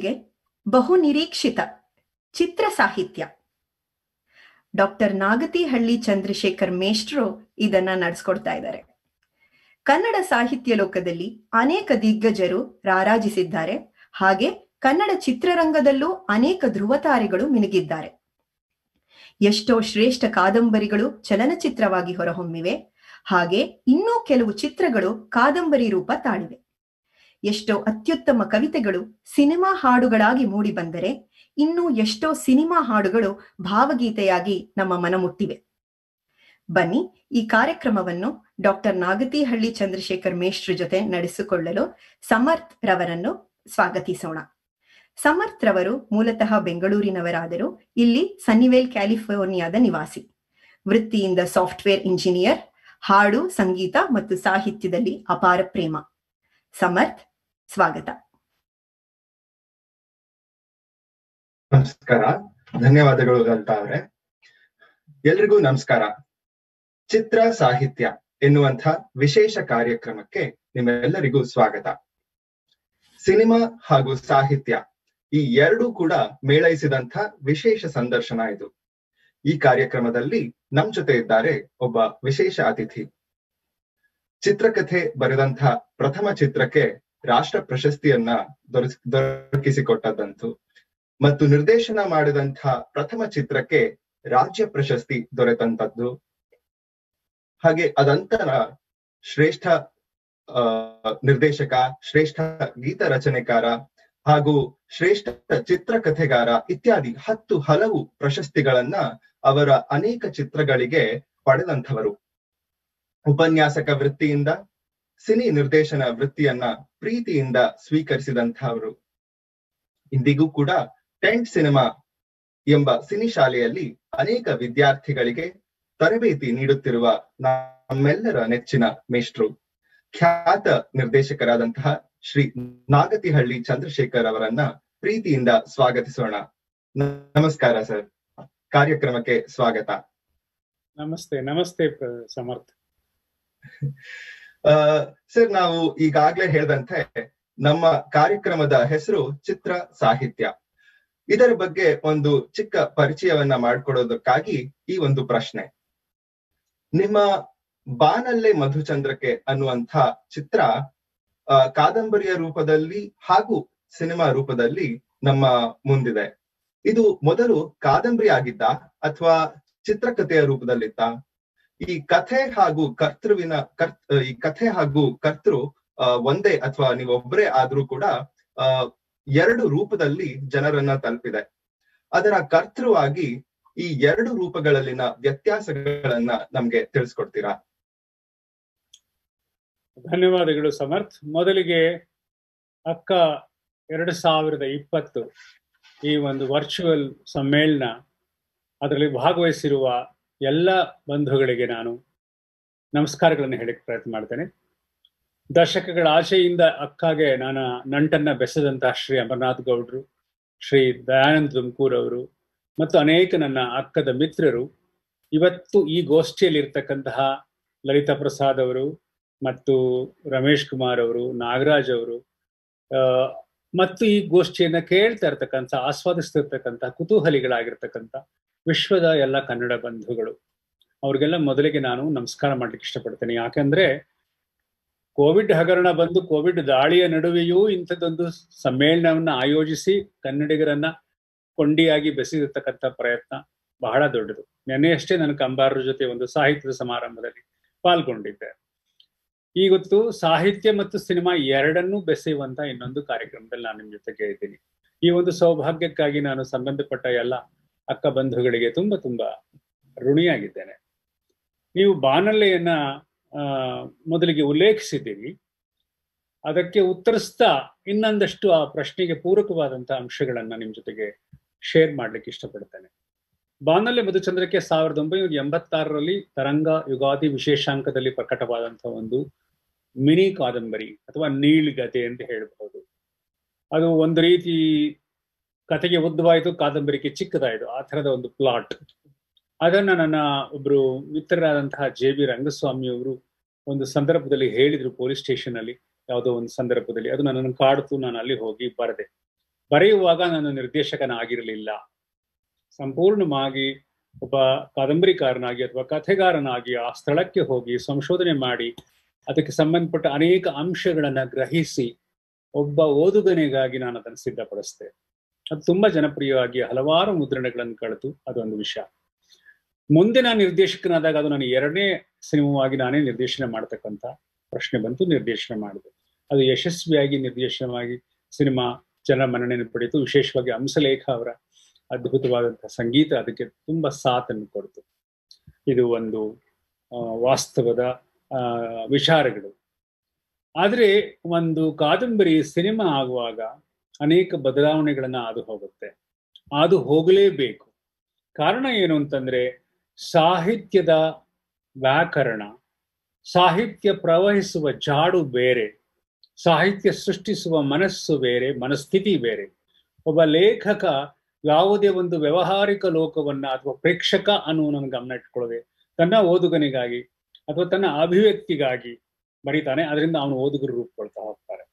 ಇಂದಿಗೆ ಬಹು ನಿರೀಕ್ಷಿತ ಚಿತ್ರ ಸಾಹಿತ್ಯ ಡಾಕ್ಟರ್ ನಾಗತಿಹಳ್ಳಿ ಚಂದ್ರಶೇಖರ್ ಮೇಷ್ಟ್ರು ಇದನ್ನ ನಡೆಸ್ಕೊಡ್ತಾ ಇದ್ದಾರೆ ಕನ್ನಡ ಸಾಹಿತ್ಯ ಲೋಕದಲ್ಲಿ ಅನೇಕ ದಿಗ್ಗಜರು ರಾರಾಜಿಸಿದ್ದಾರೆ ಹಾಗೆ ಕನ್ನಡ ಚಿತ್ರರಂಗದಲ್ಲೂ ಅನೇಕ ಧ್ರುವತಾರೆಗಳು ಮಿನುಗಿದ್ದಾರೆ ಎಷ್ಟೋ ಶ್ರೇಷ್ಠ ಕಾದಂಬರಿಗಳು ಚಲನಚಿತ್ರವಾಗಿ ಹೊರಹೊಮ್ಮಿವೆ ಹಾಗೆ ಇನ್ನೂ ಕೆಲವು ಚಿತ್ರಗಳು ಕಾದಂಬರಿ ರೂಪ ತಾಳಿವೆ ಎಷ್ಟೋ ಅತ್ಯುತ್ತಮ ಕವಿತೆಗಳು ಸಿನಿಮಾ ಹಾಡುಗಳಾಗಿ ಮೂಡಿಬಂದರೆ ಇನ್ನೂ ಎಷ್ಟೋ ಸಿನಿಮಾ ಹಾಡುಗಳು ಭಾವಗೀತೆಯಾಗಿ ನಮ್ಮ ಮನ ಮುಟ್ಟಿವೆ ಬನ್ನಿ ಈ ಕಾರ್ಯಕ್ರಮವನ್ನು ಡಾಕ್ಟರ್ ನಾಗತಿಹಳ್ಳಿ ಚಂದ್ರಶೇಖರ್ ಮೇಷ್ಟ್ರ ಜೊತೆ ನಡೆಸಿಕೊಳ್ಳಲು ಸಮರ್ಥ್ ರವರನ್ನು ಸ್ವಾಗತಿಸೋಣ ಸಮರ್ಥ್ ರವರು ಮೂಲತಃ ಬೆಂಗಳೂರಿನವರಾದರೂ ಇಲ್ಲಿ ಸನ್ನಿವೇಲ್ ಕ್ಯಾಲಿಫೋರ್ನಿಯಾದ ನಿವಾಸಿ ವೃತ್ತಿಯಿಂದ ಸಾಫ್ಟ್ವೇರ್ ಇಂಜಿನಿಯರ್ ಹಾಡು ಸಂಗೀತ ಮತ್ತು ಸಾಹಿತ್ಯದಲ್ಲಿ ಅಪಾರ ಪ್ರೇಮ ಸಮರ್ಥ್ ಸ್ವಾಗತ ನಮಸ್ಕಾರ ಧನ್ಯವಾದಗಳು ಲಲಿತಾ ಅವರೇ ಎಲ್ರಿಗೂ ನಮಸ್ಕಾರ ಚಿತ್ರ ಸಾಹಿತ್ಯ ಎನ್ನುವಂಥ ವಿಶೇಷ ಕಾರ್ಯಕ್ರಮಕ್ಕೆ ನಿಮ್ಮೆಲ್ಲರಿಗೂ ಸ್ವಾಗತ ಸಿನಿಮಾ ಹಾಗೂ ಸಾಹಿತ್ಯ ಈ ಎರಡೂ ಕೂಡ ಮೇಳೈಸಿದಂಥ ವಿಶೇಷ ಸಂದರ್ಶನ ಇದು ಈ ಕಾರ್ಯಕ್ರಮದಲ್ಲಿ ನಮ್ ಜೊತೆ ಇದ್ದಾರೆ ಒಬ್ಬ ವಿಶೇಷ ಅತಿಥಿ ಚಿತ್ರಕಥೆ ಬರೆದಂಥ ಪ್ರಥಮ ಚಿತ್ರಕ್ಕೆ ರಾಷ್ಟ್ರ ಪ್ರಶಸ್ತಿಯನ್ನ ದೊರಕಿಸಿ ದೊರಕಿಸಿಕೊಟ್ಟದ್ದಂತು ಮತ್ತು ನಿರ್ದೇಶನ ಮಾಡಿದಂಥ ಪ್ರಥಮ ಚಿತ್ರಕ್ಕೆ ರಾಜ್ಯ ಪ್ರಶಸ್ತಿ ದೊರೆತಂತದ್ದು ಹಾಗೆ ಅದಂತರ ಶ್ರೇಷ್ಠ ಆ ನಿರ್ದೇಶಕ ಶ್ರೇಷ್ಠ ಗೀತ ರಚನೆಕಾರ ಹಾಗೂ ಶ್ರೇಷ್ಠ ಚಿತ್ರಕಥೆಗಾರ ಇತ್ಯಾದಿ ಹತ್ತು ಹಲವು ಪ್ರಶಸ್ತಿಗಳನ್ನ ಅವರ ಅನೇಕ ಚಿತ್ರಗಳಿಗೆ ಪಡೆದಂಥವರು ಉಪನ್ಯಾಸಕ ವೃತ್ತಿಯಿಂದ ಸಿನಿ ನಿರ್ದೇಶನ ವೃತ್ತಿಯನ್ನ ಪ್ರೀತಿಯಿಂದ ಸ್ವೀಕರಿಸಿದಂಥವರು ಇಂದಿಗೂ ಕೂಡ ಟೆಂಟ್ ಸಿನಿಮಾ ಎಂಬ ಸಿನಿ ಶಾಲೆಯಲ್ಲಿ ಅನೇಕ ವಿದ್ಯಾರ್ಥಿಗಳಿಗೆ ತರಬೇತಿ ನೀಡುತ್ತಿರುವ ನಮ್ಮೆಲ್ಲರ ನೆಚ್ಚಿನ ಮೇಷ್ಟ್ರು ಖ್ಯಾತ ನಿರ್ದೇಶಕರಾದಂತಹ ಶ್ರೀ ನಾಗತಿಹಳ್ಳಿ ಚಂದ್ರಶೇಖರ್ ಅವರನ್ನ ಪ್ರೀತಿಯಿಂದ ಸ್ವಾಗತಿಸೋಣ ನಮಸ್ಕಾರ ಸರ್ ಕಾರ್ಯಕ್ರಮಕ್ಕೆ ಸ್ವಾಗತ ನಮಸ್ತೆ ನಮಸ್ತೆ ಸಮರ್ಥ ಸರ್ ನಾವು ಈಗಾಗ್ಲೇ ಹೇಳ್ದಂತೆ ನಮ್ಮ ಕಾರ್ಯಕ್ರಮದ ಹೆಸರು ಚಿತ್ರ ಸಾಹಿತ್ಯ ಇದರ ಬಗ್ಗೆ ಒಂದು ಚಿಕ್ಕ ಪರಿಚಯವನ್ನ ಮಾಡಿಕೊಡೋದಕ್ಕಾಗಿ ಈ ಒಂದು ಪ್ರಶ್ನೆ ನಿಮ್ಮ ಬಾನಲ್ಲೆ ಮಧುಚಂದ್ರಕ್ಕೆ ಅನ್ನುವಂಥ ಚಿತ್ರ ಕಾದಂಬರಿಯ ರೂಪದಲ್ಲಿ ಹಾಗೂ ಸಿನಿಮಾ ರೂಪದಲ್ಲಿ ನಮ್ಮ ಮುಂದಿದೆ ಇದು ಮೊದಲು ಕಾದಂಬರಿ ಆಗಿದ್ದ ಅಥವಾ ಚಿತ್ರಕಥೆಯ ರೂಪದಲ್ಲಿತ್ತ ಈ ಕಥೆ ಹಾಗೂ ಕರ್ತೃವಿನ ಕರ್ ಈ ಕಥೆ ಹಾಗೂ ಕರ್ತೃ ಒಂದೇ ಅಥವಾ ನೀವೊಬ್ಬರೇ ಆದ್ರೂ ಕೂಡ ಆ ಎರಡು ರೂಪದಲ್ಲಿ ಜನರನ್ನ ತಲುಪಿದೆ ಅದರ ಕರ್ತೃವಾಗಿ ಈ ಎರಡು ರೂಪಗಳಲ್ಲಿನ ವ್ಯತ್ಯಾಸಗಳನ್ನ ನಮ್ಗೆ ತಿಳಿಸ್ಕೊಡ್ತೀರಾ ಧನ್ಯವಾದಗಳು ಸಮರ್ಥ್ ಮೊದಲಿಗೆ ಅಕ್ಕ ಎರಡು ಸಾವಿರದ ಇಪ್ಪತ್ತು ಈ ಒಂದು ವರ್ಚುವಲ್ ಸಮ್ಮೇಳನ ಅದರಲ್ಲಿ ಭಾಗವಹಿಸಿರುವ ಎಲ್ಲ ಬಂಧುಗಳಿಗೆ ನಾನು ನಮಸ್ಕಾರಗಳನ್ನು ಹೇಳಕ್ಕೆ ಪ್ರಯತ್ನ ಮಾಡ್ತೇನೆ ದಶಕಗಳ ಆಶೆಯಿಂದ ಅಕ್ಕಾಗೆ ನಾನು ನಂಟನ್ನ ಬೆಸೆದಂತಹ ಶ್ರೀ ಅಮರನಾಥ್ ಗೌಡ್ರು ಶ್ರೀ ದಯಾನಂದ್ ತುಮಕೂರ್ ಅವರು ಮತ್ತು ಅನೇಕ ನನ್ನ ಅಕ್ಕದ ಮಿತ್ರರು ಇವತ್ತು ಈ ಗೋಷ್ಠಿಯಲ್ಲಿ ಇರ್ತಕ್ಕಂತಹ ಲಲಿತಾ ಪ್ರಸಾದ್ ಅವರು ಮತ್ತು ರಮೇಶ್ ಕುಮಾರ್ ಅವರು ನಾಗರಾಜ್ ಅವರು ಮತ್ತು ಈ ಗೋಷ್ಠಿಯನ್ನ ಕೇಳ್ತಾ ಇರ್ತಕ್ಕಂಥ ಆಸ್ವಾದಿಸ್ತಿರ್ತಕ್ಕಂಥ ಕುತೂಹಲಿಗಳಾಗಿರ್ತಕ್ಕಂಥ ವಿಶ್ವದ ಎಲ್ಲ ಕನ್ನಡ ಬಂಧುಗಳು ಅವ್ರಿಗೆಲ್ಲ ಮೊದಲಿಗೆ ನಾನು ನಮಸ್ಕಾರ ಮಾಡ್ಲಿಕ್ಕೆ ಇಷ್ಟಪಡ್ತೇನೆ ಯಾಕಂದ್ರೆ ಕೋವಿಡ್ ಹಗರಣ ಬಂದು ಕೋವಿಡ್ ದಾಳಿಯ ನಡುವೆಯೂ ಇಂಥದ್ದೊಂದು ಸಮ್ಮೇಳನವನ್ನ ಆಯೋಜಿಸಿ ಕನ್ನಡಿಗರನ್ನ ಕೊಂಡಿಯಾಗಿ ಬೆಸೆದಿರ್ತಕ್ಕಂಥ ಪ್ರಯತ್ನ ಬಹಳ ದೊಡ್ಡದು ನೆನ್ನೆಯಷ್ಟೇ ನಾನು ಕಂಬಾರರ ಜೊತೆ ಒಂದು ಸಾಹಿತ್ಯದ ಸಮಾರಂಭದಲ್ಲಿ ಪಾಲ್ಗೊಂಡಿದ್ದೆ ಈಗೊತ್ತು ಸಾಹಿತ್ಯ ಮತ್ತು ಸಿನಿಮಾ ಎರಡನ್ನೂ ಬೆಸೆಯುವಂತ ಇನ್ನೊಂದು ಕಾರ್ಯಕ್ರಮದಲ್ಲಿ ನಾನು ನಿಮ್ ಜೊತೆಗೆ ಇದ್ದೀನಿ ಈ ಒಂದು ಸೌಭಾಗ್ಯಕ್ಕಾಗಿ ನಾನು ಸಂಬಂಧಪಟ್ಟ ಎಲ್ಲ ಅಕ್ಕ ಬಂಧುಗಳಿಗೆ ತುಂಬಾ ತುಂಬಾ ಋಣಿಯಾಗಿದ್ದೇನೆ ನೀವು ಬಾನಲ್ಲೆಯನ್ನ ಆ ಮೊದಲಿಗೆ ಉಲ್ಲೇಖಿಸಿದ್ದೀರಿ ಅದಕ್ಕೆ ಉತ್ತರಿಸ್ತಾ ಇನ್ನೊಂದಷ್ಟು ಆ ಪ್ರಶ್ನೆಗೆ ಪೂರಕವಾದಂತಹ ಅಂಶಗಳನ್ನ ನಿಮ್ ಜೊತೆಗೆ ಶೇರ್ ಮಾಡ್ಲಿಕ್ಕೆ ಇಷ್ಟಪಡ್ತೇನೆ ಬಾನಲ್ಲೆ ಮಧುಚಂದ್ರಕ್ಕೆ ಸಾವಿರದ ಒಂಬೈನೂರ ಎಂಬತ್ತಾರರಲ್ಲಿ ತರಂಗ ಯುಗಾದಿ ವಿಶೇಷಾಂಕದಲ್ಲಿ ಪ್ರಕಟವಾದಂತಹ ಒಂದು ಮಿನಿ ಕಾದಂಬರಿ ಅಥವಾ ನೀಳ್ಗತೆ ಅಂತ ಹೇಳಬಹುದು ಅದು ಒಂದು ರೀತಿ ಕತೆಗೆ ಉದ್ದವಾಯಿತು ಕಾದಂಬರಿಗೆ ಚಿಕ್ಕದಾಯಿತು ಆ ಥರದ ಒಂದು ಪ್ಲಾಟ್ ಅದನ್ನ ನನ್ನ ಒಬ್ರು ಮಿತ್ರರಾದಂತಹ ಜೆ ಬಿ ರಂಗಸ್ವಾಮಿ ಅವರು ಒಂದು ಸಂದರ್ಭದಲ್ಲಿ ಹೇಳಿದ್ರು ಪೊಲೀಸ್ ಸ್ಟೇಷನ್ ಅಲ್ಲಿ ಯಾವುದೋ ಒಂದು ಸಂದರ್ಭದಲ್ಲಿ ಅದು ನನ್ನನ್ನು ಕಾಡ್ತು ನಾನು ಅಲ್ಲಿ ಹೋಗಿ ಬರದೆ ಬರೆಯುವಾಗ ನಾನು ನಿರ್ದೇಶಕನಾಗಿರಲಿಲ್ಲ ಸಂಪೂರ್ಣವಾಗಿ ಒಬ್ಬ ಕಾದಂಬರಿಕಾರನಾಗಿ ಅಥವಾ ಕಥೆಗಾರನಾಗಿ ಆ ಸ್ಥಳಕ್ಕೆ ಹೋಗಿ ಸಂಶೋಧನೆ ಮಾಡಿ ಅದಕ್ಕೆ ಸಂಬಂಧಪಟ್ಟ ಅನೇಕ ಅಂಶಗಳನ್ನ ಗ್ರಹಿಸಿ ಒಬ್ಬ ಓದುಗನಿಗಾಗಿ ನಾನು ಅದನ್ನು ಸಿದ್ಧಪಡಿಸಿದೆ ಅದು ತುಂಬಾ ಜನಪ್ರಿಯವಾಗಿ ಹಲವಾರು ಮುದ್ರಣಗಳನ್ನು ಕಳೆದು ಅದೊಂದು ವಿಷಯ ಮುಂದೆ ನಾನು ನಿರ್ದೇಶಕನಾದಾಗ ಅದು ನಾನು ಎರಡನೇ ಸಿನಿಮಾವಾಗಿ ನಾನೇ ನಿರ್ದೇಶನ ಮಾಡ್ತಕ್ಕಂಥ ಪ್ರಶ್ನೆ ಬಂತು ನಿರ್ದೇಶನ ಮಾಡಿದೆ ಅದು ಯಶಸ್ವಿಯಾಗಿ ನಿರ್ದೇಶನವಾಗಿ ಸಿನಿಮಾ ಜನ ಮನ್ನಣೆಯನ್ನು ಪಡೆಯಿತು ವಿಶೇಷವಾಗಿ ಹಂಸಲೇಖ ಅವರ ಅದ್ಭುತವಾದಂತಹ ಸಂಗೀತ ಅದಕ್ಕೆ ತುಂಬಾ ಸಾಥನ್ನು ಕೊಡ್ತು ಇದು ಒಂದು ವಾಸ್ತವದ ವಿಚಾರಗಳು ಆದರೆ ಒಂದು ಕಾದಂಬರಿ ಸಿನಿಮಾ ಆಗುವಾಗ ಅನೇಕ ಬದಲಾವಣೆಗಳನ್ನ ಅದು ಹೋಗುತ್ತೆ ಅದು ಹೋಗಲೇಬೇಕು ಕಾರಣ ಏನು ಅಂತಂದ್ರೆ ಸಾಹಿತ್ಯದ ವ್ಯಾಕರಣ ಸಾಹಿತ್ಯ ಪ್ರವಹಿಸುವ ಜಾಡು ಬೇರೆ ಸಾಹಿತ್ಯ ಸೃಷ್ಟಿಸುವ ಮನಸ್ಸು ಬೇರೆ ಮನಸ್ಥಿತಿ ಬೇರೆ ಒಬ್ಬ ಲೇಖಕ ಯಾವುದೇ ಒಂದು ವ್ಯವಹಾರಿಕ ಲೋಕವನ್ನ ಅಥವಾ ಪ್ರೇಕ್ಷಕ ಅನ್ನುವ ಗಮನ ಇಟ್ಕೊಳ್ಳದೆ ತನ್ನ ಓದುಗನಿಗಾಗಿ ಅಥವಾ ತನ್ನ ಅಭಿವ್ಯಕ್ತಿಗಾಗಿ ಬರೀತಾನೆ ಅದರಿಂದ ಅವನು ಓದುಗರು ರೂಪುಕೊಳ್ತಾ ಹೋಗ್ತಾರೆ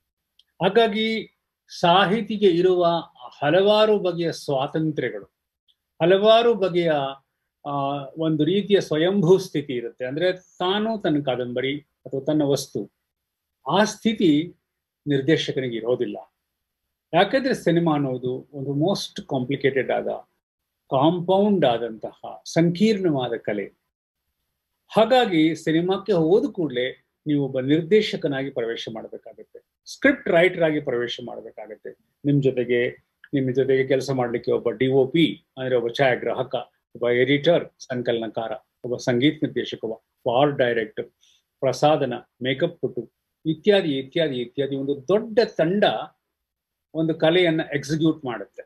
ಹಾಗಾಗಿ ಸಾಹಿತಿಗೆ ಇರುವ ಹಲವಾರು ಬಗೆಯ ಸ್ವಾತಂತ್ರ್ಯಗಳು ಹಲವಾರು ಬಗೆಯ ಆ ಒಂದು ರೀತಿಯ ಸ್ವಯಂಭೂ ಸ್ಥಿತಿ ಇರುತ್ತೆ ಅಂದ್ರೆ ತಾನು ತನ್ನ ಕಾದಂಬರಿ ಅಥವಾ ತನ್ನ ವಸ್ತು ಆ ಸ್ಥಿತಿ ನಿರ್ದೇಶಕನಿಗೆ ಇರೋದಿಲ್ಲ ಯಾಕಂದ್ರೆ ಸಿನಿಮಾ ಅನ್ನೋದು ಒಂದು ಮೋಸ್ಟ್ ಕಾಂಪ್ಲಿಕೇಟೆಡ್ ಆದ ಕಾಂಪೌಂಡ್ ಆದಂತಹ ಸಂಕೀರ್ಣವಾದ ಕಲೆ ಹಾಗಾಗಿ ಸಿನಿಮಾಕ್ಕೆ ಹೋದ ಕೂಡಲೇ ನೀವು ಒಬ್ಬ ನಿರ್ದೇಶಕನಾಗಿ ಪ್ರವೇಶ ಮಾಡಬೇಕಾಗುತ್ತೆ ಸ್ಕ್ರಿಪ್ಟ್ ರೈಟರ್ ಆಗಿ ಪ್ರವೇಶ ಮಾಡಬೇಕಾಗುತ್ತೆ ನಿಮ್ ಜೊತೆಗೆ ನಿಮ್ಮ ಜೊತೆಗೆ ಕೆಲಸ ಮಾಡ್ಲಿಕ್ಕೆ ಒಬ್ಬ ಡಿ ಒ ಪಿ ಅಂದ್ರೆ ಒಬ್ಬ ಛಾಯಾಗ್ರಾಹಕ ಒಬ್ಬ ಎಡಿಟರ್ ಸಂಕಲನಕಾರ ಒಬ್ಬ ಸಂಗೀತ ನಿರ್ದೇಶಕ ಒಬ್ಬ ಆರ್ಟ್ ಡೈರೆಕ್ಟರ್ ಪ್ರಸಾದನ ಮೇಕಪ್ ಪುಟ್ಟು ಇತ್ಯಾದಿ ಇತ್ಯಾದಿ ಇತ್ಯಾದಿ ಒಂದು ದೊಡ್ಡ ತಂಡ ಒಂದು ಕಲೆಯನ್ನ ಎಕ್ಸಿಕ್ಯೂಟ್ ಮಾಡುತ್ತೆ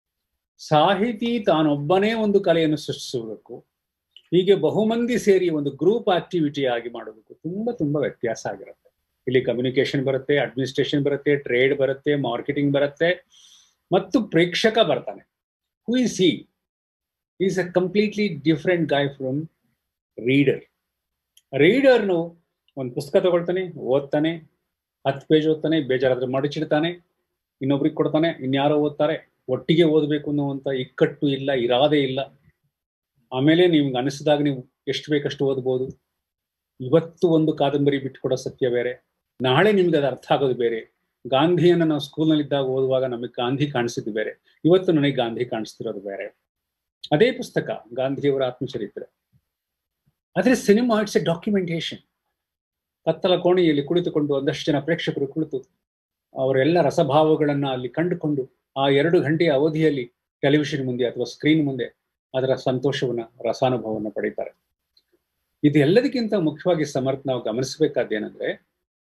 ಸಾಹಿತಿ ತಾನೊಬ್ಬನೇ ಒಂದು ಕಲೆಯನ್ನು ಸೃಷ್ಟಿಸುವುದಕ್ಕೂ ಹೀಗೆ ಬಹುಮಂದಿ ಸೇರಿ ಒಂದು ಗ್ರೂಪ್ ಆಕ್ಟಿವಿಟಿ ಆಗಿ ಮಾಡೋದಕ್ಕೂ ತುಂಬಾ ತುಂಬಾ ವ್ಯತ್ಯಾಸ ಆಗಿರುತ್ತೆ ಇಲ್ಲಿ ಕಮ್ಯುನಿಕೇಶನ್ ಬರುತ್ತೆ ಅಡ್ಮಿನಿಸ್ಟ್ರೇಷನ್ ಬರುತ್ತೆ ಟ್ರೇಡ್ ಬರುತ್ತೆ ಮಾರ್ಕೆಟಿಂಗ್ ಬರುತ್ತೆ ಮತ್ತು ಪ್ರೇಕ್ಷಕ ಬರ್ತಾನೆ who is he is a completely different guy from reader ರೀಡರ್ನು ಒಂದು ಪುಸ್ತಕ ತಗೊಳ್ತಾನೆ ಓದ್ತಾನೆ ಹತ್ತು ಪೇಜ್ ಓದ್ತಾನೆ ಬೇಜಾರಾದ್ರೆ ಮಡಚಿಡ್ತಾನೆ ಇನ್ನೊಬ್ರಿಗೆ ಕೊಡ್ತಾನೆ ಇನ್ಯಾರೋ ಓದ್ತಾರೆ ಒಟ್ಟಿಗೆ ಓದಬೇಕು ಅನ್ನುವಂಥ ಇಕ್ಕಟ್ಟು ಇಲ್ಲ ಇರಾದೆ ಇಲ್ಲ ಆಮೇಲೆ ನಿಮ್ಗೆ ಅನಿಸಿದಾಗ ನೀವು ಎಷ್ಟು ಬೇಕಷ್ಟು ಓದ್ಬೋದು ಇವತ್ತು ಒಂದು ಕಾದಂಬರಿ ಬಿಟ್ಕೊಡೋ ಸತ್ಯ ಬೇರೆ ನಾಳೆ ನಿಮ್ಗೆ ಅದು ಅರ್ಥ ಆಗೋದು ಬೇರೆ ಗಾಂಧಿಯನ್ನು ನಾವು ಸ್ಕೂಲ್ನಲ್ಲಿದ್ದಾಗ ಓದುವಾಗ ನಮಗೆ ಗಾಂಧಿ ಕಾಣಿಸಿದ್ದು ಬೇರೆ ಇವತ್ತು ನನಗೆ ಗಾಂಧಿ ಕಾಣಿಸ್ತಿರೋದು ಬೇರೆ ಅದೇ ಪುಸ್ತಕ ಗಾಂಧಿಯವರ ಆತ್ಮಚರಿತ್ರೆ ಆದ್ರೆ ಸಿನಿಮಾ ಇಟ್ಸ್ ಎ ಡಾಕ್ಯುಮೆಂಟೇಶನ್ ಕತ್ತಲ ಕೋಣೆಯಲ್ಲಿ ಕುಳಿತುಕೊಂಡು ಒಂದಷ್ಟು ಜನ ಪ್ರೇಕ್ಷಕರು ಕುಳಿತು ಅವರೆಲ್ಲ ರಸಭಾವಗಳನ್ನ ಅಲ್ಲಿ ಕಂಡುಕೊಂಡು ಆ ಎರಡು ಗಂಟೆಯ ಅವಧಿಯಲ್ಲಿ ಟೆಲಿವಿಷನ್ ಮುಂದೆ ಅಥವಾ ಸ್ಕ್ರೀನ್ ಮುಂದೆ ಅದರ ಸಂತೋಷವನ್ನ ರಸಾನುಭವವನ್ನು ಪಡೀತಾರೆ ಇದು ಎಲ್ಲದಕ್ಕಿಂತ ಮುಖ್ಯವಾಗಿ ಸಮರ್ಥ ನಾವು ಗಮನಿಸಬೇಕಾದ್ದೇನೆಂದ್ರೆ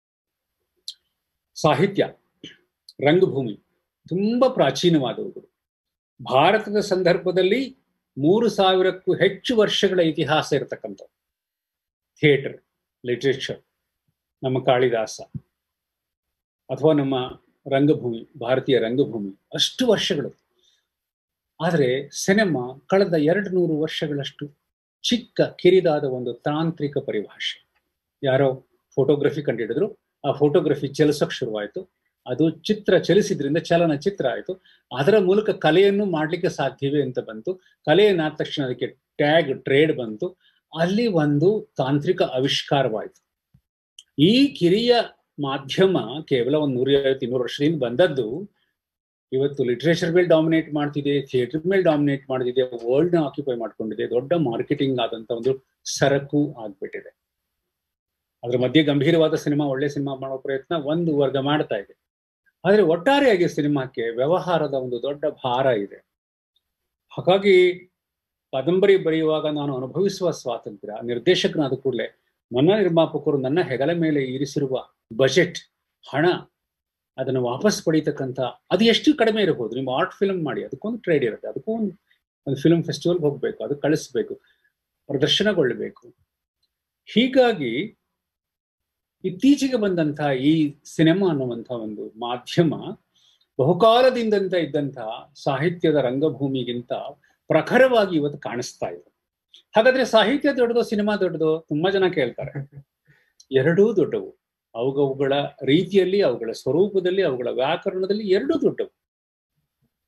ಸಾಹಿತ್ಯ ರಂಗಭೂಮಿ ತುಂಬಾ ಪ್ರಾಚೀನವಾದವುಗಳು ಭಾರತದ ಸಂದರ್ಭದಲ್ಲಿ ಮೂರು ಸಾವಿರಕ್ಕೂ ಹೆಚ್ಚು ವರ್ಷಗಳ ಇತಿಹಾಸ ಇರತಕ್ಕಂಥದ್ದು ಥಿಯೇಟರ್ ಲಿಟ್ರೇಚರ್ ನಮ್ಮ ಕಾಳಿದಾಸ ಅಥವಾ ನಮ್ಮ ರಂಗಭೂಮಿ ಭಾರತೀಯ ರಂಗಭೂಮಿ ಅಷ್ಟು ವರ್ಷಗಳು ಆದರೆ ಸಿನಿಮಾ ಕಳೆದ ಎರಡು ನೂರು ವರ್ಷಗಳಷ್ಟು ಚಿಕ್ಕ ಕಿರಿದಾದ ಒಂದು ತಾಂತ್ರಿಕ ಪರಿಭಾಷೆ ಯಾರೋ ಫೋಟೋಗ್ರಫಿ ಕಂಡಿಡಿದ್ರು ಆ ಫೋಟೋಗ್ರಫಿ ಚಲಿಸೋಕೆ ಶುರುವಾಯಿತು ಅದು ಚಿತ್ರ ಚಲಿಸಿದ್ರಿಂದ ಚಲನಚಿತ್ರ ಆಯಿತು ಅದರ ಮೂಲಕ ಕಲೆಯನ್ನು ಮಾಡಲಿಕ್ಕೆ ಸಾಧ್ಯವೇ ಅಂತ ಬಂತು ಕಲೆಯನ್ನಾದ ತಕ್ಷಣ ಅದಕ್ಕೆ ಟ್ಯಾಗ್ ಟ್ರೇಡ್ ಬಂತು ಅಲ್ಲಿ ಒಂದು ತಾಂತ್ರಿಕ ಆವಿಷ್ಕಾರವಾಯಿತು ಈ ಕಿರಿಯ ಮಾಧ್ಯಮ ಕೇವಲ ಒಂದು ನೂರೈವತ್ತು ಇನ್ನೂರು ವರ್ಷದಿಂದ ಬಂದದ್ದು ಇವತ್ತು ಲಿಟ್ರೇಚರ್ ಮೇಲೆ ಡಾಮಿನೇಟ್ ಮಾಡ್ತಿದೆ ಥಿಯೇಟರ್ ಮೇಲೆ ಡಾಮಿನೇಟ್ ಮಾಡ್ತಿದೆ ವರ್ಲ್ಡ್ ನ ಆಕ್ಯುಪೈ ಮಾಡ್ಕೊಂಡಿದೆ ದೊಡ್ಡ ಮಾರ್ಕೆಟಿಂಗ್ ಆದಂತ ಒಂದು ಸರಕು ಆಗ್ಬಿಟ್ಟಿದೆ ಅದ್ರ ಮಧ್ಯೆ ಗಂಭೀರವಾದ ಸಿನಿಮಾ ಒಳ್ಳೆ ಸಿನಿಮಾ ಮಾಡೋ ಪ್ರಯತ್ನ ಒಂದು ವರ್ಗ ಮಾಡ್ತಾ ಇದೆ ಆದ್ರೆ ಒಟ್ಟಾರೆಯಾಗಿ ಸಿನಿಮಾಕ್ಕೆ ವ್ಯವಹಾರದ ಒಂದು ದೊಡ್ಡ ಭಾರ ಇದೆ ಹಾಗಾಗಿ ಕಾದಂಬರಿ ಬರೆಯುವಾಗ ನಾನು ಅನುಭವಿಸುವ ಸ್ವಾತಂತ್ರ್ಯ ನಿರ್ದೇಶಕನಾದ ಕೂಡಲೇ ನನ್ನ ನಿರ್ಮಾಪಕರು ನನ್ನ ಹೆಗಲ ಮೇಲೆ ಇರಿಸಿರುವ ಬಜೆಟ್ ಹಣ ಅದನ್ನು ವಾಪಸ್ ಪಡೀತಕ್ಕಂಥ ಅದು ಎಷ್ಟು ಕಡಿಮೆ ಇರಬಹುದು ನೀವು ಆರ್ಟ್ ಫಿಲ್ಮ್ ಮಾಡಿ ಅದಕ್ಕೊಂದು ಟ್ರೇಡ್ ಇರುತ್ತೆ ಅದಕ್ಕೂ ಒಂದು ಒಂದು ಫಿಲ್ಮ್ ಫೆಸ್ಟಿವಲ್ ಹೋಗ್ಬೇಕು ಅದು ಕಳಿಸ್ಬೇಕು ಪ್ರದರ್ಶನಗೊಳ್ಳಬೇಕು ಹೀಗಾಗಿ ಇತ್ತೀಚೆಗೆ ಬಂದಂತಹ ಈ ಸಿನಿಮಾ ಅನ್ನುವಂಥ ಒಂದು ಮಾಧ್ಯಮ ಬಹುಕಾಲದಿಂದಂತ ಇದ್ದಂತಹ ಸಾಹಿತ್ಯದ ರಂಗಭೂಮಿಗಿಂತ ಪ್ರಖರವಾಗಿ ಇವತ್ತು ಕಾಣಿಸ್ತಾ ಇದೆ ಹಾಗಾದ್ರೆ ಸಾಹಿತ್ಯ ದೊಡ್ಡದೋ ಸಿನಿಮಾ ದೊಡ್ಡದೋ ತುಂಬಾ ಜನ ಕೇಳ್ತಾರೆ ಎರಡೂ ದೊಡ್ಡವು ಅವುಗಳ ರೀತಿಯಲ್ಲಿ ಅವುಗಳ ಸ್ವರೂಪದಲ್ಲಿ ಅವುಗಳ ವ್ಯಾಕರಣದಲ್ಲಿ ಎರಡೂ ದೊಡ್ಡವು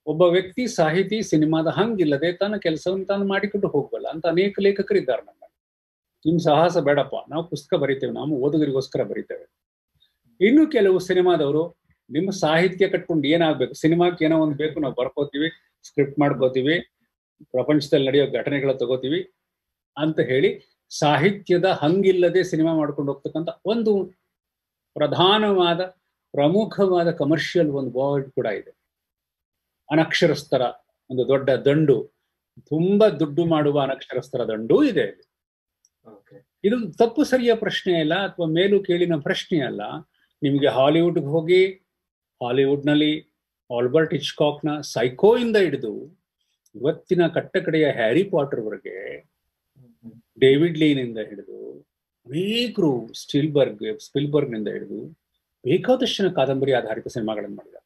ಒಬ್ಬ ವ್ಯಕ್ತಿ ಸಾಹಿತಿ ಸಿನಿಮಾದ ಹಂಗಿಲ್ಲದೆ ತನ್ನ ಕೆಲಸವನ್ನು ತಾನು ಮಾಡಿಕೊಂಡು ಹೋಗ್ಬಲ್ಲ ಅಂತ ಅನೇಕ ಲೇಖಕರಿದ್ದಾರೆ ನಮ್ಮ ನಿಮ್ ಸಾಹಸ ಬೇಡಪ್ಪ ನಾವು ಪುಸ್ತಕ ಬರಿತೇವೆ ನಾವು ಓದುಗರಿಗೋಸ್ಕರ ಬರಿತೇವೆ ಇನ್ನು ಕೆಲವು ಸಿನಿಮಾದವರು ನಿಮ್ಮ ಸಾಹಿತ್ಯ ಕಟ್ಕೊಂಡು ಏನಾಗ್ಬೇಕು ಸಿನಿಮಾಕ್ಕೆ ಏನೋ ಒಂದು ಬೇಕು ನಾವು ಬರ್ಕೋತೀವಿ ಸ್ಕ್ರಿಪ್ಟ್ ಮಾಡ್ಕೋತೀವಿ ಪ್ರಪಂಚದಲ್ಲಿ ನಡೆಯೋ ಘಟನೆಗಳ ತಗೋತೀವಿ ಅಂತ ಹೇಳಿ ಸಾಹಿತ್ಯದ ಹಂಗಿಲ್ಲದೆ ಸಿನಿಮಾ ಮಾಡ್ಕೊಂಡು ಹೋಗ್ತಕ್ಕಂಥ ಒಂದು ಪ್ರಧಾನವಾದ ಪ್ರಮುಖವಾದ ಕಮರ್ಷಿಯಲ್ ಒಂದು ವರ್ಡ್ ಕೂಡ ಇದೆ ಅನಕ್ಷರಸ್ಥರ ಒಂದು ದೊಡ್ಡ ದಂಡು ತುಂಬಾ ದುಡ್ಡು ಮಾಡುವ ಅನಕ್ಷರಸ್ಥರ ದಂಡು ಇದೆ ಇಲ್ಲಿ ಓಕೆ ಇದು ತಪ್ಪು ಸರಿಯ ಪ್ರಶ್ನೆ ಅಲ್ಲ ಅಥವಾ ಮೇಲು ಕೇಳಿನ ಪ್ರಶ್ನೆ ಅಲ್ಲ ನಿಮಗೆ ಹಾಲಿವುಡ್ಗೆ ಹೋಗಿ ಹಾಲಿವುಡ್ನಲ್ಲಿ ಆಲ್ಬರ್ಟ್ ಹಿಚ್ಕಾಕ್ನ ಸೈಕೋ ಇಂದ ಹಿಡಿದು ಇವತ್ತಿನ ಕಟ್ಟಕಡೆಯ ಹ್ಯಾರಿ ಪಾಟರ್ವರೆಗೆ ಡೇವಿಡ್ ಲೀನಿಂದ ಹಿಡಿದು ಅನೇಕರು ಸ್ಟಿಲ್ಬರ್ಗ್ ಸ್ಪಿಲ್ಬರ್ಗ್ನಿಂದ ಹಿಡಿದು ಬೇಕಾದಷ್ಟು ಜನ ಕಾದಂಬರಿ ಆಧಾರಿತ ಸಿನಿಮಾಗಳನ್ನು ಮಾಡಿದ್ದಾರೆ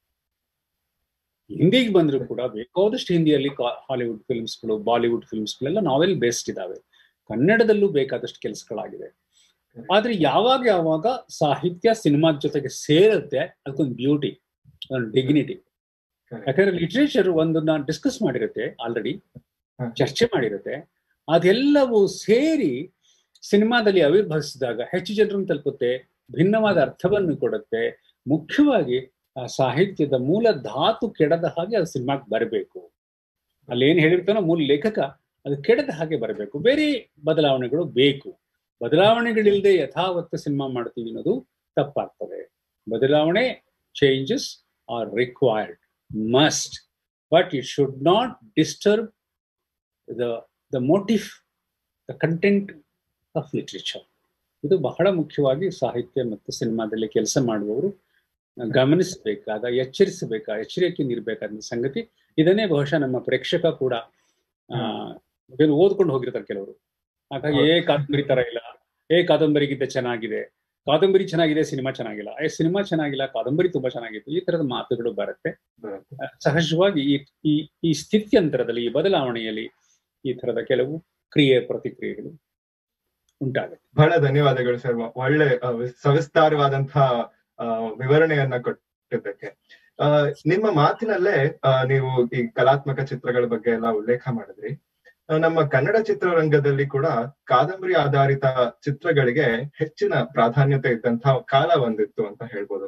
ಹಿಂದಿಗೆ ಬಂದ್ರು ಕೂಡ ಬೇಕಾದಷ್ಟು ಹಿಂದಿಯಲ್ಲಿ ಕಾ- ಹಾಲಿವುಡ್ ಫಿಲ್ಮ್ಸ್ಗಳು ಬಾಲಿವುಡ್ ಫಿಲ್ಮ್ಸ್ಗಳೆಲ್ಲ ನಾವೆಲ್ ಬೇಸ್ಡ್ ಇದಾವೆ ಕನ್ನಡದಲ್ಲೂ ಬೇಕಾದಷ್ಟು ಕೆಲಸಗಳಾಗಿದೆ ಆದ್ರೆ ಯಾವಾಗ ಯಾವಾಗ ಸಾಹಿತ್ಯ ಸಿನಿಮಾದ ಜೊತೆಗೆ ಸೇರುತ್ತೆ ಅದಕ್ಕೊಂದು ಬ್ಯೂಟಿ ಒಂದು ಡಿಗ್ನಿಟಿ Correct. ಯಾಕಂದ್ರೆ ಲಿಟ್ರೇಚರ್ ಒಂದನ್ನ ಡಿಸ್ಕಸ್ ಮಾಡಿರುತ್ತೆ ಆಲ್ರೆಡಿ ಹ. ಚರ್ಚೆ ಮಾಡಿರುತ್ತೆ ಅದೆಲ್ಲವೂ ಸೇರಿ ಸಿನಿಮಾದಲ್ಲಿ ಆವಿರ್ಭವಿಸಿದಾಗ ಹೆಚ್ಚು ಜನರನ್ನು ತಲುಪುತ್ತೆ ಭಿನ್ನವಾದ ಅರ್ಥವನ್ನು ಕೊಡುತ್ತೆ ಮುಖ್ಯವಾಗಿ ಆ ಸಾಹಿತ್ಯದ ಮೂಲ ಧಾತು ಕೆಡದ ಹಾಗೆ ಅದು ಸಿನಿಮಾಗೆ ಬರಬೇಕು ಅಲ್ಲಿ ಏನ್ ಹೇಳಿರ್ತಾನೋ ಮೂಲ ಲೇಖಕ ಅದು ಕೆಡದ ಹಾಗೆ ಬರಬೇಕು ಬೇರೆ ಬದಲಾವಣೆಗಳು ಬೇಕು ಬದಲಾವಣೆಗಳಿಲ್ಲದೆ ಯಥಾವತ್ತು ಸಿನಿಮಾ ಮಾಡ್ತೀವಿ ಅನ್ನೋದು ತಪ್ಪಾಗ್ತದೆ ಬದಲಾವಣೆ changes are required must but it should not disturb the the motive the content of literature ಇದು ಬಹಳ ಮುಖ್ಯವಾಗಿ ಸಾಹಿತ್ಯ ಮತ್ತು ಸಿನಿಮಾದಲ್ಲಿ ಕೆಲಸ ಮಾಡುವವರು ಗಮನಿಸಬೇಕಾದ ಎಚ್ಚರಿಸಬೇಕಾ ಎಚ್ಚರಿಕೆಯಿಂದ ಇರಬೇಕಾದ ಸಂಗತಿ ಇದನ್ನೇ ಬಹುಶಃ ನಮ್ಮ ಪ್ರೇಕ್ಷಕ ಕೂಡ ಆ ಇದನ್ನು ಓದ್ಕೊಂಡು ಹೋಗಿರ್ತಾರೆ ಕೆಲವರು ಹಾಗಾಗಿ ಏ ಕಾದಂಬರಿ ತರ ಇಲ್ಲ ಏ ಕಾದಂಬರಿಗಿಂತ ಚೆನ್ನಾಗಿದೆ ಕಾದಂಬರಿ ಚೆನ್ನಾಗಿದೆ ಸಿನಿಮಾ ಚೆನ್ನಾಗಿಲ್ಲ ಏ ಸಿನಿಮಾ ಚೆನ್ನಾಗಿಲ್ಲ ಕಾದಂಬರಿ ತುಂಬಾ ಚೆನ್ನಾಗಿತ್ತು ಈ ತರದ ಮಾತುಗಳು ಬರುತ್ತೆ ಬರುತ್ತೆ. ಆ, ಸಹಜವಾಗಿ ಈ ಈ ಈ ಸ್ಥಿತ್ಯಂತರದಲ್ಲಿ ಈ ಬದಲಾವಣೆಯಲ್ಲಿ ಈ ತರದ ಕೆಲವು ಕ್ರಿಯೆ ಪ್ರತಿಕ್ರಿಯೆಗಳು ಉಂಟಾಗುತ್ತೆ ಬಹಳ ಧನ್ಯವಾದಗಳು ಸರ್ ಒಳ್ಳೆ ಆ, ವಿ- ಸವಿಸ್ತಾರವಾದಂತಹ ಆ, ವಿವರಣೆಯನ್ನ ಕೊಟ್ಟಿದ್ದಕ್ಕೆ ಆ, ನಿಮ್ಮ ಮಾತಿನಲ್ಲೇ ಆ, ನೀವು ಈ ಕಲಾತ್ಮಕ ಚಿತ್ರಗಳ ಬಗ್ಗೆ ಎಲ್ಲ ಉಲ್ಲೇಖ ಮಾಡಿದ್ರಿ ಆ, ನಮ್ಮ ಕನ್ನಡ ಚಿತ್ರರಂಗದಲ್ಲಿ ಕೂಡ ಕಾದಂಬರಿ ಆಧಾರಿತ ಚಿತ್ರಗಳಿಗೆ ಹೆಚ್ಚಿನ ಪ್ರಾಧಾನ್ಯತೆ ಇದ್ದಂತಹ ಕಾಲ ಒಂದಿತ್ತು ಅಂತ ಹೇಳ್ಬೋದು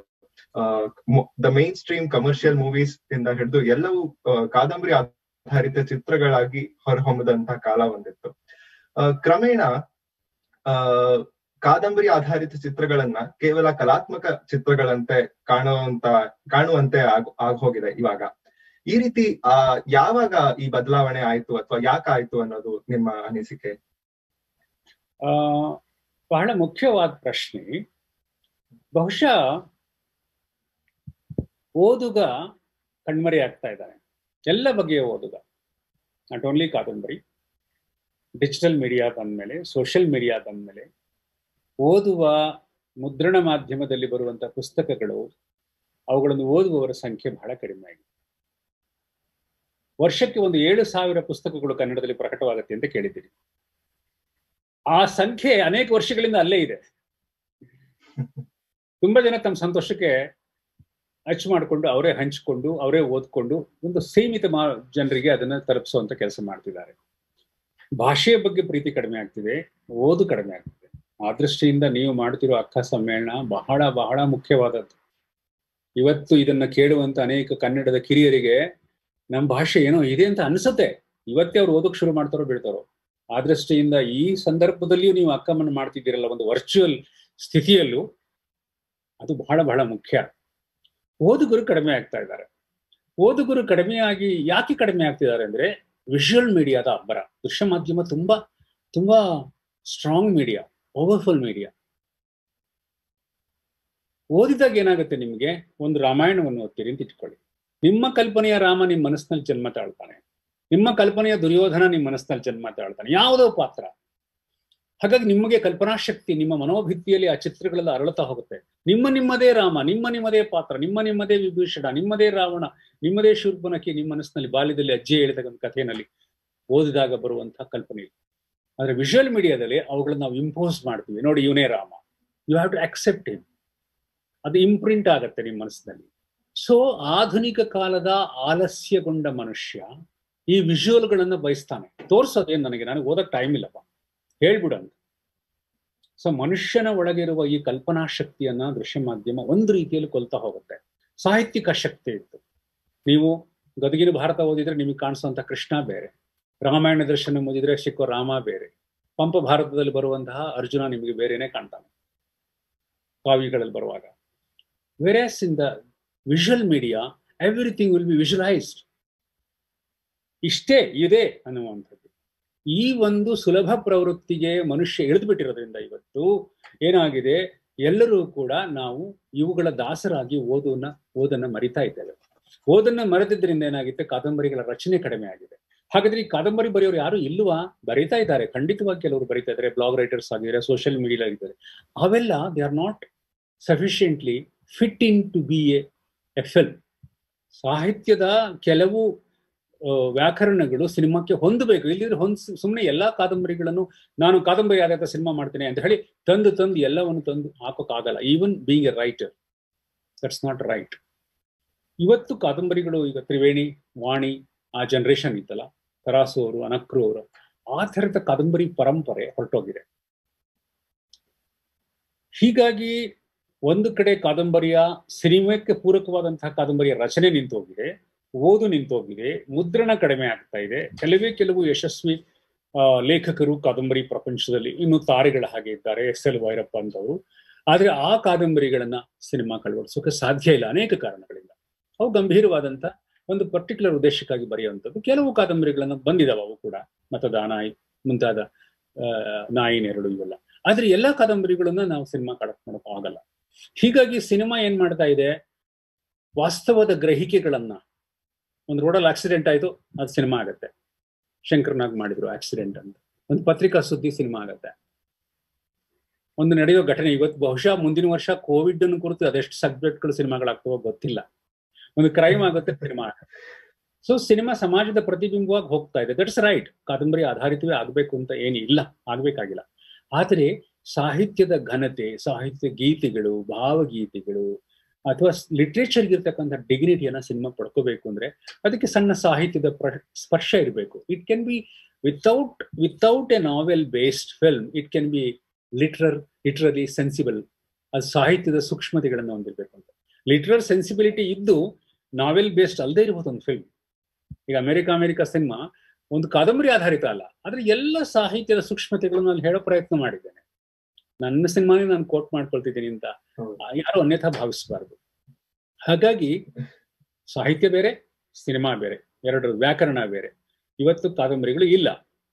the mainstream commercial movies ಇಂದ ಹಿಡಿದು ಎಲ್ಲವೂ ಆ, ಕಾದಂಬರಿ ಆಧಾರಿತ ಚಿತ್ರಗಳಾಗಿ ಹೊರಹೊಮ್ಮದಂತಹ ಕಾಲ ಒಂದಿತ್ತು ಆ, ಕ್ರಮೇಣ ಆ ಕಾದಂಬರಿ ಆಧಾರಿತ ಚಿತ್ರಗಳನ್ನ ಕೇವಲ ಕಲಾತ್ಮಕ ಚಿತ್ರಗಳಂತೆ ಕಾಣುವಂತ ಕಾಣುವಂತೆ ಆಗ್ ಆಗ್ ಹೋಗಿದೆ ಇವಾಗ ಈ ರೀತಿ ಆ ಯಾವಾಗ ಈ ಬದಲಾವಣೆ ಆಯ್ತು ಅಥವಾ ಯಾಕಾಯ್ತು ಅನ್ನೋದು ನಿಮ್ಮ ಅನಿಸಿಕೆ ಆ ಬಹಳ ಮುಖ್ಯವಾದ ಪ್ರಶ್ನೆ ಬಹುಶಃ ಓದುಗ ಕಣ್ಮರೆ ಆಗ್ತಾ ಇದ್ದಾನೆ ಎಲ್ಲ ಬಗೆಯ ಓದುಗ ನಾಟ್ ಓನ್ಲಿ ಕಾದಂಬರಿ ಡಿಜಿಟಲ್ ಮೀಡಿಯಾ ಬಂದ್ಮೇಲೆ ಸೋಷಿಯಲ್ ಮೀಡಿಯಾ ಬಂದ್ಮೇಲೆ ಓದುವ ಮುದ್ರಣ ಮಾಧ್ಯಮದಲ್ಲಿ ಬರುವಂತ ಪುಸ್ತಕಗಳು ಅವುಗಳನ್ನು ಓದುವವರ ಸಂಖ್ಯೆ ಬಹಳ ಕಡಿಮೆ ಆಗಿದೆ ವರ್ಷಕ್ಕೆ ಒಂದು ಏಳು ಸಾವಿರ ಪುಸ್ತಕಗಳು ಕನ್ನಡದಲ್ಲಿ ಪ್ರಕಟವಾಗುತ್ತೆ ಅಂತ ಕೇಳಿದ್ದೀರಿ ಆ ಸಂಖ್ಯೆ ಅನೇಕ ವರ್ಷಗಳಿಂದ ಅಲ್ಲೇ ಇದೆ ತುಂಬಾ ಜನ ತಮ್ಮ ಸಂತೋಷಕ್ಕೆ ಅಚ್ಚು ಮಾಡಿಕೊಂಡು ಅವರೇ ಹಂಚಿಕೊಂಡು ಅವರೇ ಓದ್ಕೊಂಡು ಒಂದು ಸೀಮಿತ ಮಾ ಜನರಿಗೆ ಅದನ್ನ ತಲುಪಿಸುವಂತ ಕೆಲಸ ಮಾಡ್ತಿದ್ದಾರೆ ಭಾಷೆಯ ಬಗ್ಗೆ ಪ್ರೀತಿ ಕಡಿಮೆ ಆಗ್ತಿದೆ ಓದು ಕಡಿಮೆ ಆಗ್ತಿದೆ ಆ ದೃಷ್ಟಿಯಿಂದ ನೀವು ಮಾಡ್ತಿರೋ ಅಕ್ಕ ಸಮ್ಮೇಳನ ಬಹಳ ಬಹಳ ಮುಖ್ಯವಾದದ್ದು ಇವತ್ತು ಇದನ್ನ ಕೇಳುವಂತ ಅನೇಕ ಕನ್ನಡದ ಕಿರಿಯರಿಗೆ ನಮ್ಮ ಭಾಷೆ ಏನೋ ಇದೆ ಅಂತ ಅನ್ಸುತ್ತೆ ಇವತ್ತೇ ಅವ್ರು ಓದೋಕ್ ಶುರು ಮಾಡ್ತಾರೋ ಬೀಳ್ತಾರೋ ಆ ದೃಷ್ಟಿಯಿಂದ ಈ ಸಂದರ್ಭದಲ್ಲಿಯೂ ನೀವು ಅಕ್ಕಮ್ಮನ್ನು ಮಾಡ್ತಿದ್ದೀರಲ್ಲ ಒಂದು ವರ್ಚುವಲ್ ಸ್ಥಿತಿಯಲ್ಲೂ ಅದು ಬಹಳ ಬಹಳ ಮುಖ್ಯ ಓದುಗರು ಕಡಿಮೆ ಆಗ್ತಾ ಇದ್ದಾರೆ ಓದುಗರು ಕಡಿಮೆಯಾಗಿ ಯಾಕೆ ಕಡಿಮೆ ಆಗ್ತಿದ್ದಾರೆ ಅಂದ್ರೆ ವಿಷುವಲ್ ಮೀಡಿಯಾದ ಅಬ್ಬರ ದೃಶ್ಯ ಮಾಧ್ಯಮ ತುಂಬಾ ತುಂಬಾ ಸ್ಟ್ರಾಂಗ್ ಮೀಡಿಯಾ ಪವರ್ಫುಲ್ ಮೀಡಿಯಾ ಓದಿದಾಗ ಏನಾಗುತ್ತೆ ನಿಮ್ಗೆ ಒಂದು ರಾಮಾಯಣವನ್ನು ಓದ್ತೀರಿ ಅಂತ ಇಟ್ಕೊಳ್ಳಿ ನಿಮ್ಮ ಕಲ್ಪನೆಯ ರಾಮ ನಿಮ್ಮ ಮನಸ್ಸಿನಲ್ಲಿ ಜನ್ಮ ತಾಳ್ತಾನೆ ನಿಮ್ಮ ಕಲ್ಪನೆಯ ದುರ್ಯೋಧನ ನಿಮ್ಮ ಮನಸ್ಸಿನಲ್ಲಿ ಜನ್ಮ ತಾಳ್ತಾನೆ ಯಾವುದೋ ಪಾತ್ರ ಹಾಗಾಗಿ ನಿಮಗೆ ಕಲ್ಪನಾ ಶಕ್ತಿ ನಿಮ್ಮ ಮನೋಭಿತ್ತಿಯಲ್ಲಿ ಆ ಚಿತ್ರಗಳೆಲ್ಲ ಅರಳುತ್ತಾ ಹೋಗುತ್ತೆ ನಿಮ್ಮ ನಿಮ್ಮದೇ ರಾಮ ನಿಮ್ಮ ನಿಮ್ಮದೇ ಪಾತ್ರ ನಿಮ್ಮ ನಿಮ್ಮದೇ ವಿಭೀಷಣ ನಿಮ್ಮದೇ ರಾವಣ ನಿಮ್ಮದೇ ಶೂರ್ಪನಕ್ಕೆ ನಿಮ್ಮ ಮನಸ್ಸಿನಲ್ಲಿ ಬಾಲ್ಯದಲ್ಲಿ ಅಜ್ಜಿ ಹೇಳಿದ ಕಥೆಯಲ್ಲಿ ಓದಿದಾಗ ಬರುವಂತಹ ಕಲ್ಪನೆ ಇದೆ. ಆದ್ರೆ ವಿಷುವಲ್ ಮೀಡಿಯಾದಲ್ಲಿ ಅವುಗಳನ್ನ ನಾವು ಇಂಪೋಸ್ ಮಾಡ್ತೀವಿ ನೋಡಿ ಇವನೇ Rama you have to accept him ಅದು ಇಂಪ್ರಿಂಟ್ ಆಗತ್ತೆ ನಿಮ್ಮ ಮನಸ್ಸಿನಲ್ಲಿ ಸೊ ಆಧುನಿಕ ಕಾಲದ ಆಲಸ್ಯಗೊಂಡ ಮನುಷ್ಯ ಈ ವಿಜುವಲ್ಗಳನ್ನ ಬಯಸ್ತಾನೆ ತೋರ್ಸೋದೇನು ನನಗೆ ನನಗೆ ಓದಕ್ ಟೈಮ್ ಇಲ್ಲಪ್ಪ ಹೇಳ್ಬಿಡಂತ ಸೊ ಮನುಷ್ಯನ ಒಳಗಿರುವ ಈ ಕಲ್ಪನಾ ಶಕ್ತಿಯನ್ನ ದೃಶ್ಯ ಮಾಧ್ಯಮ ಒಂದು ರೀತಿಯಲ್ಲಿ ಕೊಲ್ತಾ ಹೋಗುತ್ತೆ ಸಾಹಿತ್ಯಿಕ ಶಕ್ತಿ ಇತ್ತು ನೀವು ಗದಗಿನ ಭಾರತ ಓದಿದ್ರೆ ನಿಮಗೆ ಕಾಣಿಸುವಂತ ಕೃಷ್ಣ ಬೇರೆ ರಾಮಾಯಣ ದರ್ಶನ ಓದಿದ್ರೆ ಸಿಕ್ಕೋ ರಾಮ ಬೇರೆ ಪಂಪ ಭಾರತದಲ್ಲಿ ಬರುವಂತಹ ಅರ್ಜುನ ನಿಮಗೆ ಬೇರೆನೆ ಕಾಣ್ತಾನೆ ಕಾವಿಗಳಲ್ಲಿ ಬರುವಾಗ versus in the visual media everything will be visualised ಇಷ್ಟೇ ಇದೆ ಅನ್ನುವಂಥದ್ದು ಈ ಒಂದು ಸುಲಭ ಪ್ರವೃತ್ತಿಗೆ ಮನುಷ್ಯ ಇಳಿದು ಬಿಟ್ಟಿರೋದ್ರಿಂದ ಇವತ್ತು ಏನಾಗಿದೆ ಎಲ್ಲರೂ ಕೂಡ ನಾವು ಇವುಗಳ ದಾಸರಾಗಿ ಓದನ್ನ ಓದನ್ನ ಮರಿತಾ ಇದ್ದೇವೆ ಓದನ್ನ ಮರೆತಿದ್ರಿಂದ ಏನಾಗುತ್ತೆ ಕಾದಂಬರಿಗಳ ರಚನೆ ಕಡಿಮೆ ಆಗಿದೆ ಹಾಗಾದ್ರೆ ಈ ಕಾದಂಬರಿ ಬರೆಯೋರು ಯಾರು ಇಲ್ವಾ ಬರೀತಾ ಇದ್ದಾರೆ ಖಂಡಿತವಾಗಿ ಕೆಲವರು ಬರೀತಾ ಇದ್ದಾರೆ ಬ್ಲಾಗ್ ರೈಟರ್ಸ್ ಆಗಿದ್ದಾರೆ ಸೋಷಿಯಲ್ ಮೀಡಿಯಾ ಆಗಿದ್ದಾರೆ ಅವೆಲ್ಲ they are not sufficiently fit in to be a ಎಫ್ ಸಾಹಿತ್ಯದ ಕೆಲವು ವ್ಯಾಕರಣಗಳು ಸಿನಿಮಾಕ್ಕೆ ಹೊಂದಬೇಕು ಇಲ್ಲಿದ್ರೆ ಹೊಂದ್ ಸುಮ್ಮನೆ ಎಲ್ಲಾ ಕಾದಂಬರಿಗಳನ್ನು ನಾನು ಕಾದಂಬರಿ ಆಧಾರಿತ ಸಿನಿಮಾ ಮಾಡ್ತೇನೆ ಅಂತ ಹೇಳಿ ತಂದು ತಂದು ಎಲ್ಲವನ್ನು ತಂದು ಹಾಕೋಕ್ಕಾಗಲ್ಲ even being a writer that's not right ಇವತ್ತು ಕಾದಂಬರಿಗಳು ಈಗ ತ್ರಿವೇಣಿ ವಾಣಿ ಆ ಜನರೇಷನ್ ಇತ್ತಲ್ಲ ತರಾಸು ಅವರು ಅನಕ್ರು ಅವರು ಆ ಥರದ ಕಾದಂಬರಿ ಪರಂಪರೆ ಹೊರಟೋಗಿದೆ ಹೀಗಾಗಿ ಒಂದು ಕಡೆ ಕಾದಂಬರಿಯ ಸಿನಿಮಾಕ್ಕೆ ಪೂರಕವಾದಂತಹ ಕಾದಂಬರಿಯ ರಚನೆ ನಿಂತೋಗಿದೆ ಓದು ನಿಂತೋಗಿದೆ ಮುದ್ರಣ ಕಡಿಮೆ ಆಗ್ತಾ ಇದೆ ಕೆಲವೇ ಕೆಲವು ಯಶಸ್ವಿ ಲೇಖಕರು ಕಾದಂಬರಿ ಪ್ರಪಂಚದಲ್ಲಿ ಇನ್ನು ತಾರೆಗಳ ಹಾಗೆ ಇದ್ದಾರೆ ಎಸ್ ಎಲ್ ಭೈರಪ್ಪ ಅಂತವರು ಆದ್ರೆ ಆ ಕಾದಂಬರಿಗಳನ್ನ ಸಿನಿಮಾ ಕಳವಡಿಸೋಕೆ ಸಾಧ್ಯ ಇಲ್ಲ ಅನೇಕ ಕಾರಣಗಳಿಂದ ಅವು ಗಂಭೀರವಾದಂತ ಒಂದು ಪರ್ಟಿಕ್ಯುಲರ್ ಉದ್ದೇಶಕ್ಕಾಗಿ ಬರೆಯುವಂಥದ್ದು ಕೆಲವು ಕಾದಂಬರಿಗಳನ್ನ ಬಂದಿದಾವ ಅವು ಕೂಡ ಮತದಾನ ಮುಂತಾದ ನಾಯಿ ನೆರಳು ಇವೆಲ್ಲ ಆದ್ರೆ ಎಲ್ಲಾ ಕಾದಂಬರಿಗಳನ್ನ ನಾವು ಸಿನಿಮಾ ಕಡಕ್ ಮಾಡಕ್ ಆಗಲ್ಲ ಹೀಗಾಗಿ ಸಿನಿಮಾ ಏನ್ ಮಾಡ್ತಾ ಇದೆ ವಾಸ್ತವದ ಗ್ರಹಿಕೆಗಳನ್ನ ಒಂದು ರೋಡಲ್ಲಿ ಆಕ್ಸಿಡೆಂಟ್ ಆಯ್ತು ಅದು ಸಿನಿಮಾ ಆಗತ್ತೆ ಶಂಕರ್ನಾಗ್ ಮಾಡಿದ್ರು ಆಕ್ಸಿಡೆಂಟ್ ಅಂತ ಒಂದು ಪತ್ರಿಕಾ ಸುದ್ದಿ ಸಿನಿಮಾ ಆಗತ್ತೆ ಒಂದು ನಡೆಯೋ ಘಟನೆ ಇವತ್ತು ಬಹುಶಃ ಮುಂದಿನ ವರ್ಷ ಕೋವಿಡ್ ಅನ್ನು ಕುರಿತು ಅದೆಷ್ಟು ಸಬ್ಜೆಕ್ಟ್ಗಳು ಸಿನಿಮಾಗಳಾಗ್ತವೋ ಗೊತ್ತಿಲ್ಲ ಒಂದು ಕ್ರೈಮ್ ಆಗುತ್ತೆ ಸಿನಿಮಾ ಆಗುತ್ತೆ ಸೊ ಸಿನಿಮಾ ಸಮಾಜದ ಪ್ರತಿಬಿಂಬವಾಗಿ ಹೋಗ್ತಾ ಇದೆ ದಟ್ಸ್ ರೈಟ್ ಕಾದಂಬರಿ ಆಧಾರಿತವೇ ಆಗ್ಬೇಕು ಅಂತ ಏನು ಇಲ್ಲ ಆಗ್ಬೇಕಾಗಿಲ್ಲ ಆದರೆ ಸಾಹಿತ್ಯದ ಘನತೆ ಸಾಹಿತ್ಯ ಗೀತೆಗಳು ಭಾವಗೀತೆಗಳು ಅಥವಾ ಲಿಟ್ರೇಚರ್ಗೆ ಇರ್ತಕ್ಕಂಥ ಡಿಗ್ನಿಟಿಯನ್ನ ಸಿನಿಮಾ ಪಡ್ಕೋಬೇಕು ಅಂದ್ರೆ ಅದಕ್ಕೆ ಸಣ್ಣ ಸಾಹಿತ್ಯದ ಸ್ಪರ್ಶ ಇರಬೇಕು it can be without without a novel based film it can be literary literally sensible ಅದು ಸಾಹಿತ್ಯದ ಸೂಕ್ಷ್ಮತೆಗಳನ್ನು ಹೊಂದಿರಬೇಕು ಅಂತ ಲಿಟ್ರಲ್ ಸೆನ್ಸಿಬಿಲಿಟಿ ಇದ್ದು ನಾವೆಲ್ ಬೇಸ್ಡ್ ಅಲ್ಲದೆ ಇರಬಹುದು ಒಂದು ಫಿಲ್ಮ್ ಈಗ ಅಮೆರಿಕ ಅಮೆರಿಕ ಸಿನಿಮಾ ಒಂದು ಕಾದಂಬರಿ ಆಧಾರಿತ ಅಲ್ಲ ಆದ್ರೆ ಎಲ್ಲ ಸಾಹಿತ್ಯದ ಸೂಕ್ಷ್ಮತೆಗಳನ್ನು ಅಲ್ಲಿ ಹೇಳೋ ಪ್ರಯತ್ನ ಮಾಡಿದ್ದೇನೆ ನನ್ನ ಸಿನಿಮಾನೇ ನಾನು ಕೋಟ್ ಮಾಡ್ಕೊಳ್ತಿದ್ದೀನಿ ಅಂತ ಯಾರು ಅನ್ಯಥಾ ಭಾವಿಸಬಾರ್ದು ಹಾಗಾಗಿ ಸಾಹಿತ್ಯ ಬೇರೆ ಸಿನಿಮಾ ಬೇರೆ ಎರಡರ ವ್ಯಾಕರಣ ಬೇರೆ ಇವತ್ತು ಕಾದಂಬರಿಗಳು ಇಲ್ಲ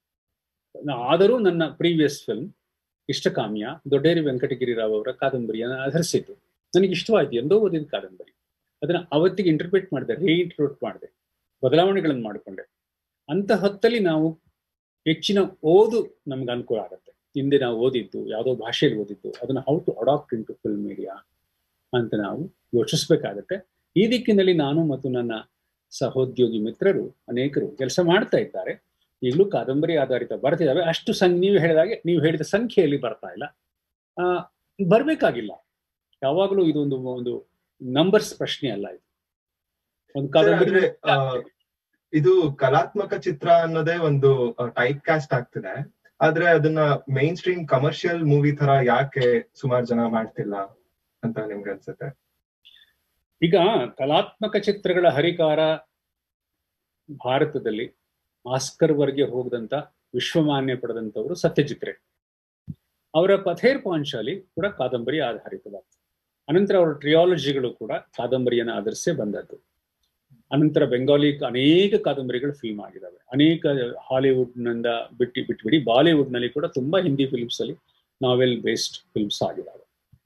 ಆದರೂ ನನ್ನ ಪ್ರೀವಿಯಸ್ ಫಿಲ್ಮ್ ಇಷ್ಟಕಾಮ್ಯ ದೊಡ್ಡೇರಿ ವೆಂಕಟಗಿರಿ ರಾವ್ ಅವರ ಕಾದಂಬರಿಯನ್ನು ಆಧರಿಸಿದ್ದು ನನಗೆ ಇಷ್ಟವಾಯ್ತು ಎಂದೋ ಓದಿದ ಕಾದಂಬರಿ ಅದನ್ನ ಅವತ್ತಿಗೆ ಇಂಟರ್ಪ್ರಿಟ್ ಮಾಡಿದೆ ರೀಇಂಟರ್ಪ್ರಿಟ್ ಮಾಡಿದೆ ಬದಲಾವಣೆಗಳನ್ನು ಮಾಡಿಕೊಂಡೆ ಅಂತ ಹೊತ್ತಲ್ಲಿ ನಾವು ಹೆಚ್ಚಿನ ಓದು ನಮ್ಗೆ ಅನುಕೂಲ ಆಗುತ್ತೆ ಹಿಂದೆ ನಾವು ಓದಿದ್ದು ಯಾವುದೋ ಭಾಷೆಯಲ್ಲಿ ಓದಿದ್ದು ಅದನ್ನ how to adapt into film media ಅಂತ ನಾವು ಯೋಚಿಸ್ಬೇಕಾಗತ್ತೆ ಈ ದಿಕ್ಕಿನಲ್ಲಿ ನಾನು ಮತ್ತು ನನ್ನ ಸಹೋದ್ಯೋಗಿ ಮಿತ್ರರು ಅನೇಕರು ಕೆಲಸ ಮಾಡ್ತಾ ಇದ್ದಾರೆ ಈಗಲೂ ಕಾದಂಬರಿ ಆಧಾರಿತ ಬರ್ತಿದ್ದಾವೆ ಅಷ್ಟು ಸಂಖ್ಯೆ ನೀವು ಹೇಳಿದಾಗೆ ನೀವು ಹೇಳಿದ ಸಂಖ್ಯೆಯಲ್ಲಿ ಬರ್ತಾ ಇಲ್ಲ ಆ ಬರ್ಬೇಕಾಗಿಲ್ಲ ಯಾವಾಗಲೂ ಇದೊಂದು ಒಂದು ನಂಬರ್ಸ್ ಪ್ರಶ್ನೆ ಅಲ್ಲ ಇದು ಒಂದು ಕಾದಂಬರಿ ಇದು ಕಲಾತ್ಮಕ ಚಿತ್ರ ಅನ್ನೋದೇ ಒಂದು ಟೈಪ್ ಕ್ಯಾಸ್ಟ್ ಆಗ್ತಿದೆ ಆದ್ರೆ ಅದನ್ನ ಮೈನ್ ಸ್ಟ್ರೀಮ್ ಕಮರ್ಷಿಯಲ್ ಮೂವಿ ತರ ಯಾಕೆ ಸುಮಾರು ಜನ ಮಾಡ್ತಿಲ್ಲ ಅಂತ ನಿಮ್ಗೆ ಅನ್ಸುತ್ತೆ ಈಗ ಕಲಾತ್ಮಕ ಚಿತ್ರಗಳ ಹರಿಕಾರ ಭಾರತದಲ್ಲಿ ಆಸ್ಕರ್ ವರ್ಗೆ ಹೋಗದಂತ ವಿಶ್ವಮಾನ್ಯ ಪಡೆದಂತವರು ಸತ್ಯಜಿತ್ರೆ ಅವರ ಪಥೇರ್ ಪಾಂಚಾಲಿ ಕೂಡ ಕಾದಂಬರಿ ಆಧಾರಿತವಾದ ಅನಂತರ ಅವರ ಟ್ರಿಯಾಲಜಿಗಳು ಕೂಡ ಕಾದಂಬರಿಯನ್ನು ಆಧರಿಸೇ ಬಂದದ್ದು ಅನಂತರ ಬೆಂಗಾಲಿ ಅನೇಕ ಕಾದಂಬರಿಗಳು ಫಿಲ್ಮ್ ಆಗಿದ್ದಾವೆ ಅನೇಕ ಹಾಲಿವುಡ್ ನಿಂದ ಬಿಟ್ಟು ಬಿಟ್ಬಿಡಿ ಬಾಲಿವುಡ್ ನಲ್ಲಿ ಕೂಡ ತುಂಬಾ ಹಿಂದಿ ಫಿಲ್ಮ್ಸ್ ಅಲ್ಲಿ ನಾವೆಲ್ ಬೇಸ್ಡ್ ಫಿಲ್ಮ್ಸ್ ಆಗಿದ್ದಾವೆ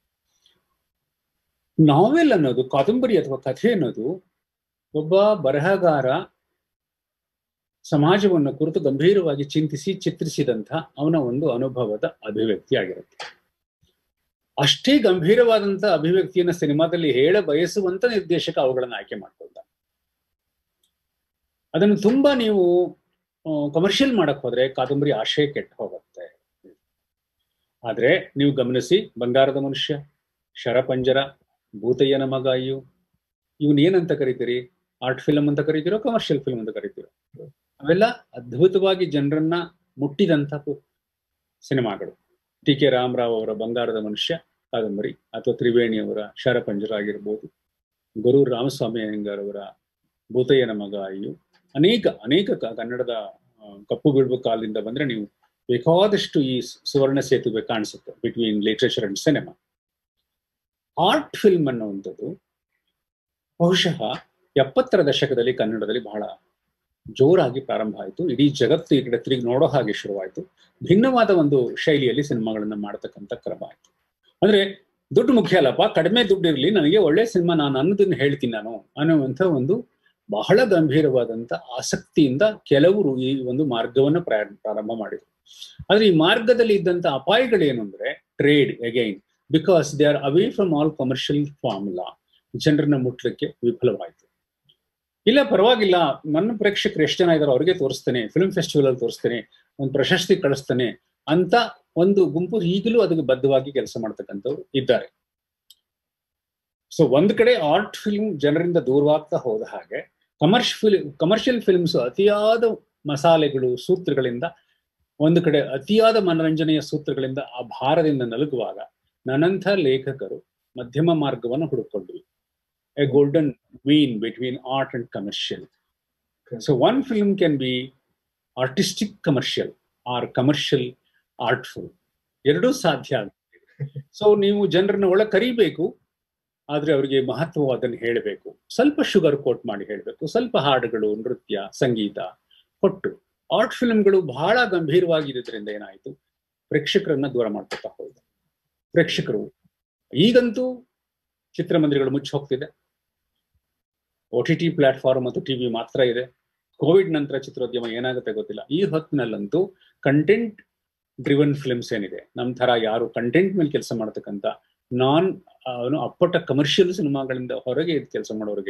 ನಾವೆಲ್ ಅನ್ನೋದು ಕಾದಂಬರಿ ಅಥವಾ ಕಥೆ ಅನ್ನೋದು ಒಬ್ಬ ಬರಹಗಾರ ಸಮಾಜವನ್ನು ಕುರಿತು ಗಂಭೀರವಾಗಿ ಚಿಂತಿಸಿ ಚಿತ್ರಿಸಿದಂಥ ಅವನ ಒಂದು ಅನುಭವದ ಅಭಿವ್ಯಕ್ತಿ ಆಗಿರುತ್ತೆ ಅಷ್ಟೇ ಗಂಭೀರವಾದಂಥ ಅಭಿವ್ಯಕ್ತಿಯನ್ನು ಸಿನಿಮಾದಲ್ಲಿ ಹೇಳ ಬಯಸುವಂತ ನಿರ್ದೇಶಕ ಅವುಗಳನ್ನು ಆಯ್ಕೆ ಮಾಡ್ಕೊಳ್ತಾನೆ ಅದನ್ನು ತುಂಬಾ ನೀವು ಕಮರ್ಷಿಯಲ್ ಮಾಡಕ್ ಹೋದ್ರೆ ಕಾದಂಬರಿ ಆಶಯ ಕೆಟ್ಟ ಹೋಗುತ್ತೆ ಆದ್ರೆ ನೀವು ಗಮನಿಸಿ ಬಂಗಾರದ ಮನುಷ್ಯ ಶರಪಂಜರ ಭೂತಯ್ಯನ ಮಗ ಅಯ್ಯು ಇವನ್ ಏನಂತ ಕರಿತೀರಿ ಆರ್ಟ್ ಫಿಲ್ಮ್ ಅಂತ ಕರಿತೀರೋ ಕಮರ್ಷಿಯಲ್ ಫಿಲ್ಮ್ ಅಂತ ಕರಿತೀರೋ ಅವೆಲ್ಲ ಅದ್ಭುತವಾಗಿ ಜನರನ್ನ ಮುಟ್ಟಿದಂತ ಪು- ಸಿನಿಮಾಗಳು ಟಿ ಕೆ ರಾಮರಾವ್ ಅವರ ಬಂಗಾರದ ಮನುಷ್ಯ ಕಾದಂಬರಿ ಅಥವಾ ತ್ರಿವೇಣಿ ಅವರ ಶರಪಂಜರ ಆಗಿರ್ಬೋದು ಗುರು ರಾಮಸ್ವಾಮಿ ಅಯ್ಯಂಗಾರ್ ಅವರ ಭೂತಯ್ಯನ ಮಗ ಅಯ್ಯು ಅನೇಕ ಅನೇಕ ಕ- ಕನ್ನಡದ ಆ, ಕಪ್ಪು ಬಿಳುಬು ಕಾಲದಿಂದ ಬಂದ್ರೆ ನೀವು ಬೇಕಾದಷ್ಟು ಈ ಸ್- ಸುವರ್ಣ ಸೇತುವೆ ಕಾಣಿಸುತ್ತೆ between literature and cinema art film ಅನ್ನುವಂಥದ್ದು ಬಹುಶಃ ಎಪ್ಪತ್ತರ ದಶಕದಲ್ಲಿ ಕನ್ನಡದಲ್ಲಿ ಬಹಳ ಜೋರಾಗಿ ಪ್ರಾರಂಭ ಆಯಿತು ಇಡೀ ಜಗತ್ತು ಈ ಕಡೆ ತಿರುಗಿ ನೋಡೋ ಹಾಗೆ ಶುರುವಾಯಿತು ಭಿನ್ನವಾದ ಒಂದು ಶೈಲಿಯಲ್ಲಿ ಸಿನಿಮಾಗಳನ್ನ ಮಾಡತಕ್ಕಂಥ ಕ್ರಮ ಆಯಿತು ಅಂದ್ರೆ ದುಡ್ಡು ಮುಖ್ಯ ಅಲ್ಲಪ್ಪ ಕಡಿಮೆ ದುಡ್ಡು ಇರಲಿ ನನಗೆ ಒಳ್ಳೆ ಸಿನಿಮಾ ನಾನು ಅನ್ನೋದನ್ನ ಹೇಳ್ತೀನಿ ನಾನು ಅನ್ನುವಂಥ ಒಂದು ಬಹಳ ಗಂಭೀರವಾದಂತ ಆಸಕ್ತಿಯಿಂದ ಕೆಲವರು ಈ ಒಂದು ಮಾರ್ಗವನ್ನು ಪ್ರಾರ- ಪ್ರಾರಂಭ ಮಾಡಿದರು ಆದ್ರೆ ಈ ಮಾರ್ಗದಲ್ಲಿ ಇದ್ದಂತ ಅಪಾಯಗಳೇನು ಅಂದ್ರೆ trade again because they are away from all commercial formula ಜನರನ್ನ ಮುಟ್ಲಿಕ್ಕೆ ವಿಫಲವಾಯಿತು ಇಲ್ಲ ಪರವಾಗಿಲ್ಲ ನನ್ನ ಪ್ರೇಕ್ಷಕರು ಎಷ್ಟು ಜನ ಇದಾರೋ ಅವ್ರಿಗೆ ತೋರಿಸ್ತೇನೆ ಫಿಲ್ಮ್ ಫೆಸ್ಟಿವಲ್ ಅಲ್ಲಿ ತೋರಿಸ್ತೇನೆ ಒಂದು ಪ್ರಶಸ್ತಿ ಕಳಿಸ್ತೇನೆ ಅಂತ ಒಂದು ಗುಂಪು ಈಗಲೂ ಅದಕ್ಕೆ ಬದ್ಧವಾಗಿ ಕೆಲಸ ಮಾಡ್ತಕ್ಕಂಥವ್ರು ಇದ್ದಾರೆ ಸೊ ಒಂದ್ ಕಡೆ ಆರ್ಟ್ ಫಿಲ್ಮ್ ಜನರಿಂದ ದೂರವಾಗ್ತಾ ಹೋದ ಹಾಗೆ ಕಮರ್ಷ್ ಫಿಲ್ಮ್ ಕಮರ್ಷಿಯಲ್ ಫಿಲ್ಮ್ಸ್ ಅತಿಯಾದ ಮಸಾಲೆಗಳು ಸೂತ್ರಗಳಿಂದ ಒಂದು ಕಡೆ ಅತಿಯಾದ ಮನರಂಜನೆಯ ಸೂತ್ರಗಳಿಂದ ಆ ಭಾರದಿಂದ ನಲುಗುವಾಗ ನನ್ನಂಥ ಲೇಖಕರು ಮಧ್ಯಮ ಮಾರ್ಗವನ್ನು ಹುಡುಕೊಂಡ್ವಿ a golden mean between art and commercial so one film can be artistic commercial or commercial artful ಎರಡೂ ಸಾಧ್ಯ ಆಗುತ್ತೆ ಸೊ ನೀವು ಜನರನ್ನ ಒಳಗೆ ಕರಿಬೇಕು ಆದ್ರೆ ಅವರಿಗೆ ಮಹತ್ವವಾದನ್ನು ಹೇಳಬೇಕು ಸ್ವಲ್ಪ ಶುಗರ್ ಕೋಟ್ ಮಾಡಿ ಹೇಳಬೇಕು ಸ್ವಲ್ಪ ಹಾಡುಗಳು ನೃತ್ಯ ಸಂಗೀತ ಕೊಟ್ಟು ಆರ್ಟ್ ಫಿಲ್ಮ್ಗಳು ಬಹಳ ಗಂಭೀರವಾಗಿದ್ದರಿಂದ ಏನಾಯಿತು ಪ್ರೇಕ್ಷಕರನ್ನ ದೂರ ಮಾಡ್ಕೊತಾ ಹೋದ ಪ್ರೇಕ್ಷಕರು ಈಗಂತೂ ಚಿತ್ರಮಂದಿರಗಳು ಮುಚ್ಚಿ ಹೋಗ್ತಿದೆ ಒ ಟಿ ಟಿ ಪ್ಲಾಟ್ಫಾರ್ಮ್ ಮತ್ತು ಟಿವಿ ಮಾತ್ರ ಇದೆ ಕೋವಿಡ್ ನಂತರ ಚಿತ್ರೋದ್ಯಮ ಏನಾಗುತ್ತೆ ಗೊತ್ತಿಲ್ಲ ಈ ಹೊತ್ತಿನಲ್ಲಂತೂ ಕಂಟೆಂಟ್ ಡ್ರಿವನ್ ಫಿಲ್ಮ್ಸ್ ಏನಿದೆ ನಮ್ಮ ತರ ಯಾರು ಕಂಟೆಂಟ್ ಮೇಲೆ ಕೆಲಸ ಮಾಡ್ತಕ್ಕಂಥ ನಾನ್ ಅವನು ಅಪ್ಪಟ ಕಮರ್ಷಿಯಲ್ ಸಿನಿಮಾಗಳಿಂದ ಹೊರಗೆ ಇದ್ದು ಕೆಲಸ ಮಾಡೋರಿಗೆ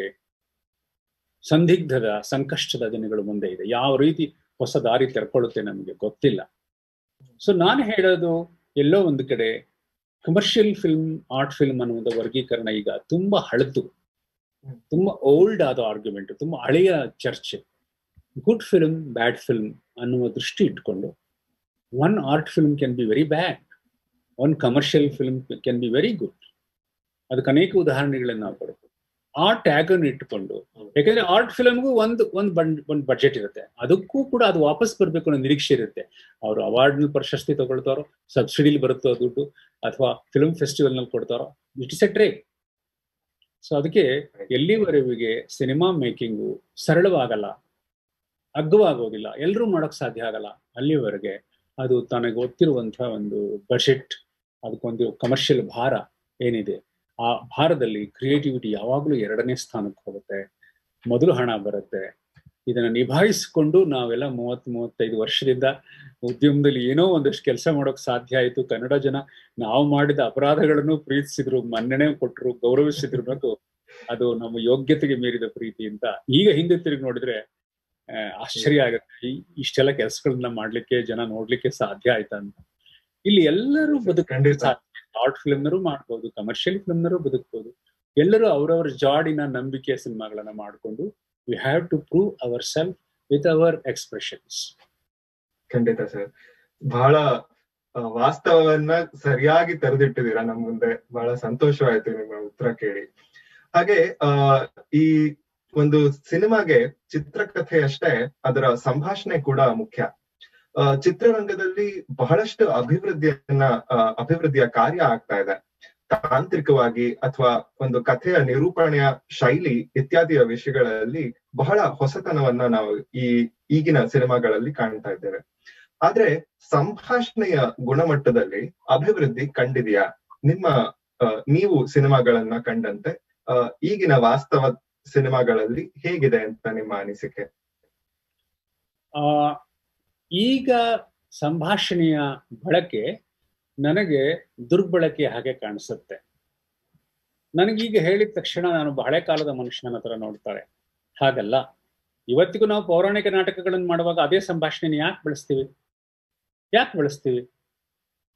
ಸಂದಿಗ್ಧದ ಸಂಕಷ್ಟದ ದಿನಗಳು ಮುಂದೆ ಇದೆ ಯಾವ ರೀತಿ ಹೊಸ ದಾರಿ ತೆರ್ಕೊಳ್ಳುತ್ತೆ ನಮಗೆ ಗೊತ್ತಿಲ್ಲ ಸೊ ನಾನು ಹೇಳೋದು ಎಲ್ಲೋ ಒಂದು ಕಡೆ ಕಮರ್ಷಿಯಲ್ ಫಿಲ್ಮ್ ಆರ್ಟ್ ಫಿಲ್ಮ್ ಅನ್ನುವಂಥ ವರ್ಗೀಕರಣ ಈಗ ತುಂಬಾ ಹಳತು ತುಂಬಾ ಓಲ್ಡ್ ಆದ ಆರ್ಗ್ಯುಮೆಂಟ್ ತುಂಬಾ ಹಳೆಯ ಚರ್ಚೆ ಗುಡ್ ಫಿಲ್ಮ್ ಬ್ಯಾಡ್ ಫಿಲ್ಮ್ ಅನ್ನುವ ದೃಷ್ಟಿ ಇಟ್ಕೊಂಡು one art film can be very bad one commercial film can be very good ಅದಕ್ಕೆ ಅನೇಕ ಉದಾಹರಣೆಗಳನ್ನ ನಾವು ಕೊಡಬಹುದು ಆ ಟ್ಯಾಗ್ ಅನ್ನು ಇಟ್ಟುಕೊಂಡು ಯಾಕಂದ್ರೆ ಆರ್ಟ್ ಫಿಲ್ಮ್ಗೂ ಒಂದು ಒಂದು ಬಂಡ್ ಒಂದು ಬಜೆಟ್ ಇರುತ್ತೆ ಅದಕ್ಕೂ ಕೂಡ ಅದು ವಾಪಸ್ ಬರ್ಬೇಕು ಅನ್ನೋ ನಿರೀಕ್ಷೆ ಇರುತ್ತೆ ಅವರು ಅವಾರ್ಡ್ ಪ್ರಶಸ್ತಿ ತಗೊಳ್ತಾರೋ ಸಬ್ಸಿಡಿಲಿ ಬರುತ್ತೋ ದುಡ್ಡು ಅಥವಾ ಫಿಲ್ಮ್ ಫೆಸ್ಟಿವಲ್ ನಲ್ಲಿ ಕೊಡ್ತಾರೋ it is a tray so ಅದಕ್ಕೆ ಎಲ್ಲಿವರೆವಿಗೆ ಸಿನಿಮಾ ಮೇಕಿಂಗು ಸರಳವಾಗಲ್ಲ ಅಗ್ಗವಾಗೋದಿಲ್ಲ ಎಲ್ಲರೂ ಮಾಡೋಕ್ ಸಾಧ್ಯ ಆಗಲ್ಲ ಅಲ್ಲಿವರೆಗೆ ಅದು ತನಗೆ ಗೊತ್ತಿರುವಂತಹ ಒಂದು ಬಜೆಟ್ ಅದಕ್ಕೊಂದು ಕಮರ್ಷಿಯಲ್ ಭಾರ ಏನಿದೆ ಆ ಭಾರದಲ್ಲಿ ಕ್ರಿಯೇಟಿವಿಟಿ ಯಾವಾಗಲೂ ಎರಡನೇ ಸ್ಥಾನಕ್ಕೆ ಹೋಗುತ್ತೆ ಮೊದಲು ಹಣ ಬರುತ್ತೆ ಇದನ್ನ ನಿಭಾಯಿಸಿಕೊಂಡು ನಾವೆಲ್ಲ ಮೂವತ್ ಮೂವತ್ತೈದು ವರ್ಷದಿಂದ ಉದ್ಯಮದಲ್ಲಿ ಏನೋ ಒಂದಷ್ಟು ಕೆಲಸ ಮಾಡೋಕ್ ಸಾಧ್ಯ ಆಯ್ತು ಕನ್ನಡ ಜನ ನಾವು ಮಾಡಿದ ಅಪರಾಧಗಳನ್ನು ಪ್ರೀತಿಸಿದ್ರು ಮನ್ನಣೆ ಕೊಟ್ಟರು ಗೌರವಿಸಿದ್ರು ಅನ್ನೋದು ಅದು ನಮ್ಮ ಯೋಗ್ಯತೆಗೆ ಮೀರಿದ ಪ್ರೀತಿ ಅಂತ ಈಗ ಹಿಂದೆ ತಿರುಗಿ ನೋಡಿದ್ರೆ ಆಶ್ಚರ್ಯ ಆಗುತ್ತೆ ಈ ಇಷ್ಟೆಲ್ಲ ಕೆಲಸಗಳನ್ನ ಮಾಡ್ಲಿಕ್ಕೆ ಜನ ನೋಡ್ಲಿಕ್ಕೆ ಸಾಧ್ಯ ಆಯ್ತಾ ಅಂತ ಇಲ್ಲಿ ಎಲ್ಲರೂ ಬದುಕ ಆರ್ಟ್ ಫಿಲ್ಮ್ನರು ಮಾಡ್ಬೋದು ಕಮರ್ಷಿಯಲ್ ಫಿಲ್ಮ್ನರು ಬದುಕ್ಬೋದು ಎಲ್ಲರೂ ಅವರವರ ಜಾಡಿನ ನಂಬಿಕೆ ಸಿನಿಮಾಗಳನ್ನ ಮಾಡಿಕೊಂಡು we have to prove our self with our expressions ಖಂಡಿತ ಸರ್ ಬಹಳ ವಾಸ್ತವವನ್ನ ಸರಿಯಾಗಿ ತೆರೆದಿಟ್ಟಿದ್ದೀರಾ ನಮ್ ಮುಂದೆ ಬಹಳ ಸಂತೋಷವಾಯ್ತು ನಿಮ್ಮ ಉತ್ತರ ಕೇಳಿ ಹಾಗೆ ಆ ಈ ಒಂದು ಸಿನಿಮಾಗೆ ಚಿತ್ರಕಥೆ ಅಷ್ಟೇ ಅದರ ಸಂಭಾಷಣೆ ಕೂಡ ಮುಖ್ಯ ಚಿತ್ರರಂಗದಲ್ಲಿ ಬಹಳಷ್ಟು ಅಭಿವೃದ್ಧಿಯನ್ನ ಅಭಿವೃದ್ಧಿಯ ಕಾರ್ಯ ಆಗ್ತಾ ಇದೆ ತಾಂತ್ರಿಕವಾಗಿ ಅಥವಾ ಒಂದು ಕಥೆಯ ನಿರೂಪಣೆಯ ಶೈಲಿ ಇತ್ಯಾದಿಯ ವಿಷಯಗಳಲ್ಲಿ ಬಹಳ ಹೊಸತನವನ್ನ ನಾವು ಈ ಈಗಿನ ಸಿನಿಮಾಗಳಲ್ಲಿ ಕಾಣ್ತಾ ಇದ್ದೇವೆ ಆದ್ರೆ ಸಂಭಾಷಣೆಯ ಗುಣಮಟ್ಟದಲ್ಲಿ ಅಭಿವೃದ್ಧಿ ಕಂಡಿದೆಯಾ ನಿಮ್ಮ ನೀವು ಸಿನಿಮಾಗಳನ್ನ ಕಂಡಂತೆ ಈಗಿನ ವಾಸ್ತವ ಸಿನಿಮಾಗಳಲ್ಲಿ ಹೇಗಿದೆ ಅಂತ ನಿಮ್ಮ ಅನಿಸಿಕೆ ಆ ಈಗ ಸಂಭಾಷಣೆಯ ಬಳಕೆ ನನಗೆ ದುರ್ಬಳಕೆ ಹಾಗೆ ಕಾಣಿಸುತ್ತೆ ನನಗೀಗ ಹೇಳಿದ ತಕ್ಷಣ ನಾನು ಹಳೆ ಕಾಲದ ಮನುಷ್ಯನ ಹತ್ರ ನೋಡ್ತಾರೆ ಹಾಗಲ್ಲ ಇವತ್ತಿಗೂ ನಾವು ಪೌರಾಣಿಕ ನಾಟಕಗಳನ್ನು ಮಾಡುವಾಗ ಅದೇ ಸಂಭಾಷಣೆನ ಯಾಕೆ ಬಳಸ್ತೀವಿ ಯಾಕೆ ಬಳಸ್ತೀವಿ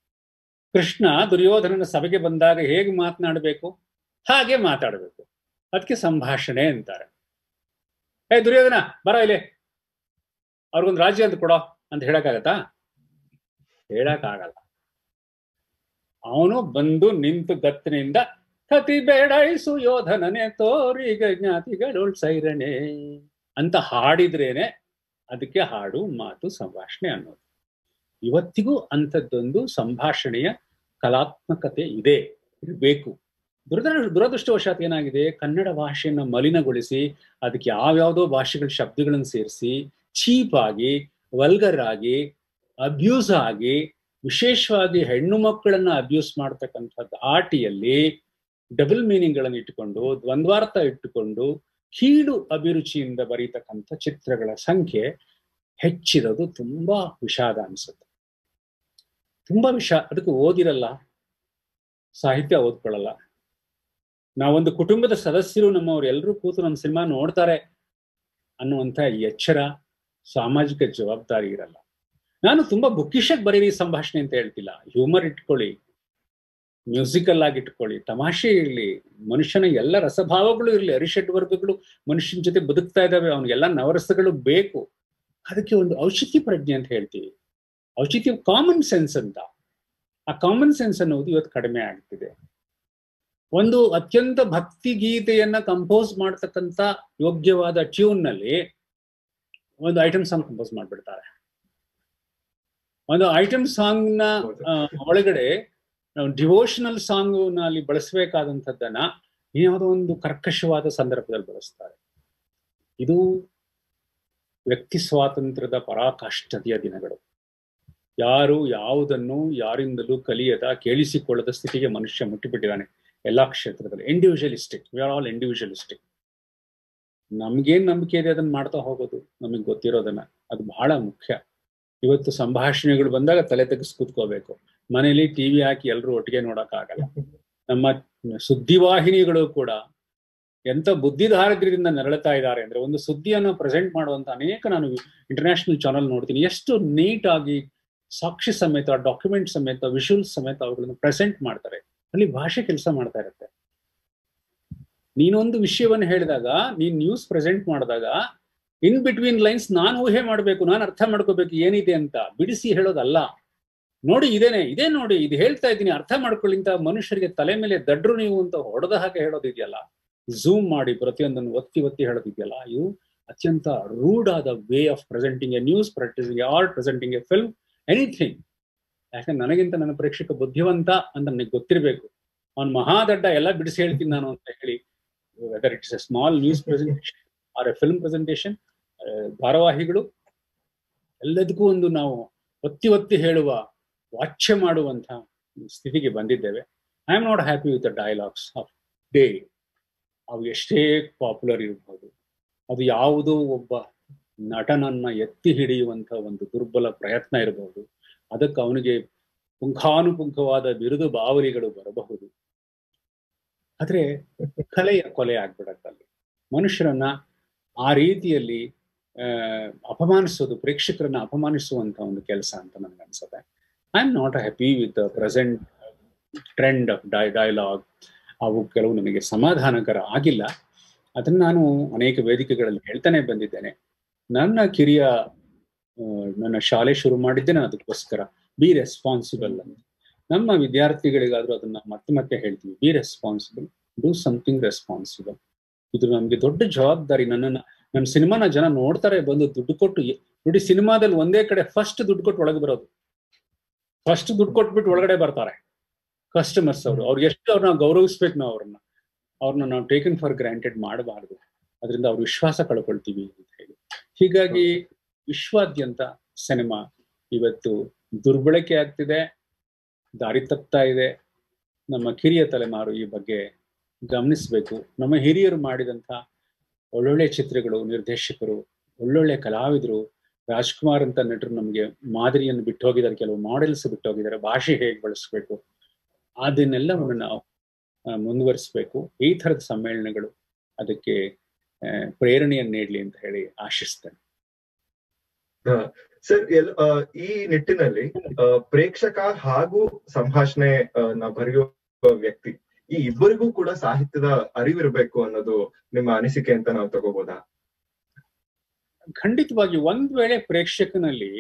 ಕೃಷ್ಣ ದುರ್ಯೋಧನನ ಸಭೆಗೆ ಬಂದಾಗ ಹೇಗೆ ಮಾತನಾಡಬೇಕು ಹಾಗೆ ಮಾತಾಡಬೇಕು ಅದಕ್ಕೆ ಸಂಭಾಷಣೆ ಅಂತಾರೆ ಏ ದುರ್ಯೋಧನ ಬರ ಇಲ್ಲಿ ಅವ್ರಿಗೊಂದು ರಾಜ್ಯ ಅಂತ ಕೊಡೋ ಅಂತ ಹೇಳಕ್ಕಾಗತ್ತಾ ಹೇಳಕ್ಕಾಗಲ್ಲ ಅವನು ಬಂದು ನಿಂತು ಗತ್ತಿನಿಂದ ಕತಿ ಬೇಡಾಯಿಸು ಯೋಧನನೆ ತೋರಿಗ ಜ್ಞಾತಿಗಳು ಸೈರಣೆ ಅಂತ ಹಾಡಿದ್ರೇನೆ ಅದಕ್ಕೆ ಹಾಡು ಮಾತು ಸಂಭಾಷಣೆ ಅನ್ನೋದು ಇವತ್ತಿಗೂ ಅಂಥದ್ದೊಂದು ಸಂಭಾಷಣೆಯ ಕಲಾತ್ಮಕತೆ ಇದೆ ಇರಬೇಕು ದುರದೃ ದುರದೃಷ್ಟವಶಾತ್ ಏನಾಗಿದೆ ಕನ್ನಡ ಭಾಷೆಯನ್ನ ಮಲಿನಗೊಳಿಸಿ ಅದಕ್ಕೆ ಯಾವ್ಯಾವುದೋ ಭಾಷೆಗಳ ಶಬ್ದಗಳನ್ನು ಸೇರಿಸಿ ಚೀಪ್ ಆಗಿ ವಲ್ಗರ್ ಆಗಿ ಅಬ್ಯೂಸ್ ಆಗಿ ವಿಶೇಷವಾಗಿ ಹೆಣ್ಣು ಮಕ್ಕಳನ್ನ ಅಬ್ಯೂಸ್ ಮಾಡ್ತಕ್ಕಂಥದ್ದು ಆಟಿಯಲ್ಲಿ ಡಬಲ್ ಮೀನಿಂಗ್ ಗಳನ್ನು ಇಟ್ಟುಕೊಂಡು ದ್ವಂದ್ವಾರ್ಥ ಇಟ್ಟುಕೊಂಡು ಕೀಳು ಅಭಿರುಚಿಯಿಂದ ಬರೀತಕ್ಕಂಥ ಚಿತ್ರಗಳ ಸಂಖ್ಯೆ ಹೆಚ್ಚಿರೋದು ತುಂಬಾ ವಿಷಾದ ಅನ್ಸುತ್ತೆ ತುಂಬಾ ವಿಷ ಅದಕ್ಕೆ ಓದಿರಲ್ಲ ಸಾಹಿತ್ಯ ಓದ್ಕೊಳ್ಳಲ್ಲ ನಾವೊಂದು ಕುಟುಂಬದ ಸದಸ್ಯರು ನಮ್ಮವ್ರು ಎಲ್ಲರೂ ಕೂತು ನಮ್ಮ ಸಿನಿಮಾ ನೋಡ್ತಾರೆ ಅನ್ನುವಂಥ ಎಚ್ಚರ ಸಾಮಾಜಿಕ ಜವಾಬ್ದಾರಿ ಇರಲ್ಲ ನಾನು ತುಂಬಾ ಬುಕ್ಕಿಶಾಗಿ ಬರೀರಿ ಸಂಭಾಷಣೆ ಅಂತ ಹೇಳ್ತಿಲ್ಲ ಹ್ಯೂಮರ್ ಇಟ್ಕೊಳ್ಳಿ ಮ್ಯೂಸಿಕಲ್ ಆಗಿ ಇಟ್ಕೊಳ್ಳಿ ತಮಾಷೆ ಇರಲಿ ಮನುಷ್ಯನ ಎಲ್ಲ ರಸಭಾವಗಳು ಇರಲಿ ಅರಿಷಡ್ ವರ್ಗಗಳು ಮನುಷ್ಯನ ಜೊತೆ ಬದುಕ್ತಾ ಇದ್ದಾವೆ ಅವನಿಗೆಲ್ಲ ನವರಸಗಳು ಬೇಕು ಅದಕ್ಕೆ ಒಂದು ಔಷಧಿ ಪ್ರಜ್ಞೆ ಅಂತ ಹೇಳ್ತೀವಿ ಔಷಧಿ ಕಾಮನ್ ಸೆನ್ಸ್ ಅಂತ ಆ ಕಾಮನ್ ಸೆನ್ಸ್ ಅನ್ನೋದು ಇವತ್ತು ಕಡಿಮೆ ಆಗ್ತಿದೆ ಒಂದು ಅತ್ಯಂತ ಭಕ್ತಿ ಗೀತೆಯನ್ನ ಕಂಪೋಸ್ ಮಾಡ್ತಕ್ಕಂಥ ಯೋಗ್ಯವಾದ ಟ್ಯೂನ್ ನಲ್ಲಿ ಒಂದು ಐಟಮ್ ಸಾಂಗ್ ಕಂಪೋಸ್ ಮಾಡ್ಬಿಡ್ತಾರೆ ಒಂದು ಐಟಮ್ ಸಾಂಗ್ ನ ಆ, ಒಳಗಡೆ ನಾವು ಡಿವೋಷನಲ್ ಸಾಂಗ್ ನಲ್ಲಿ ಬಳಸಬೇಕಾದಂಥದ್ದನ್ನ ಯಾವುದೋ ಒಂದು ಕರ್ಕಶವಾದ ಸಂದರ್ಭದಲ್ಲಿ ಬಳಸ್ತಾರೆ ಇದು ವ್ಯಕ್ತಿ ಸ್ವಾತಂತ್ರ್ಯದ ಪರಾಕಾಷ್ಠತೆಯ ದಿನಗಳು ಯಾರು ಯಾವುದನ್ನು ಯಾರಿಂದಲೂ ಕಲಿಯದ ಕೇಳಿಸಿಕೊಳ್ಳದ ಸ್ಥಿತಿಗೆ ಮನುಷ್ಯ ಮುಟ್ಟಿಬಿಟ್ಟಿದ್ದಾನೆ ಎಲ್ಲಾ ಕ್ಷೇತ್ರದಲ್ಲಿ individualistic we are all individualistic ನಮ್ಗೇನ್ ನಂಬಿಕೆ ಇದೆ ಅದನ್ನ ಮಾಡ್ತಾ ಹೋಗೋದು ನಮಗೆ ಗೊತ್ತಿರೋದನ್ನ ಅದು ಬಹಳ ಮುಖ್ಯ ಇವತ್ತು ಸಂಭಾಷಣೆಗಳು ಬಂದಾಗ ತಲೆ ತೆಗೆಸ್ ಕೂತ್ಕೋಬೇಕು ಮನೇಲಿ ಟಿವಿ ಹಾಕಿ ಎಲ್ಲರೂ ಒಟ್ಟಿಗೆ ನೋಡಕ್ಕಾಗಲ್ಲ ನಮ್ಮ ಸುದ್ದಿವಾಹಿನಿಗಳು ಕೂಡ ಎಂತ ಬುದ್ಧಿಧಾರಕರಿಂದ ನರಳುತ್ತಾ ಇದ್ದಾರೆ ಅಂದ್ರೆ ಒಂದು ಸುದ್ದಿಯನ್ನು ಪ್ರೆಸೆಂಟ್ ಮಾಡುವಂತ ಅನೇಕ ನಾನು ಇಂಟರ್ನ್ಯಾಷನಲ್ ಚಾನಲ್ ನೋಡ್ತೀನಿ ಎಷ್ಟು ನೀಟ್ ಆಗಿ ಸಾಕ್ಷಿ ಸಮೇತ ಡಾಕ್ಯುಮೆಂಟ್ ಸಮೇತ ವಿಷುವಲ್ ಸಮೇತ ಅವುಗಳನ್ನು ಪ್ರೆಸೆಂಟ್ ಮಾಡ್ತಾರೆ ಅಲ್ಲಿ ಭಾಷೆ ಕೆಲಸ ಮಾಡ್ತಾ ಇರುತ್ತೆ ನೀನೊಂದು ವಿಷಯವನ್ನು ಹೇಳಿದಾಗ ನೀನ್ ನ್ಯೂಸ್ ಪ್ರೆಸೆಂಟ್ ಮಾಡಿದಾಗ ಇನ್ ಬಿಟ್ವೀನ್ ಲೈನ್ಸ್ ನಾನು ಊಹೆ ಮಾಡಬೇಕು ನಾನು ಅರ್ಥ ಮಾಡ್ಕೋಬೇಕು ಏನಿದೆ ಅಂತ ಬಿಡಿಸಿ ಹೇಳೋದಲ್ಲ ನೋಡಿ ಇದೇನೆ ಇದೇ ನೋಡಿ ಇದು ಹೇಳ್ತಾ ಇದ್ದೀನಿ ಅರ್ಥ ಮಾಡ್ಕೊಳ್ಳಿ ಅಂತ ಮನುಷ್ಯರಿಗೆ ತಲೆ ಮೇಲೆ ದಡ್ರು ನೀವು ಅಂತ ಹೊಡೆದ ಹಾಗೆ ಹೇಳೋದಿದೆಯಲ್ಲ ಝೂಮ್ ಮಾಡಿ ಪ್ರತಿಯೊಂದನ್ನು ಒತ್ತಿ ಒತ್ತಿ ಹೇಳೋದಿದೆಯಲ್ಲ ಇದು ಅತ್ಯಂತ ರೂಡ್ ಆದ way of presenting a news practising art presenting a film anything ಯಾಕಂದ್ರೆ ನನಗಿಂತ ನನ್ನ ಪ್ರೇಕ್ಷಕ ಬುದ್ಧಿವಂತ ಅಂತ ನನಗೆ ಗೊತ್ತಿರಬೇಕು ಅವ್ನು ಮಹಾದಡ್ಡ ಎಲ್ಲ ಬಿಡಿಸಿ ಹೇಳ್ತೀನಿ ನಾನು ಅಂತ ಹೇಳಿ whether it's a small news presentation or a film presentation ಧಾರಾವಾಹಿಗಳು ಎಲ್ಲದಕ್ಕೂ ಒಂದು ನಾವು ಒತ್ತಿ ಒತ್ತಿ ಹೇಳುವ ವಾಚ್ಯ ಮಾಡುವಂತ ಸ್ಥಿತಿಗೆ ಬಂದಿದ್ದೇವೆ I am not happy with the dialogues of day ಅವು ಎಷ್ಟೇ ಪಾಪ್ಯುಲರ್ ಇರಬಹುದು ಅದು ಯಾವುದೋ ಒಬ್ಬ ನಟನನ್ನ ಎತ್ತಿ ಹಿಡಿಯುವಂತ ಒಂದು ದುರ್ಬಲ ಪ್ರಯತ್ನ ಇರಬಹುದು ಅದಕ್ಕೆ ಅವನಿಗೆ ಪುಂಖಾನುಪುಂಖವಾದ ಬಿರುದು ಬಾವಲಿಗಳು ಬರಬಹುದು ಆದ್ರೆ ಕಲೆಯ ಕೊಲೆ ಆಗ್ಬಿಡತ್ತಲ್ಲಿ ಮನುಷ್ಯರನ್ನ ಆ ರೀತಿಯಲ್ಲಿ ಆ ಅಪಮಾನಿಸೋದು ಪ್ರೇಕ್ಷಕರನ್ನ ಅಪಮಾನಿಸುವಂತ ಒಂದು ಕೆಲಸ ಅಂತ ನನಗೆ ಅನ್ಸುತ್ತೆ I am not happy with the present trend of die dialogue ಅವು ಕೆಲವು ನನಗೆ ಸಮಾಧಾನಕರ ಆಗಿಲ್ಲ ಅದನ್ನ ನಾನು ಅನೇಕ ವೇದಿಕೆಗಳಲ್ಲಿ ಹೇಳ್ತಾನೆ ಬಂದಿದ್ದೇನೆ ನನ್ನ ಕಿರಿಯ ಆ, ನನ್ನ ಶಾಲೆ ಶುರು ಮಾಡಿದ್ದೆ ನಾನು ಅದಕ್ಕೋಸ್ಕರ ಬಿ ರೆಸ್ಪಾನ್ಸಿಬಲ್ ಅಂತ ನಮ್ಮ ವಿದ್ಯಾರ್ಥಿಗಳಿಗಾದ್ರೂ ಅದನ್ನ ಮತ್ತೆ ಮತ್ತೆ ಹೇಳ್ತೀವಿ be responsible do something responsible ಇದು ನಮ್ಗೆ ದೊಡ್ಡ ಜವಾಬ್ದಾರಿ ನನ್ನನ್ನ ನನ್ನ ಸಿನಿಮಾನ ಜನ ನೋಡ್ತಾರೆ ಬಂದು ದುಡ್ಡು ಕೊಟ್ಟು ಎ- ನೋಡಿ ಸಿನಿಮಾದಲ್ಲಿ ಒಂದೇ ಕಡೆ ಫಸ್ಟ್ ದುಡ್ಡು ಕೊಟ್ಟು ಒಳಗೆ ಬರೋದು ಫಸ್ಟ್ ದುಡ್ಡು ಕೊಟ್ಬಿಟ್ಟು ಒಳಗಡೆ ಬರ್ತಾರೆ ಕಸ್ಟಮರ್ಸ್ ಅವರು ಅವ್ರಿಗೆ ಎಷ್ಟು ಅವ್ರನ್ನ ಗೌರವಿಸ್ಬೇಕು ನಾವು ಅವ್ರನ್ನ ಅವ್ರನ್ನ ನಾವು ಟೇಕನ್ ಫಾರ್ ಗ್ರಾಂಟೆಡ್ ಮಾಡಬಾರ್ದು ಅದರಿಂದ ಅವ್ರ ವಿಶ್ವಾಸ ಕಳ್ಕೊಳ್ತೀವಿ ಅಂತ ಹೇಳಿ ಹೀಗಾಗಿ ವಿಶ್ವಾದ್ಯಂತ ಸಿನಿಮಾ ಇವತ್ತು ದುರ್ಬಳಕೆ ಆಗ್ತಿದೆ ದಾರಿ ತಪ್ತಾ ಇದೆ ನಮ್ಮ ಕಿರಿಯ ತಲೆಮಾರು ಈ ಬಗ್ಗೆ ಗಮನಿಸಬೇಕು ನಮ್ಮ ಹಿರಿಯರು ಮಾಡಿದಂಥ ಒಳ್ಳೊಳ್ಳೆ ಚಿತ್ರಗಳು ನಿರ್ದೇಶಕರು ಒಳ್ಳೊಳ್ಳೆ ಕಲಾವಿದರು ರಾಜ್ಕುಮಾರ್ ಅಂತ ನಟರು ನಮಗೆ ಮಾದರಿಯನ್ನು ಬಿಟ್ಟು ಹೋಗಿದ್ದಾರೆ ಕೆಲವು ಮಾಡೆಲ್ಸ್ ಬಿಟ್ಟು ಹೋಗಿದ್ದಾರೆ ಭಾಷೆ ಹೇಗೆ ಬಳಸಬೇಕು ಅದನ್ನೆಲ್ಲವನ್ನು ನಾವು ಆ, ಮುಂದುವರಿಸ್ಬೇಕು ಈ ಥರದ ಸಮ್ಮೇಳನಗಳು ಅದಕ್ಕೆ ಆ, ಪ್ರೇರಣೆಯನ್ನು ನೀಡಲಿ ಅಂತ ಹೇಳಿ ಆಶಿಸ್ತೇನೆ ಸರ್ ಎಲ್ ಆ, ಈ ನಿಟ್ಟಿನಲ್ಲಿ ಆ, ಪ್ರೇಕ್ಷಕ ಹಾಗೂ ಸಂಭಾಷಣೆ ಆ, ನಾವು ಬರೆಯುವ ವ್ಯಕ್ತಿ ಈ ಇಬ್ಬರಿಗೂ ಕೂಡ ಸಾಹಿತ್ಯದ ಅರಿವಿರ್ಬೇಕು ಅನ್ನೋದು ನಿಮ್ಮ ಅನಿಸಿಕೆ ಅಂತ ನಾವು ತಗೋಬೋದಾ ಖಂಡಿತವಾಗಿ ಒಂದ್ ವೇಳೆ ಪ್ರೇಕ್ಷಕನಲ್ಲಿ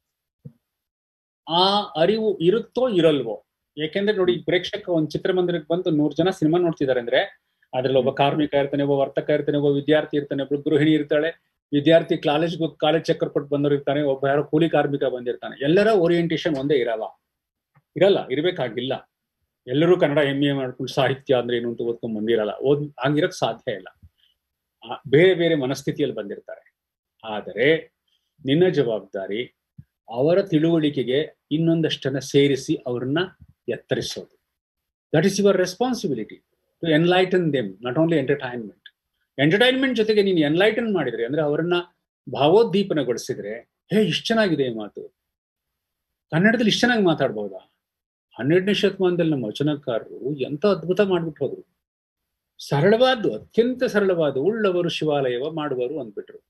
ಆ ಅರಿವು ಇರುತ್ತೋ ಇರಲ್ವೋ ಯಾಕೆಂದ್ರೆ ನೋಡಿ ಪ್ರೇಕ್ಷಕ ಒಂದ್ ಚಿತ್ರಮಂದಿರಕ್ಕೆ ಬಂದು ನೂರ್ ಜನ ಸಿನಿಮಾ ನೋಡ್ತಿದ್ದಾರೆ ಅಂದ್ರೆ ಅದ್ರಲ್ಲಿ ಒಬ್ಬ ಕಾರ್ಮಿಕ ಇರ್ತಾನೆ ಒಬ್ಬ ವರ್ತಕ ಇರ್ತಾನೆ ಒಬ್ಬ ವಿದ್ಯಾರ್ಥಿ ಇರ್ತಾನೆ ಒಬ್ಬ ಗೃಹಿಣಿ ಇರ್ತಾಳೆ ವಿದ್ಯಾರ್ಥಿ ಕಾಲೇಜ್ ಕಾಲೇಜ್ ಚಕ್ಕರ್ ಕೊಟ್ಟು ಬಂದವರು ಇರ್ತಾನೆ ಒಬ್ಬ ಯಾರೋ ಕೂಲಿ ಕಾರ್ಮಿಕ ಬಂದಿರ್ತಾನೆ ಎಲ್ಲರ ಓರಿಯೆಂಟೇಶನ್ ಒಂದೇ ಇರಲ್ಲ ಇರಲ್ಲ ಇರ್ಬೇಕಾಗಿಲ್ಲ ಎಲ್ಲರೂ ಕನ್ನಡ ಎಂ ಎ ಮಾಡ್ಕೊಂಡು ಸಾಹಿತ್ಯ ಅಂದ್ರೆ ಏನು ಅಂತ ಓದ್ಕೊಂಡ್ ಬಂದಿರಲ್ಲ ಓದ್ ಹಂಗಿರಕ್ ಸಾಧ್ಯ ಇಲ್ಲ ಆ, ಬೇರೆ ಬೇರೆ ಮನಸ್ಥಿತಿಯಲ್ಲಿ ಬಂದಿರ್ತಾರೆ ಆದರೆ ನಿನ್ನ ಜವಾಬ್ದಾರಿ ಅವರ ತಿಳುವಳಿಕೆಗೆ ಇನ್ನೊಂದಷ್ಟನ್ನ ಸೇರಿಸಿ ಅವ್ರನ್ನ ಎತ್ತರಿಸೋದು that is your responsibility to enlighten them not only entertainment entertainment ಜೊತೆಗೆ ನೀನು ಎನ್ಲೈಟನ್ ಮಾಡಿದ್ರೆ ಅಂದ್ರೆ ಅವರನ್ನ ಭಾವೋದ್ದೀಪನಗೊಳಿಸಿದ್ರೆ ಹೇ ಇಷ್ಟು ಚೆನ್ನಾಗಿದೆ ಈ ಮಾತು ಕನ್ನಡದಲ್ಲಿ ಇಷ್ಟು ಚೆನ್ನಾಗಿ ಮಾತಾಡ್ಬೋದಾ ಹನ್ನೆರಡನೇ ಶತಮಾನದಲ್ಲಿ ನಮ್ಮ ವಚನಕಾರರು ಎಂತ ಅದ್ಭುತ ಮಾಡ್ಬಿಟ್ಟು ಹೋದ್ರು ಸರಳವಾದ್ದು ಅತ್ಯಂತ ಸರಳವಾದ ಉಳ್ಳವರು ಶಿವಾಲಯವ ಮಾಡುವರು ಅಂದ್ಬಿಟ್ರು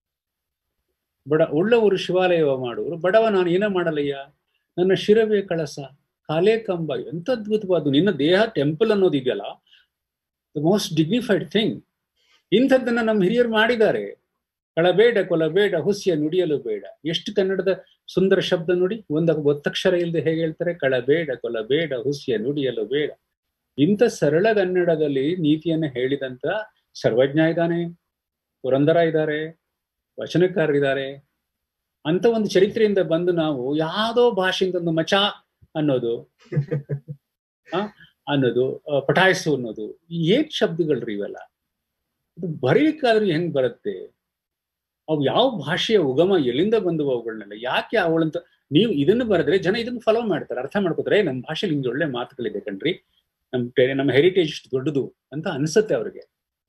ಬಡ ಉಳ್ಳವರು ಶಿವಾಲಯವ ಮಾಡುವರು ಬಡವ ನಾನು ಏನ ಮಾಡಲಯ್ಯ ನನ್ನ ಶಿರವೇ ಕಳಸ ಕಾಲೇ ಕಂಬ ಎಂತ ಅದ್ಭುತವಾದ ನಿನ್ನ ದೇಹ ಟೆಂಪಲ್ ಅನ್ನೋದು ಇದೆಯಲ್ಲ ದ ಮೋಸ್ಟ್ ಡಿಗ್ನಿಫೈಡ್ ಥಿಂಗ್ ಇಂಥದ್ದನ್ನ ನಮ್ಮ ಹಿರಿಯರು ಮಾಡಿದ್ದಾರೆ ಕಳಬೇಡ ಕೊಲಬೇಡ ಹುಸ್ಯ ನುಡಿಯಲು ಬೇಡ ಎಷ್ಟು ಕನ್ನಡದ ಸುಂದರ ಶಬ್ದ ನುಡಿ ಒಂದ ಒತ್ತಕ್ಷರ ಇಲ್ಲದೆ ಹೇಗೆ ಹೇಳ್ತಾರೆ ಕಳಬೇಡ ಕೊಲಬೇಡ ಹುಸ್ಯ ನುಡಿಯಲು ಬೇಡ ಇಂಥ ಸರಳ ಕನ್ನಡದಲ್ಲಿ ನೀತಿಯನ್ನ ಹೇಳಿದಂತ ಸರ್ವಜ್ಞ ಇದ್ದಾನೆ ಪುರಂದರ ಇದ್ದಾರೆ ವಚನಕಾರರಿದ್ದಾರೆ ಅಂತ ಒಂದು ಚರಿತ್ರೆಯಿಂದ ಬಂದು ನಾವು ಯಾವ್ದೋ ಭಾಷೆಯಿಂದ ಒಂದು ಮಚ ಅನ್ನೋದು ಆ, ಅನ್ನೋದು ಆ, ಪಟಾಯಿಸು ಅನ್ನೋದು ಏನ್ ಶಬ್ದಗಳ್ರಿ ಇವೆಲ್ಲ ಇದು ಬರೀಲಿಕ್ಕಾದ್ರೂ ಹೆಂಗ್ ಬರುತ್ತೆ ಅವು ಯಾವ ಭಾಷೆಯ ಉಗಮ ಎಲ್ಲಿಂದ ಬಂದವು ಅವುಗಳನ್ನೆಲ್ಲ ಯಾಕೆ ಅವಳಂತ ನೀವು ಇದನ್ನು ಬರೆದ್ರೆ ಜನ ಇದನ್ನು ಫಾಲೋ ಮಾಡ್ತಾರೆ ಅರ್ಥ ಮಾಡ್ಕೋತಾರೆ ನಮ್ಮ ಭಾಷೆಲಿ ಹಿಂಗೆ ಒಳ್ಳೆ ಮಾತುಗಳಿದೆ ಕಣ್ರಿ ನಮ್ ಪೆ- ನಮ್ಮ ಹೆರಿಟೇಜ್ ಇಷ್ಟು ದೊಡ್ಡದು ಅಂತ ಅನ್ಸುತ್ತೆ ಅವ್ರಿಗೆ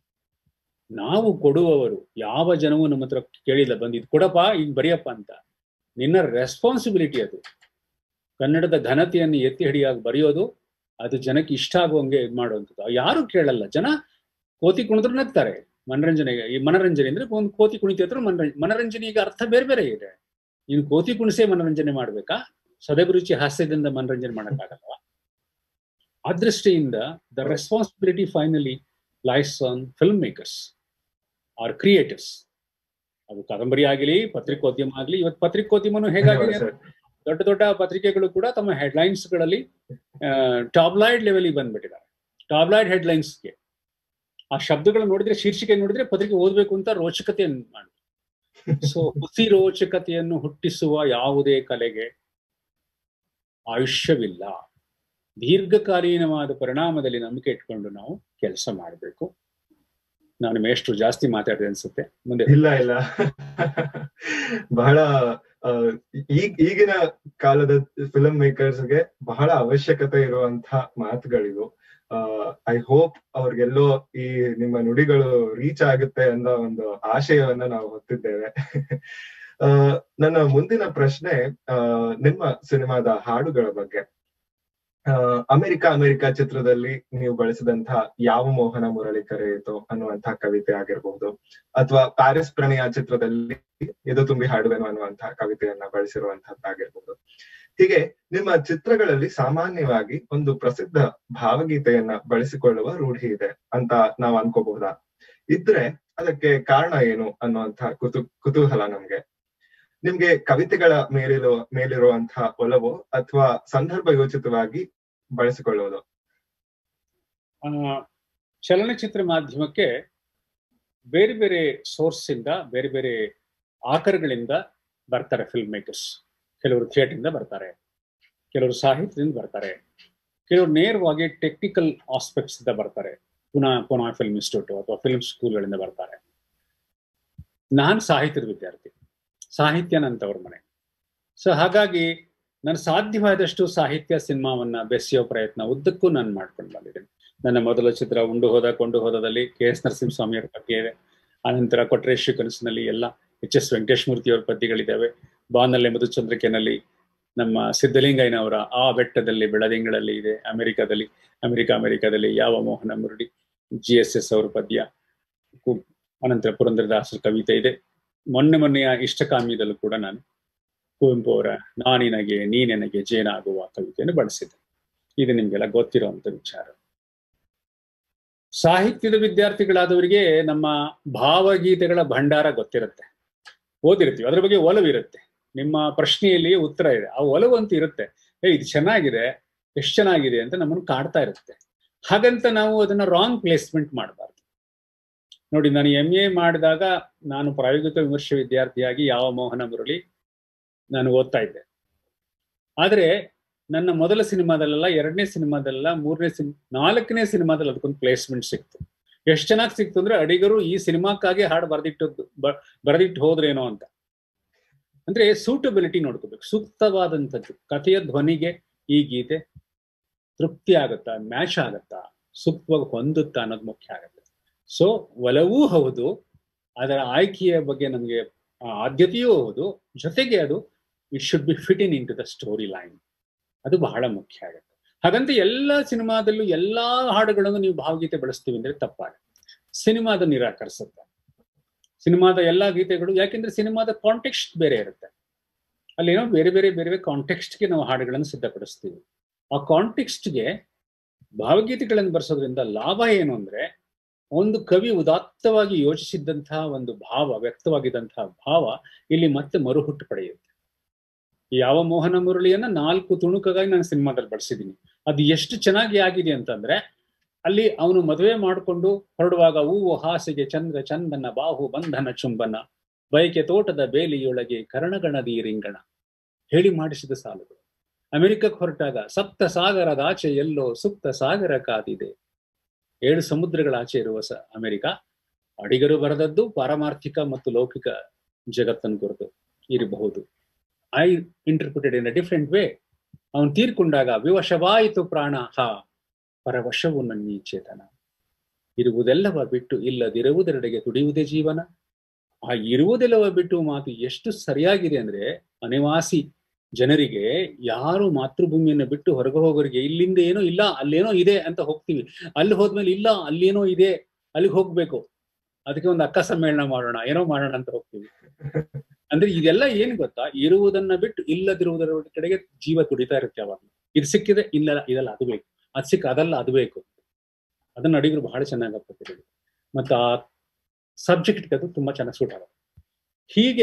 ನಾವು ಕೊಡುವವರು ಯಾವ ಜನವೂ ನಮ್ಮ ಹತ್ರ ಕೇಳಿಲ್ಲ ಬಂದು ಇದು ಕೊಡಪ್ಪ ಈಗ ಬರೆಯಪ್ಪ ಅಂತ ನಿನ್ನ ರೆಸ್ಪಾನ್ಸಿಬಿಲಿಟಿ ಅದು ಕನ್ನಡದ ಘನತೆಯನ್ನು ಎತ್ತಿ ಹಿಡಿಯಾಗಿ ಬರೆಯೋದು ಅದು ಜನಕ್ಕೆ ಇಷ್ಟ ಆಗುವಂಗೆ ಇದು ಮಾಡುವಂಥದ್ದು ಯಾರು ಕೇಳಲ್ಲ ಜನ ಕೋತಿ ಕುಣಿದ್ರು ನಗ್ತಾರೆ ಮನರಂಜನೆಗೆ ಈ ಮನರಂಜನೆ ಅಂದ್ರೆ ಒಂದು ಕೋತಿ ಕುಣಿತಿದ್ರು ಮನರಂಜನೆ ಮನರಂಜನೆಗೆ ಅರ್ಥ ಬೇರೆ ಬೇರೆ ಇದೆ ನೀನು ಕೋತಿ ಕುಣಿಸೇ ಮನರಂಜನೆ ಮಾಡ್ಬೇಕಾ ಸದಭಿರುಚಿ ಹಾಸ್ಯದಿಂದ ಮನರಂಜನೆ ಮಾಡಕ್ಕಾಗಲ್ವಾ ಆ ದೃಷ್ಟಿಯಿಂದ the responsibility finally lies on film makers or creators ಅದು ಕಾದಂಬರಿ ಆಗಲಿ ಪತ್ರಿಕೋದ್ಯಮ ಆಗಲಿ ಇವತ್ತು ಪತ್ರಿಕೋದ್ಯಮನು ಹೇಗಾಗಿದೆ ಸರ್ ದೊಡ್ಡ ದೊಡ್ಡ ಪತ್ರಿಕೆಗಳು ಕೂಡ ತಮ್ಮ ಹೆಡ್ಲೈನ್ಸ್ ಗಳಲ್ಲಿ ಟಾಬ್ಲಾಯ್ಡ್ ಲೆವೆಲ್ ಬಂದ್ಬಿಟ್ಟಿದ್ದಾರೆ ಟಾಬ್ಲಾಯ್ಡ್ ಹೆಡ್ಲೈನ್ಸ್ಗೆ ಆ ಶಬ್ದಗಳು ನೋಡಿದ್ರೆ ಶೀರ್ಷಿಕೆ ನೋಡಿದ್ರೆ ಪತ್ರಿಕೆ ಓದ್ಬೇಕು ಅಂತ ರೋಚಕತೆಯನ್ನು ಮಾಡಿ ಸೊ ಹುಸಿ ರೋಚಕತೆಯನ್ನು ಹುಟ್ಟಿಸುವ ಯಾವುದೇ ಕಲೆಗೆ ಆಯುಷ್ಯವಿಲ್ಲ ದೀರ್ಘಕಾಲೀನವಾದ ಪರಿಣಾಮದಲ್ಲಿ ನಂಬಿಕೆ ಇಟ್ಕೊಂಡು ನಾವು ಕೆಲಸ ಮಾಡಬೇಕು ನಾನು ಮೇಷ್ಟು ಜಾಸ್ತಿ ಮಾತಾಡಿದೆ ಅನ್ಸುತ್ತೆ ಮುಂದೆ ಇಲ್ಲ ಇಲ್ಲ ಬಹಳ ಆ, ಈಗ ಈಗಿನ ಕಾಲದ ಫಿಲ್ಮ್ ಮೇಕರ್ಸ್ಗೆ ಬಹಳ ಅವಶ್ಯಕತೆ ಇರುವಂತ ಮಾತುಗಳಿವು ಐ ಹೋಪ್ ಅವ್ರಿಗೆಲ್ಲೋ ಈ ನಿಮ್ಮ ನುಡಿಗಳು ರೀಚ್ ಆಗುತ್ತೆ ಅನ್ನೋ ಒಂದು ಆಶಯವನ್ನ ನಾವು ಹೊತ್ತಿದ್ದೇವೆ ಆ, ನನ್ನ ಮುಂದಿನ ಪ್ರಶ್ನೆ ಆ, ನಿಮ್ಮ ಸಿನಿಮಾದ ಹಾಡುಗಳ ಬಗ್ಗೆ ಆ, ಅಮೆರಿಕ ಅಮೆರಿಕ ಚಿತ್ರದಲ್ಲಿ ನೀವು ಬಳಸಿದಂತಹ ಯಾವ ಮೋಹನ ಮುರಳಿ ಕರೆಯಿತು ಅನ್ನುವಂತಹ ಕವಿತೆ ಆಗಿರಬಹುದು ಅಥವಾ ಪ್ಯಾರಿಸ್ ಪ್ರಣಯ ಚಿತ್ರದಲ್ಲಿ ಇದು ತುಂಬಿ ಹಾಡುವೆನು ಅನ್ನುವಂತಹ ಕವಿತೆಯನ್ನ ಬಳಸಿರುವಂತಹದ್ದಾಗಿರ್ಬೋದು ಹೀಗೆ ನಿಮ್ಮ ಚಿತ್ರಗಳಲ್ಲಿ ಸಾಮಾನ್ಯವಾಗಿ ಒಂದು ಪ್ರಸಿದ್ಧ ಭಾವಗೀತೆಯನ್ನ ಬಳಸಿಕೊಳ್ಳುವ ರೂಢಿ ಇದೆ ಅಂತ ನಾವು ಅನ್ಕೋಬಹುದಾ ಇದ್ರೆ ಅದಕ್ಕೆ ಕಾರಣ ಏನು ಅನ್ನುವಂತಹ ಕುತು ಕುತೂಹಲ ನಮ್ಗೆ ನಿಮ್ಗೆ ಕವಿತೆಗಳ ಮೇಲಿರೋ ಮೇಲಿರುವಂತಹ ಒಲವು ಅಥವಾ ಸಂದರ್ಭ ಯೋಚಿತವಾಗಿ ಬಳಸಿಕೊಳ್ಳುವುದು ಆ, ಚಲನಚಿತ್ರ ಮಾಧ್ಯಮಕ್ಕೆ ಬೇರೆ ಬೇರೆ ಸೋರ್ಸ್ ಇಂದ ಬೇರೆ ಬೇರೆ ಆಕರಗಳಿಂದ ಬರ್ತಾರೆ ಫಿಲ್ಮ್ ಮೇಕರ್ಸ್ ಕೆಲವರು ಥಿಯೇಟರ್ ಇಂದ ಬರ್ತಾರೆ ಕೆಲವರು ಸಾಹಿತ್ಯದಿಂದ ಬರ್ತಾರೆ ಕೆಲವರು ನೇರವಾಗಿ ಟೆಕ್ನಿಕಲ್ ಆಸ್ಪೆಕ್ಟ್ಸ್ ಇಂದ ಬರ್ತಾರೆ ಪುನಃ ಪುನಃ ಫಿಲ್ಮ್ ಇನ್ಸ್ಟಿಟ್ಯೂಟ್ ಅಥವಾ ಫಿಲ್ಮ್ ಸ್ಕೂಲ್ಗಳಿಂದ ಬರ್ತಾರೆ ನಾನು ಸಾಹಿತ್ಯದ ವಿದ್ಯಾರ್ಥಿ ಸಾಹಿತ್ಯ ನಂತವ್ರ ಮನೆ ಸೊ ಹಾಗಾಗಿ ನಾನು ಸಾಧ್ಯವಾದಷ್ಟು ಸಾಹಿತ್ಯ ಸಿನಿಮಾವನ್ನ ಬೆಸೆಯೋ ಪ್ರಯತ್ನ ಉದ್ದಕ್ಕೂ ನಾನು ಮಾಡ್ಕೊಂಡು ಬಂದಿದ್ದೇನೆ ನನ್ನ ಮೊದಲ ಚಿತ್ರ ಉಂಡು ಹೋದ ಕೊಂಡು ಹೋದದಲ್ಲಿ ಕೆ ಎಸ್ ನರಸಿಂಹಸ್ವಾಮಿಯವರ ಪದ್ಯ ಇದೆ ಆನಂತರ ಕೊಟ್ರೇಶು ಕನಸಿನಲ್ಲಿ ಎಲ್ಲ ಎಚ್ ಎಸ್ ವೆಂಕಟೇಶ್ಮೂರ್ತಿಯವರ ಪದ್ಯಗಳಿದ್ದಾವೆ ಬಾನಲ್ಲೆ ಮಧುಚಂದ್ರಿಕೆನಲ್ಲಿ ನಮ್ಮ ಸಿದ್ಧಲಿಂಗಯ್ಯನವರ ಆ ಬೆಟ್ಟದಲ್ಲಿ ಬೆಳದಿಂಗಳಲ್ಲಿ ಇದೆ ಅಮೆರಿಕದಲ್ಲಿ ಅಮೆರಿಕ ಅಮೆರಿಕದಲ್ಲಿ ಯಾವ Mohana Murali G S S ಅವರ ಪದ್ಯ ಕು- ಅನಂತರ ಪುರಂದರದಾಸರ ಕವಿತೆ ಇದೆ ಮೊನ್ನೆ ಮೊನ್ನೆಯ ಇಷ್ಟಕಾಮ್ಯದಲ್ಲೂ ಕೂಡ ನಾನು ಕುವೆಂಪು ಅವರ ನಾನಿನಗೆ ನೀನೆನಗೆ ಜೇನಾಗುವ ಕವಿತೆಯನ್ನು ಬಳಸಿದ್ದೆ ಇದು ನಿಮ್ಗೆಲ್ಲ ಗೊತ್ತಿರುವಂತ ವಿಚಾರ ಸಾಹಿತ್ಯದ ವಿದ್ಯಾರ್ಥಿಗಳಾದವರಿಗೆ ನಮ್ಮ ಭಾವಗೀತೆಗಳ ಭಂಡಾರ ಗೊತ್ತಿರುತ್ತೆ ಓದಿರ್ತೀವಿ ಅದ್ರ ಬಗ್ಗೆ ಒಲವಿರುತ್ತೆ ನಿಮ್ಮ ಪ್ರಶ್ನೆಯಲ್ಲಿ ಉತ್ತರ ಇದೆ ಆ ಒಲವು ಅಂತ ಇರುತ್ತೆ ಏ ಇದು ಚೆನ್ನಾಗಿದೆ ಎಷ್ಟು ಚೆನ್ನಾಗಿದೆ ಅಂತ ನಮ್ಮನ್ನು ಕಾಡ್ತಾ ಇರುತ್ತೆ ಹಾಗಂತ ನಾವು ಅದನ್ನ ರಾಂಗ್ ಪ್ಲೇಸ್ಮೆಂಟ್ ಮಾಡಬಾರ್ದು ನೋಡಿ ನಾನು ಎಂ ಎ ಮಾಡಿದಾಗ ನಾನು ಪ್ರಾಯೋಗಿಕ ವಿಮರ್ಶೆ ವಿದ್ಯಾರ್ಥಿಯಾಗಿ ಯಾವ ಮೋಹನ ಮುರಳಿ ನಾನು ಓದ್ತಾ ಇದ್ದೆ ಆದ್ರೆ ನನ್ನ ಮೊದಲ ಸಿನಿಮಾದಲ್ಲ ಎರಡನೇ ಸಿನಿಮಾದಲ್ಲ ಮೂರನೇ ಸಿನಿಮಾ ನಾಲ್ಕನೇ ಸಿನಿಮಾದಲ್ಲಿ ಅದಕ್ಕೊಂದು ಪ್ಲೇಸ್ಮೆಂಟ್ ಸಿಕ್ತು ಎಷ್ಟು ಚೆನ್ನಾಗಿ ಸಿಕ್ತು ಅಂದ್ರೆ ಅಡಿಗರು ಈ ಸಿನಿಮಾಕ್ಕಾಗಿ ಹಾಡು ಬರೆದಿಟ್ಟು ಬರೆದಿಟ್ಟು ಹೋದ್ರೇನೋ ಅಂತ ಅಂದ್ರೆ ಸೂಟಬಿಲಿಟಿ ನೋಡ್ಕೋಬೇಕು ಸೂಕ್ತವಾದಂಥದ್ದು ಕಥೆಯ ಧ್ವನಿಗೆ ಈ ಗೀತೆ ತೃಪ್ತಿ ಆಗುತ್ತಾ ಮ್ಯಾಚ್ ಆಗುತ್ತಾ ಸೂಕ್ತವಾಗಿ ಹೊಂದುತ್ತಾ ಅನ್ನೋದು ಮುಖ್ಯ ಆಗುತ್ತೆ ಸೊ ಒಲವೂ ಹೌದು ಅದರ ಆಯ್ಕೆಯ ಬಗ್ಗೆ ನಮಗೆ ಆದ್ಯತೆಯೂ ಹೌದು ಜೊತೆಗೆ ಅದು it should be fit in into the story line ಅದು ಬಹಳ ಮುಖ್ಯ ಆಗುತ್ತೆ ಹಾಗಂತ ಎಲ್ಲ ಸಿನಿಮಾದಲ್ಲೂ ಎಲ್ಲಾ ಹಾಡುಗಳನ್ನು ನೀವು ಭಾವಗೀತೆ ಬಳಸ್ತೀವಿ ಅಂದ್ರೆ ತಪ್ಪಾಗುತ್ತೆ ಸಿನಿಮಾದ ನಿರಾಕರಿಸುತ್ತೆ ಸಿನಿಮಾದ ಎಲ್ಲಾ ಗೀತೆಗಳು ಯಾಕೆಂದ್ರೆ ಸಿನಿಮಾದ ಕಾಂಟೆಕ್ಸ್ಟ್ ಬೇರೆ ಇರುತ್ತೆ ಅಲ್ಲೇನೋ ಬೇರೆ ಬೇರೆ ಬೇರೆ ಬೇರೆ ಕಾಂಟೆಕ್ಸ್ಟ್ಗೆ ನಾವು ಹಾಡುಗಳನ್ನು ಸಿದ್ಧಪಡಿಸ್ತೀವಿ ಆ ಕಾಂಟೆಕ್ಸ್ಟ್ಗೆ ಭಾವಗೀತೆಗಳನ್ನು ಬರ್ಸೋದ್ರಿಂದ ಲಾಭ ಏನು ಅಂದ್ರೆ ಒಂದು ಕವಿ ಉದಾತ್ತವಾಗಿ ಯೋಚಿಸಿದ್ದಂತಹ ಒಂದು ಭಾವ ವ್ಯಕ್ತವಾಗಿದ್ದಂತಹ ಭಾವ ಇಲ್ಲಿ ಮತ್ತೆ ಮರುಹುಟ್ಟು ಪಡೆಯುತ್ತೆ ಯಾವ ಮೋಹನ ಮುರಳಿಯನ್ನ ನಾಲ್ಕು ತುಣುಕಾಗಿ ನಾನು ಸಿನಿಮಾದಲ್ಲಿ ಬಳಸಿದ್ದೀನಿ ಅದು ಎಷ್ಟು ಚೆನ್ನಾಗಿ ಆಗಿದೆ ಅಂತಂದ್ರೆ ಅಲ್ಲಿ ಅವನು ಮದುವೆ ಮಾಡಿಕೊಂಡು ಹೊರಡುವಾಗ ಹೂವು ಹಾಸಿಗೆ ಚಂದ್ರ ಚಂದನ ಬಾಹು ಬಂಧನ ಚುಂಬನ ಬಯಕೆ ತೋಟದ ಬೇಲಿಯೊಳಗೆ ಕರ್ಣಗಣದಿ ರಿಂಗಣ ಹೇಳಿ ಮಾಡಿಸಿದ ಸಾಲುಗಳು ಅಮೆರಿಕಕ್ಕೆ ಹೊರಟಾಗ ಸಪ್ತ ಸಾಗರದ ಆಚೆ ಎಲ್ಲೋ ಸುಪ್ತ ಸಾಗರ ಕಾದಿದೆ ಏಳು ಸಮುದ್ರಗಳ ಆಚೆ ಇರುವ ಸ ಅಮೆರಿಕ ಅಡಿಗರು ಬರೆದದ್ದು ಪಾರಮಾರ್ಥಿಕ ಮತ್ತು ಲೌಕಿಕ ಜಗತ್ತನ್ನು ಕುರಿತು ಇರಬಹುದು I interpreted in a different way ಅವನು ತೀರ್ಕೊಂಡಾಗ ವಿವಶವಾಯಿತು ಪ್ರಾಣ ಹಾ ಪರವಶವು ನನ್ನೀ ಚೇತನ ಇರುವುದೆಲ್ಲವ ಬಿಟ್ಟು ಇಲ್ಲದಿರುವುದೆರಡೆಗೆ ತುಡಿಯುವುದೇ ಜೀವನ ಆ ಇರುವುದೆಲ್ಲವ ಬಿಟ್ಟು ಮಾತು ಎಷ್ಟು ಸರಿಯಾಗಿದೆ ಅಂದ್ರೆ ಅನಿವಾಸಿ ಜನರಿಗೆ ಯಾರು ಮಾತೃಭೂಮಿಯನ್ನು ಬಿಟ್ಟು ಹೊರಗೆ ಹೋಗೋರಿಗೆ ಇಲ್ಲಿಂದ ಏನೋ ಇಲ್ಲ ಅಲ್ಲೇನೋ ಇದೆ ಅಂತ ಹೋಗ್ತೀವಿ ಅಲ್ಲಿ ಹೋದ್ಮೇಲೆ ಇಲ್ಲ ಅಲ್ಲೇನೋ ಇದೆ ಅಲ್ಲಿಗೆ ಹೋಗ್ಬೇಕು ಅದಕ್ಕೆ ಒಂದು ಅಕ್ಕ ಸಮ್ಮೇಳನ ಮಾಡೋಣ ಏನೋ ಮಾಡೋಣ ಅಂತ ಹೋಗ್ತೀವಿ ಅಂದ್ರೆ ಇದೆಲ್ಲ ಏನ್ ಗೊತ್ತಾ ಇರುವುದನ್ನ ಬಿಟ್ಟು ಇಲ್ಲದಿರುವುದರ ಕಡೆಗೆ ಜೀವ ತುಡಿತಾ ಇರುತ್ತೆ ಅವಾಗ ಇದು ಸಿಕ್ಕಿದೆ ಇಲ್ಲ ಇದೆಲ್ಲ ಅದು ಬೇಕು ಅದ್ ಸಿಕ್ಕ ಅದಲ್ಲ ಅದು ಬೇಕು ಅದನ್ನ ಅಡಿಗರು ಬಹಳ ಚೆನ್ನಾಗಿ ಅರ್ಥತಿರೋದು ಮತ್ತು ಆ ಸಬ್ಜೆಕ್ಟ್ಗೆ ಅದು ತುಂಬಾ ಚೆನ್ನಾಗಿ ಸೂಟ್ ಆಗುತ್ತೆ ಹೀಗೆ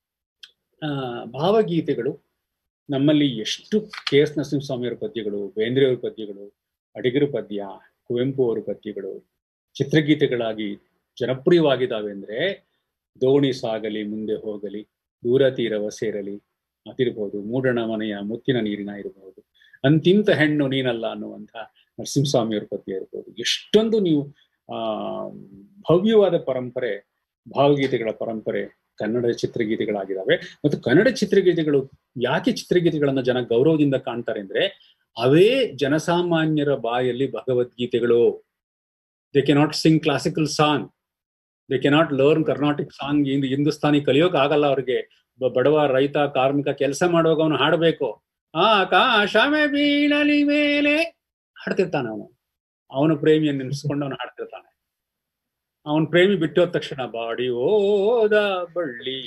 ಆ ಭಾವಗೀತೆಗಳು ನಮ್ಮಲ್ಲಿ ಎಷ್ಟು ಕೆ ಎಸ್ ನರಸಿಂಹಸ್ವಾಮಿಯವರ ಪದ್ಯಗಳು ಬೇಂದ್ರೆಯವರ ಪದ್ಯಗಳು ಅಡಿಗರ ಪದ್ಯ ಕುವೆಂಪು ಅವರ ಪದ್ಯಗಳು ಚಿತ್ರಗೀತೆಗಳಾಗಿ ಜನಪ್ರಿಯವಾಗಿದ್ದಾವೆ ಅಂದ್ರೆ ದೋಣಿ ಸಾಗಲಿ ಮುಂದೆ ಹೋಗಲಿ ದೂರ ತೀರವ ಸೇರಲಿ ಅದಿರ್ಬೋದು ಮೂಡಣ ಮನೆಯ ಮುತ್ತಿನ ನೀರಿನ ಇರಬಹುದು ಅಂತಿಂತ ಹೆಣ್ಣು ನೀನಲ್ಲ ಅನ್ನುವಂಥ ನರಸಿಂಹಸ್ವಾಮಿಯವರ ಪದ್ಯ ಇರ್ಬೋದು ಎಷ್ಟೊಂದು ನೀವು ಆ ಭವ್ಯವಾದ ಪರಂಪರೆ ಭಾವಗೀತೆಗಳ ಪರಂಪರೆ ಕನ್ನಡ ಚಿತ್ರಗೀತೆಗಳಾಗಿದ್ದಾವೆ ಮತ್ತು ಕನ್ನಡ ಚಿತ್ರಗೀತೆಗಳು ಯಾಕೆ ಚಿತ್ರಗೀತೆಗಳನ್ನ ಜನ ಗೌರವದಿಂದ ಕಾಣ್ತಾರೆ ಅಂದ್ರೆ ಅವೇ ಜನಸಾಮಾನ್ಯರ ಬಾಯಲ್ಲಿ ಭಗವದ್ಗೀತೆಗಳು they cannot sing classical song they cannot learn Carnatic song Hindustani ಕಲಿಯೋಕ್ ಆಗಲ್ಲ ಅವ್ರಿಗೆ ಬಡವ ರೈತ ಕಾರ್ಮಿಕ ಕೆಲಸ ಮಾಡುವಾಗ ಅವನು ಹಾಡಬೇಕು ಆ ಕಾಶಮೆ ಬೀಳಲಿ ಮೇಲೆ ಹಾಡ್ತಿರ್ತಾನೆ ಅವನು ಅವನ ಪ್ರೇಮಿಯನ್ನು ನೆನೆಸ್ಕೊಂಡು ಅವನು ಹಾಡ್ತಿರ್ತಾನೆ ಅವನ್ ಪ್ರೇಮಿ ಬಿಟ್ಟೋದ ತಕ್ಷಣ ಬಾಡಿ ಓದ ಬಳ್ಳಿ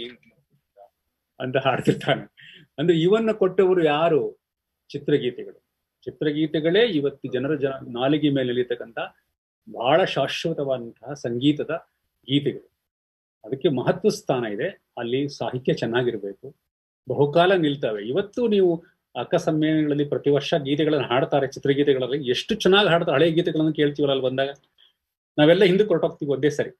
ಅಂತ ಹಾಡ್ತಿರ್ತಾನೆ ಅಂದ್ರೆ ಇವನ್ನ ಕೊಟ್ಟವರು ಯಾರು ಚಿತ್ರಗೀತೆಗಳು ಚಿತ್ರಗೀತೆಗಳೇ ಇವತ್ತು ಜನರ ಜನ ನಾಲಿಗೆ ಮೇಲೆ ಇಳಿತಕ್ಕಂಥ ಬಹಳ ಶಾಶ್ವತವಾದಂತಹ ಸಂಗೀತದ ಗೀತೆಗಳು ಅದಕ್ಕೆ ಮಹತ್ವ ಸ್ಥಾನ ಇದೆ ಅಲ್ಲಿ ಸಾಹಿತ್ಯ ಚೆನ್ನಾಗಿರ್ಬೇಕು ಬಹುಕಾಲ ನಿಲ್ತವೆ ಇವತ್ತು ನೀವು ಅಕ್ಕ ಸಮ್ಮೇಳನಗಳಲ್ಲಿ ಪ್ರತಿ ವರ್ಷ ಗೀತೆಗಳನ್ನು ಹಾಡ್ತಾರೆ ಚಿತ್ರಗೀತೆಗಳಲ್ಲಿ ಎಷ್ಟು ಚೆನ್ನಾಗಿ ಹಾಡ್ತಾರೆ ಹಳೆ ಗೀತೆಗಳನ್ನು ಕೇಳ್ತೀವಲ್ಲ ಅಲ್ಲಿ ಬಂದಾಗ ನಾವೆಲ್ಲ ಹಿಂದಕ್ಕೆ ಹೊರಟೋಗ್ತೀವಿ ಒಂದೇ ಸರಿ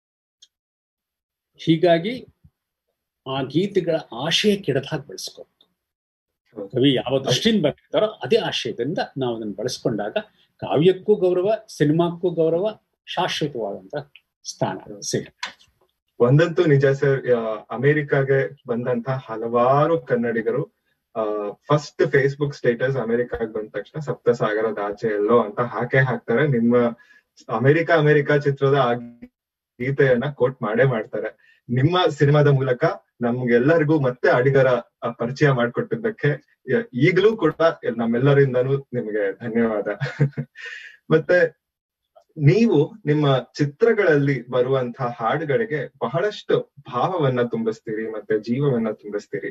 ಹೀಗಾಗಿ ಆ ಗೀತೆಗಳ ಆಶಯ ಕೆಡದಾಗಿ ಬೆಳೆಸ್ಕೋಬೇಕು ಕವಿ ಯಾವ ದೃಷ್ಟಿಯಿಂದ ಬರ್ತಾರೋ ಅದೇ ಆಶಯದಿಂದ ನಾವು ಅದನ್ನು ಬಳಸ್ಕೊಂಡಾಗ ಕಾವ್ಯಕ್ಕೂ ಗೌರವ ಸಿನಿಮಾಕ್ಕೂ ಗೌರವ ಶಾಶ್ವತವಾದಂತ ಸ್ಥಾನ ಸಿಗುತ್ತೆ ಒಂದಂತೂ ನಿಜ ಸರ್ ಅಮೆರಿಕಾಗೆ ಬಂದಂತ ಹಲವಾರು ಕನ್ನಡಿಗರು ಫಸ್ಟ್ ಫೇಸ್ಬುಕ್ ಸ್ಟೇಟಸ್ ಅಮೆರಿಕಾಗ್ ಬಂದ ತಕ್ಷಣ ಸಪ್ತ ಸಾಗರದ ಆಚೆ ಎಲ್ಲೋ ಅಂತ ಹಾಕೇ ಹಾಕ್ತಾರೆ ನಿಮ್ಮ ಅಮೆರಿಕ ಅಮೆರಿಕ ಚಿತ್ರದ ಆ ಗೀತೆಯನ್ನ ಕೋಟ್ ಮಾಡೇ ಮಾಡ್ತಾರೆ ನಿಮ್ಮ ಸಿನಿಮಾದ ಮೂಲಕ ನಮ್ಗೆಲ್ಲರಿಗೂ ಮತ್ತೆ ಅಡಿಗರ ಪರಿಚಯ ಮಾಡ್ಕೊಟ್ಟಿದ್ದಕ್ಕೆ ಈಗಲೂ ಕೂಡ ನಮ್ಮೆಲ್ಲರಿಂದನೂ ನಿಮಗೆ ಧನ್ಯವಾದ ಮತ್ತೆ ನೀವು ನಿಮ್ಮ ಚಿತ್ರಗಳಲ್ಲಿ ಬರುವಂತಹ ಹಾಡುಗಳಿಗೆ ಬಹಳಷ್ಟು ಭಾವವನ್ನ ತುಂಬಿಸ್ತೀರಿ ಮತ್ತೆ ಜೀವವನ್ನ ತುಂಬಿಸ್ತೀರಿ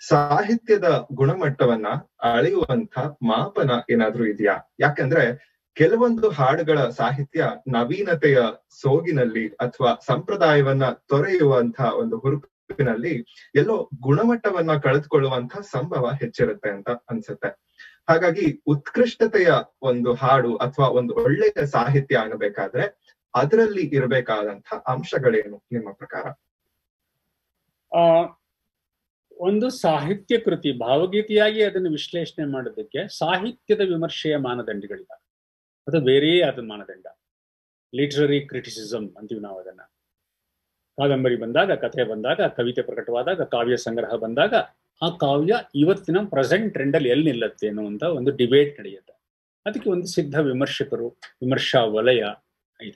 ಸಾಹಿತ್ಯದ ಗುಣಮಟ್ಟವನ್ನ ಅಳೆಯುವಂತ ಮಾಪನ ಏನಾದ್ರೂ ಇದೆಯಾ ಯಾಕಂದ್ರೆ ಕೆಲವೊಂದು ಹಾಡುಗಳ ಸಾಹಿತ್ಯ ನವೀನತೆಯ ಸೋಗಿನಲ್ಲಿ ಅಥವಾ ಸಂಪ್ರದಾಯವನ್ನ ತೊರೆಯುವಂತಹ ಒಂದು ಹುರುಪಿನಲ್ಲಿ ಎಲ್ಲೋ ಗುಣಮಟ್ಟವನ್ನ ಕಳೆದುಕೊಳ್ಳುವಂತ ಸಂಭವ ಹೆಚ್ಚಿರುತ್ತೆ ಅಂತ ಅನ್ಸುತ್ತೆ ಹಾಗಾಗಿ ಉತ್ಕೃಷ್ಟತೆಯ ಒಂದು ಹಾಡು ಅಥವಾ ಒಂದು ಒಳ್ಳೆಯ ಸಾಹಿತ್ಯ ಅನ್ನಬೇಕಾದ್ರೆ ಅದರಲ್ಲಿ ಇರಬೇಕಾದಂತ ಅಂಶಗಳೇನು ನಿಮ್ಮ ಪ್ರಕಾರ ಆ ಒಂದು ಸಾಹಿತ್ಯ ಕೃತಿ ಭಾವಗೀತೆಯಾಗಿ ಅದನ್ನು ವಿಶ್ಲೇಷಣೆ ಮಾಡೋದಕ್ಕೆ ಸಾಹಿತ್ಯದ ವಿಮರ್ಶೆಯ ಮಾನದಂಡಗಳಿಲ್ಲ ಅದು ಬೇರೆಯೇ ಆದ ಮಾನದಂಡ ಲಿಟರರಿ ಕ್ರಿಟಿಸಿಸಮ್ ಅಂತೀವಿ ನಾವು ಅದನ್ನ ಕಾದಂಬರಿ ಬಂದಾಗ ಕಥೆ ಬಂದಾಗ ಕವಿತೆ ಪ್ರಕಟವಾದಾಗ ಕಾವ್ಯ ಸಂಗ್ರಹ ಬಂದಾಗ ಆ ಕಾವ್ಯ ಇವತ್ತಿನ ಪ್ರೆಸೆಂಟ್ ಟ್ರೆಂಡಲ್ಲಿ ಎಲ್ಲಿ ನಿಲ್ಲತ್ತೆ ಅನ್ನುವಂತ ಒಂದು ಡಿಬೇಟ್ ನಡೆಯುತ್ತೆ ಅದಕ್ಕೆ ಒಂದು ಸಿದ್ಧ ವಿಮರ್ಶಕರು ವಿಮರ್ಶಾ ವಲಯ ಇದೆ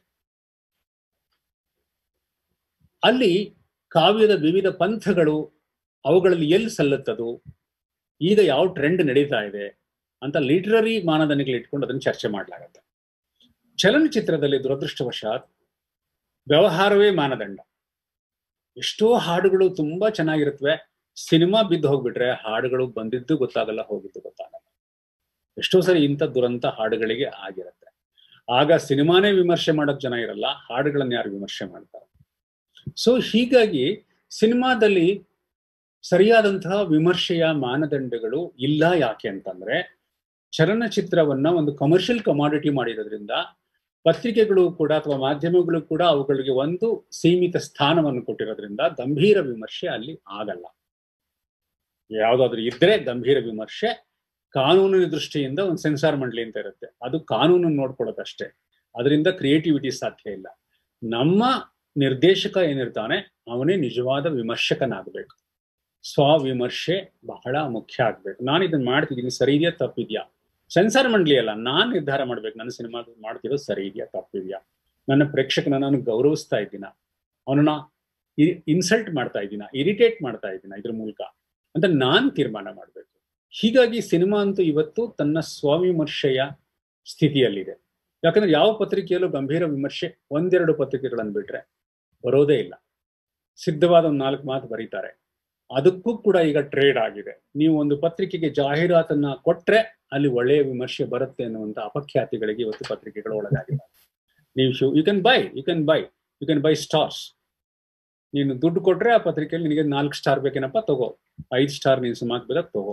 ಅಲ್ಲಿ ಕಾವ್ಯದ ವಿವಿಧ ಪಂಥಗಳು ಅವುಗಳಲ್ಲಿ ಎಲ್ಲಿ ಸಲ್ಲುತ್ತದು ಈಗ ಯಾವ ಟ್ರೆಂಡ್ ನಡೀತಾ ಇದೆ ಅಂತ ಲಿಟರರಿ ಮಾನದಂಡಗಳು ಇಟ್ಕೊಂಡು ಅದನ್ನು ಚರ್ಚೆ ಮಾಡಲಾಗತ್ತೆ ಚಲನಚಿತ್ರದಲ್ಲಿ ದುರದೃಷ್ಟವಶಾತ್ ವ್ಯವಹಾರವೇ ಮಾನದಂಡ ಎಷ್ಟೋ ಹಾಡುಗಳು ತುಂಬಾ ಚೆನ್ನಾಗಿರುತ್ತವೆ ಸಿನಿಮಾ ಬಿದ್ದು ಹೋಗ್ಬಿಟ್ರೆ ಹಾಡುಗಳು ಬಂದಿದ್ದು ಗೊತ್ತಾಗಲ್ಲ ಹೋಗಿದ್ದು ಗೊತ್ತಾಗಲ್ಲ ಎಷ್ಟೋ ಸರಿ ಇಂಥ ದುರಂತ ಹಾಡುಗಳಿಗೆ ಆಗಿರುತ್ತೆ ಆಗ ಸಿನಿಮಾನೇ ವಿಮರ್ಶೆ ಮಾಡೋಕ್ ಜನ ಇರಲ್ಲ ಹಾಡುಗಳನ್ನ ಯಾರು ವಿಮರ್ಶೆ ಮಾಡ್ತಾರೆ ಸೊ ಹೀಗಾಗಿ ಸಿನಿಮಾದಲ್ಲಿ ಸರಿಯಾದಂತಹ ವಿಮರ್ಶೆಯ ಮಾನದಂಡಗಳು ಇಲ್ಲ ಯಾಕೆ ಅಂತಂದ್ರೆ ಚಲನಚಿತ್ರವನ್ನ ಒಂದು ಕಮರ್ಷಿಯಲ್ ಕಮಾಡಿಟಿ ಮಾಡಿರೋದ್ರಿಂದ ಪತ್ರಿಕೆಗಳು ಕೂಡ ಅಥವಾ ಮಾಧ್ಯಮಗಳು ಕೂಡ ಅವುಗಳಿಗೆ ಒಂದು ಸೀಮಿತ ಸ್ಥಾನವನ್ನು ಕೊಟ್ಟಿರೋದ್ರಿಂದ ಗಂಭೀರ ವಿಮರ್ಶೆ ಅಲ್ಲಿ ಆಗಲ್ಲ ಯಾವ್ದಾದ್ರು ಇದ್ರೆ ಗಂಭೀರ ವಿಮರ್ಶೆ ಕಾನೂನಿನ ದೃಷ್ಟಿಯಿಂದ ಒಂದು ಸೆನ್ಸಾರ್ ಮಂಡಳಿ ಅಂತ ಇರುತ್ತೆ ಅದು ಕಾನೂನು ನೋಡ್ಕೊಳ್ಳೋದಷ್ಟೇ ಅದರಿಂದ ಕ್ರಿಯೇಟಿವಿಟಿ ಸಾಧ್ಯ ಇಲ್ಲ ನಮ್ಮ ನಿರ್ದೇಶಕ ಏನಿರ್ತಾನೆ ಅವನೇ ನಿಜವಾದ ವಿಮರ್ಶಕನಾಗಬೇಕು ಸ್ವವಿಮರ್ಶೆ ಬಹಳ ಮುಖ್ಯ ಆಗ್ಬೇಕು ನಾನು ಇದನ್ನ ಮಾಡ್ತಿದ್ದೀನಿ ಸರಿ ಇದೆಯಾ ತಪ್ಪಿದ್ಯಾ ಸೆನ್ಸಾರ್ ಮಂಡಳಿ ಅಲ್ಲ ನಾನ್ ನಿರ್ಧಾರ ಮಾಡ್ಬೇಕು ನನ್ನ ಸಿನಿಮಾ ಮಾಡ್ತಿರೋದು ಸರಿ ಇದೆಯಾ ತಪ್ಪಿದ್ಯಾ ನನ್ನ ಪ್ರೇಕ್ಷಕನ ನಾನು ಗೌರವಿಸ್ತಾ ಇದ್ದೀನ ಅವನನ್ನ ಇನ್ಸಲ್ಟ್ ಮಾಡ್ತಾ ಇದ್ದೀನ ಇರಿಟೇಟ್ ಮಾಡ್ತಾ ಇದ್ದೀನ ಇದ್ರ ಮೂಲಕ ಅಂತ ನಾನ್ ತೀರ್ಮಾನ ಮಾಡ್ಬೇಕು ಹೀಗಾಗಿ ಸಿನಿಮಾ ಅಂತೂ ಇವತ್ತು ತನ್ನ ಸ್ವವಿಮರ್ಶೆಯ ಸ್ಥಿತಿಯಲ್ಲಿದೆ ಯಾಕಂದ್ರೆ ಯಾವ ಪತ್ರಿಕೆಯಲ್ಲೂ ಗಂಭೀರ ವಿಮರ್ಶೆ ಒಂದೆರಡು ಪತ್ರಿಕೆಗಳನ್ನು ಬಿಟ್ರೆ ಬರೋದೇ ಇಲ್ಲ ಸಿದ್ಧವಾದ ಒಂದು ನಾಲ್ಕು ಮಾತು ಬರೀತಾರೆ ಅದಕ್ಕೂ ಕೂಡ ಈಗ ಟ್ರೇಡ್ ಆಗಿದೆ ನೀವು ಒಂದು ಪತ್ರಿಕೆಗೆ ಜಾಹೀರಾತನ್ನ ಕೊಟ್ರೆ ಅಲ್ಲಿ ಒಳ್ಳೆಯ ವಿಮರ್ಶೆ ಬರುತ್ತೆ ಅನ್ನುವಂತ ಅಪಖ್ಯಾತಿಗಳಿಗೆ ಇವತ್ತು ಪತ್ರಿಕೆಗಳು ಒಳಗಾಗಿವೆ ನೀವು ಶು you can buy you can buy you can buy stars ನೀನು ದುಡ್ಡು ಕೊಟ್ರೆ ಆ ಪತ್ರಿಕೆಯಲ್ಲಿ ನಿನಗೆ ನಾಲ್ಕು ಸ್ಟಾರ್ ಬೇಕೇನಪ್ಪ ತಗೋ ಐದು ಸ್ಟಾರ್ ನೀನು ಸಿನಿಮಾಕ್ ಬೇಕಾ ತಗೋ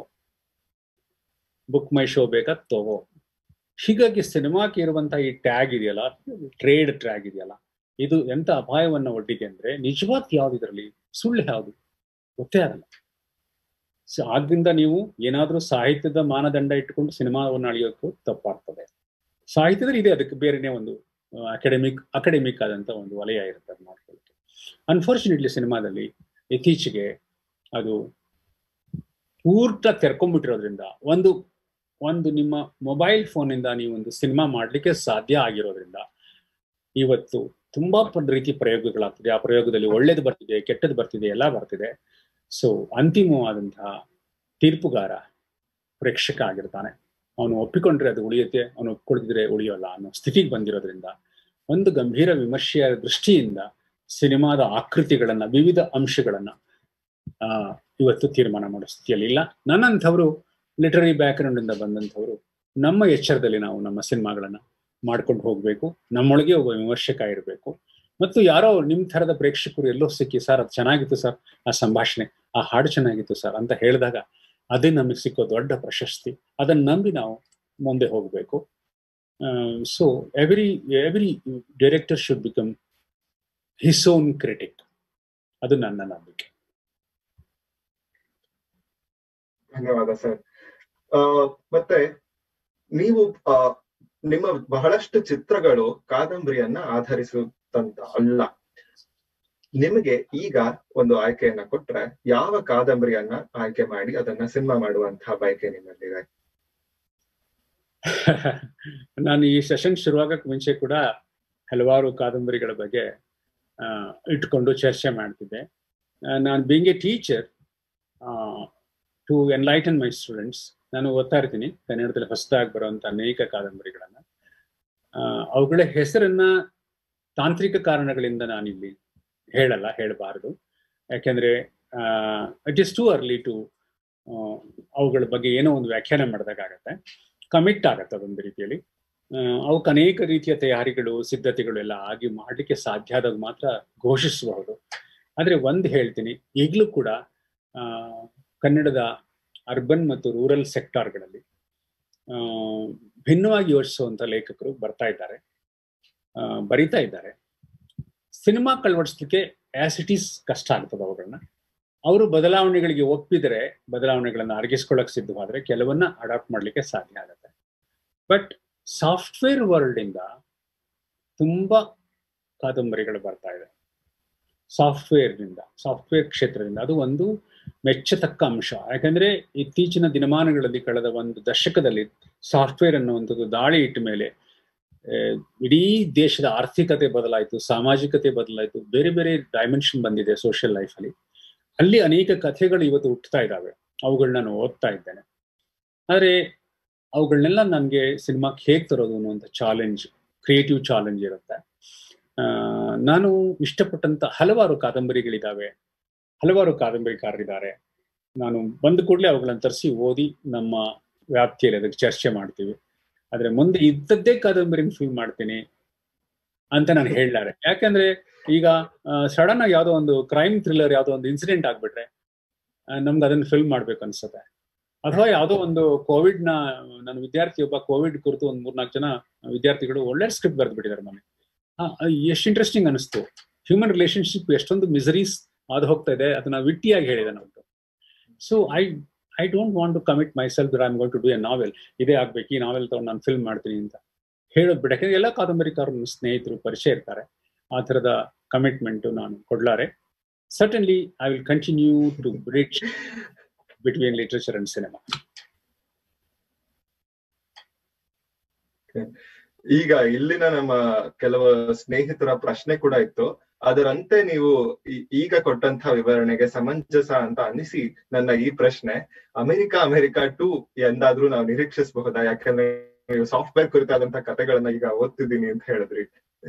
ಬುಕ್ ಮೈ ಶೋ ಬೇಕಾ ತಗೋ ಹೀಗಾಗಿ ಸಿನಿಮಾಕ್ಕೆ ಇರುವಂತಹ ಈ ಟ್ಯಾಗ್ ಇದೆಯಲ್ಲ ಟ್ರೇಡ್ ಟ್ಯಾಗ್ ಇದೆಯಲ್ಲ ಇದು ಎಂತ ಅಪಾಯವನ್ನ ಒಡ್ಡಿದೆ ಅಂದ್ರೆ ನಿಜವಾದ ಯಾವ್ದು ಇದರಲ್ಲಿ ಸುಳ್ಳು ಯಾವುದು ಗೊತ್ತೇ ಆಗಲ್ಲ ಸೊ ಆದ್ರಿಂದ ನೀವು ಏನಾದ್ರೂ ಸಾಹಿತ್ಯದ ಮಾನದಂಡ ಇಟ್ಕೊಂಡು ಸಿನಿಮಾವನ್ನು ಅಳಿಯೋಕ್ಕೂ ತಪ್ಪಾಗ್ತದೆ ಸಾಹಿತ್ಯದಲ್ಲಿ ಇದೆ ಅದಕ್ಕೆ ಬೇರೆನೇ ಒಂದು ಅಕಾಡೆಮಿಕ್ ಅಕಾಡೆಮಿಕ್ ಆದಂತ ಒಂದು ವಲಯ ಇರುತ್ತೆ ಅದು ನೋಡ್ಕೊಳ್ಳಿಕ್ಕೆ ಅನ್ಫಾರ್ಚುನೇಟ್ಲಿ ಸಿನಿಮಾದಲ್ಲಿ ಇತ್ತೀಚೆಗೆ ಅದು ಪೂರ್ತ ತೆರ್ಕೊಂಡ್ಬಿಟ್ಟಿರೋದ್ರಿಂದ ಒಂದು ಒಂದು ನಿಮ್ಮ ಮೊಬೈಲ್ ಫೋನಿಂದ ನೀವು ಒಂದು ಸಿನಿಮಾ ಮಾಡಲಿಕ್ಕೆ ಸಾಧ್ಯ ಆಗಿರೋದ್ರಿಂದ ಇವತ್ತು ತುಂಬಾ ರೀತಿ ಪ್ರಯೋಗಗಳಾಗ್ತಿದೆ ಆ ಪ್ರಯೋಗದಲ್ಲಿ ಒಳ್ಳೇದು ಬರ್ತಿದೆ ಕೆಟ್ಟದ್ದು ಬರ್ತಿದೆ ಎಲ್ಲ ಬರ್ತಿದೆ ಸೊ ಅಂತಿಮವಾದಂತಹ ತೀರ್ಪುಗಾರ ಪ್ರೇಕ್ಷಕ ಆಗಿರ್ತಾನೆ ಅವನು ಒಪ್ಪಿಕೊಂಡ್ರೆ ಅದು ಉಳಿಯುತ್ತೆ ಅವನು ಒಪ್ಕೊಳ್ತಿದ್ರೆ ಉಳಿಯೋಲ್ಲ ಅನ್ನೋ ಸ್ಥಿತಿಗೆ ಬಂದಿರೋದ್ರಿಂದ ಒಂದು ಗಂಭೀರ ವಿಮರ್ಶೆಯ ದೃಷ್ಟಿಯಿಂದ ಸಿನಿಮಾದ ಆಕೃತಿಗಳನ್ನ ವಿವಿಧ ಅಂಶಗಳನ್ನ ಆ ಇವತ್ತು ತೀರ್ಮಾನ ಮಾಡೋ ಸ್ಥಿತಿಯಲ್ಲಿ ಇಲ್ಲ ನನ್ನಂಥವ್ರು ಲಿಟರರಿ ಬ್ಯಾಕ್ಗ್ರೌಂಡ್ ಇಂದ ಬಂದಂಥವ್ರು ನಮ್ಮ ಎಚ್ಚರದಲ್ಲಿ ನಾವು ನಮ್ಮ ಸಿನಿಮಾಗಳನ್ನ ಮಾಡ್ಕೊಂಡು ಹೋಗ್ಬೇಕು ನಮ್ಮೊಳಗೆ ಒಬ್ಬ ವಿಮರ್ಶಕ ಇರಬೇಕು ಮತ್ತು ಯಾರೋ ನಿಮ್ ಥರದ ಪ್ರೇಕ್ಷಕರು ಎಲ್ಲೋ ಸಿಕ್ಕಿ ಸರ್ ಅದು ಚೆನ್ನಾಗಿತ್ತು ಸರ್ ಆ ಸಂಭಾಷಣೆ ಆ ಹಾಡು ಚೆನ್ನಾಗಿತ್ತು ಸರ್ ಅಂತ ಹೇಳಿದಾಗ ಅದೇ ನಮಗೆ ಸಿಕ್ಕೋ ದೊಡ್ಡ ಪ್ರಶಸ್ತಿ ಅದನ್ನ ನಂಬಿ ನಾವು ಮುಂದೆ ಹೋಗಬೇಕು so every every director should become his own critic ಅದು ನನ್ನ ನಂಬಿಕೆ ಧನ್ಯವಾದ ಸರ್ ಮತ್ತೆ ನೀವು ಆ, ನಿಮ್ಮ ಬಹಳಷ್ಟು ಚಿತ್ರಗಳು ಕಾದಂಬರಿಯನ್ನ ಆಧರಿಸುತ್ತಂತ ಅಲ್ಲ ನಿಮಗೆ ಈಗ ಒಂದು ಆಯ್ಕೆಯನ್ನ ಕೊಟ್ರೆ ಯಾವ ಕಾದಂಬರಿಯನ್ನ ಆಯ್ಕೆ ಮಾಡಿ ಅದನ್ನ ಸಿನಿಮಾ ಮಾಡುವಂತಹ ಬಯಕೆ ನಿಮ್ಮಲ್ಲಿದೆ ನಾನು ಈ ಸೆಷನ್ ಶುರುವಾಗಕ್ಕೆ ಮುಂಚೆ ಕೂಡ ಹಲವಾರು ಕಾದಂಬರಿಗಳ ಬಗ್ಗೆ ಆ, ಇಟ್ಕೊಂಡು ಚರ್ಚೆ ಮಾಡ್ತಿದ್ದೆ ನಾನು being a teacher to enlighten my students ನಾನು ಓದ್ತಾ ಇರ್ತೀನಿ ಕನ್ನಡದಲ್ಲಿ ಹೊಸದಾಗಿ ಬರುವಂತ ಅನೇಕ ಕಾದಂಬರಿಗಳನ್ನ ಆ, ಅವುಗಳ ಹೆಸರನ್ನ ತಾಂತ್ರಿಕ ಕಾರಣಗಳಿಂದ ನಾನಿಲ್ಲಿ ಹೇಳಲ್ಲ ಹೇಳಬಾರದು ಯಾಕೆಂದ್ರೆ it is too early to ಅವುಗಳ ಬಗ್ಗೆ ಏನೋ ಒಂದು ವ್ಯಾಖ್ಯಾನ ಮಾಡಿದಾಗತ್ತೆ ಕಮಿಟ್ ಆಗತ್ತೆ ಅದೊಂದು ರೀತಿಯಲ್ಲಿ ಆ, ಅವಕ್ಕೆ ಅನೇಕ ರೀತಿಯ ತಯಾರಿಗಳು ಸಿದ್ಧತೆಗಳು ಎಲ್ಲ ಆಗಿ ಮಾಡಲಿಕ್ಕೆ ಸಾಧ್ಯ ಆದಾಗ ಮಾತ್ರ ಘೋಷಿಸಬಹುದು ಆದ್ರೆ ಒಂದು ಹೇಳ್ತೀನಿ ಈಗಲೂ ಕೂಡ ಆ, ಕನ್ನಡದ ಅರ್ಬನ್ ಮತ್ತು ರೂರಲ್ ಸೆಕ್ಟಾರ್ಗಳಲ್ಲಿ ಆ, ಭಿನ್ನವಾಗಿ ಯೋಚಿಸುವಂತ ಲೇಖಕರು ಬರ್ತಾ ಇದ್ದಾರೆ ಆ, ಬರಿತಾ ಇದ್ದಾರೆ ಸಿನಿಮಾ ಕಳ್ವಡಿಸ್ಲಿಕ್ಕೆ ಆಸ್ ಇಟ್ ಈಸ್ ಕಷ್ಟ ಆಗ್ತದೆ ಅವುಗಳನ್ನ ಅವರು ಬದಲಾವಣೆಗಳಿಗೆ ಒಪ್ಪಿದರೆ ಬದಲಾವಣೆಗಳನ್ನ ಅರಗಿಸ್ಕೊಳ್ಳಕ್ ಸಿದ್ಧವಾದ್ರೆ ಕೆಲವನ್ನ ಅಡಾಪ್ಟ್ ಮಾಡ್ಲಿಕ್ಕೆ ಸಾಧ್ಯ ಆಗುತ್ತೆ ಬಟ್ ಸಾಫ್ಟ್ವೇರ್ ವರ್ಲ್ಡ್ ಇಂದ ತುಂಬಾ ಕಾದಂಬರಿಗಳು ಬರ್ತಾ ಇದೆ ಸಾಫ್ಟ್ವೇರ್ನಿಂದ ಸಾಫ್ಟ್ವೇರ್ ಕ್ಷೇತ್ರದಿಂದ ಅದು ಒಂದು ಮೆಚ್ಚತಕ್ಕ ಅಂಶ ಯಾಕಂದ್ರೆ ಇತ್ತೀಚಿನ ದಿನಮಾನಗಳಲ್ಲಿ ಕಳೆದ ಒಂದು ದಶಕದಲ್ಲಿ ಸಾಫ್ಟ್ವೇರ್ ಅನ್ನುವಂಥದ್ದು ದಾಳಿ ಇಟ್ಟ ಮೇಲೆ ಆ, ಇಡೀ ದೇಶದ ಆರ್ಥಿಕತೆ ಬದಲಾಯಿತು ಸಾಮಾಜಿಕತೆ ಬದಲಾಯಿತು ಬೇರೆ ಬೇರೆ ಡೈಮೆನ್ಷನ್ ಬಂದಿದೆ ಸೋಷಿಯಲ್ ಲೈಫಲ್ಲಿ ಅಲ್ಲಿ ಅನೇಕ ಕಥೆಗಳು ಇವತ್ತು ಹುಟ್ಟುತ್ತಾ ಇದ್ದಾವೆ ಅವುಗಳನ್ನ ನಾನು ಓದ್ತಾ ಇದ್ದೇನೆ ಆದರೆ ಅವುಗಳನ್ನೆಲ್ಲ ನನಗೆ ಸಿನಿಮಾಕ್ಕೆ ಹೇಗೆ ತರೋದು ಅನ್ನುವಂಥ ಚಾಲೆಂಜ್ ಕ್ರಿಯೇಟಿವ್ ಚಾಲೆಂಜ್ ಇರುತ್ತೆ ಆ, ನಾನು ಇಷ್ಟಪಟ್ಟಂತ ಹಲವಾರು ಕಾದಂಬರಿಗಳಿದ್ದಾವೆ ಹಲವಾರು ಕಾದಂಬರಿಕಾರರಿದ್ದಾರೆ ನಾನು ಬಂದ ಕೂಡಲೇ ಅವುಗಳನ್ನು ತರಿಸಿ ಓದಿ ನಮ್ಮ ವ್ಯಾಪ್ತಿಯಲ್ಲಿ ಅದಕ್ಕೆ ಚರ್ಚೆ ಮಾಡ್ತೀವಿ ಆದ್ರೆ ಮುಂದೆ ಇದ್ದದ್ದೇ ಕಾದಂಬರಿನ ಫಿಲ್ಮ್ ಮಾಡ್ತೀನಿ ಅಂತ ನಾನು ಹೇಳಲಾರೆ ಯಾಕಂದ್ರೆ ಈಗ ಸಡನ್ ಆಗಿ ಯಾವುದೋ ಒಂದು ಕ್ರೈಮ್ ಥ್ರಿಲ್ಲರ್ ಯಾವುದೋ ಒಂದು ಇನ್ಸಿಡೆಂಟ್ ಆಗ್ಬಿಟ್ರೆ ಆ, ನಮ್ಗೆ ಅದನ್ನ ಫಿಲ್ಮ್ ಮಾಡ್ಬೇಕು ಅನ್ಸುತ್ತೆ ಅಥವಾ ಯಾವುದೋ ಒಂದು ಕೋವಿಡ್ ನ ನನ್ನ ವಿದ್ಯಾರ್ಥಿ ಒಬ್ಬ ಕೋವಿಡ್ ಕುರಿತು ಒಂದು ಮೂರ್ನಾಲ್ಕು ಜನ ವಿದ್ಯಾರ್ಥಿಗಳು ಒಳ್ಳೆ ಸ್ಕ್ರಿಪ್ಟ್ ಬರೆದು ಬಿಟ್ಟಿದ್ದಾರೆ ನನಗೆ ಎಷ್ಟು ಇಂಟ್ರೆಸ್ಟಿಂಗ್ ಅನಿಸ್ತು ಹ್ಯೂಮನ್ ರಿಲೇಶನ್ಶಿಪ್ ಎಷ್ಟೊಂದು ಮಿಸರೀಸ್ ಅದು ಹೋಗ್ತಾ ಇದೆ ಅದನ್ನ ವಿಟ್ಟಿಯಾಗಿ ಹೇಳಿದೆ ನಾವು so I I don't want to commit myself I am going to do a novel ಇದೇ ಆಗ್ಬೇಕು ಈ ನಾವೆಲ್ ತಗೊಂಡು ನಾನು ಫಿಲ್ಮ್ ಮಾಡ್ತೀನಿ ಅಂತ ಹೇಳೋದು ಬಿಡ ಯಾಕಂದ್ರೆ ಎಲ್ಲ ಕಾದಂಬರಿಕಾರರು ನನ್ನ ಸ್ನೇಹಿತರು ಪರಿಚಯ ಇರ್ತಾರೆ ಆ ಥರದ ಕಮಿಟ್ಮೆಂಟ್ ನಾನು ಕೊಡ್ಲಾರೆ certainly I will continue to bridge between literature and cinema ಈಗ ಇಲ್ಲಿನ ನಮ್ಮ ಕೆಲವು ಸ್ನೇಹಿತರ ಪ್ರಶ್ನೆ ಕೂಡ ಇತ್ತು ಅದರಂತೆ ನೀವು ಈ- ಈಗ ಕೊಟ್ಟಂತ ವಿವರಣೆಗೆ ಸಮಂಜಸ ಅಂತ ಅನಿಸಿ ನನ್ನ ಈ ಪ್ರಶ್ನೆ ಅಮೆರಿಕ ಅಮೆರಿಕ ಟು ಎಂದಾದ್ರೂ ನಾವು ನಿರೀಕ್ಷಿಸಬಹುದಾ ಯಾಕಂದ್ರೆ ನೀವು ಸಾಫ್ಟ್ವೇರ್ ಕುರಿತಾದಂತ ಕಥೆಗಳನ್ನ ಈಗ ಓದ್ತಿದ್ದೀನಿ ಅಂತ ಹೇಳಿದ್ರಿ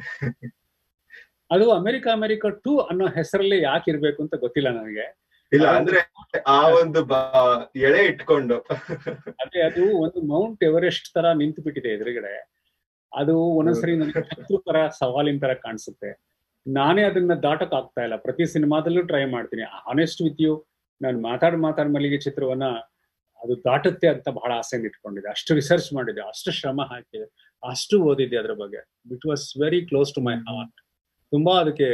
ಅದು ಅಮೆರಿಕ ಅಮೆರಿಕ ಟೂ ಅನ್ನೋ ಹೆಸರಲ್ಲಿ ಯಾಕೆ ಇರ್ಬೇಕು ಅಂತ ಗೊತ್ತಿಲ್ಲ ನನಗೆ ಇಲ್ಲ ಅಂದ್ರೆ ಆ ಒಂದು ಬ- ಎಳೆ ಇಟ್ಕೊಂಡು ಅದೇ ಅದು ಒಂದು ಮೌಂಟ್ ಎವರೆಸ್ಟ್ ತರ ನಿಂತು ಬಿಟ್ಟಿದೆ ಎದುರುಗಡೆ ಅದು ಒಂದೊಂದ್ಸರಿ ನನಗೆ ಶತ್ರು ತರ ಸವಾಲಿನ ತರ ಕಾಣಿಸುತ್ತೆ ನಾನೇ ಅದನ್ನ ದಾಟಕ್ ಆಗ್ತಾ ಇಲ್ಲ ಪ್ರತಿ ಸಿನಿಮಾದಲ್ಲೂ ಟ್ರೈ ಮಾಡ್ತೀನಿ ಆನೆಸ್ಟ್ ವಿತ್ ಯು ನಾನು ಮಾತಾಡ್ ಮಾತಾಡ್ ಮಲ್ಲಿಗೆ ಚಿತ್ರವನ್ನ ಅದು ದಾಟುತ್ತೆ ಅಂತ ಬಹಳ ಆಸೆಯಿಂದ ಇಟ್ಕೊಂಡಿದ್ದೆ ಅಷ್ಟು ರಿಸರ್ಚ್ ಮಾಡಿದೆ ಅಷ್ಟು ಶ್ರಮ ಹಾಕಿದೆ ಅಷ್ಟು ಓದಿದ್ದೆ ಅದ್ರ ಬಗ್ಗೆ it was very close to my heart ತುಂಬಾ ಅದಕ್ಕೆ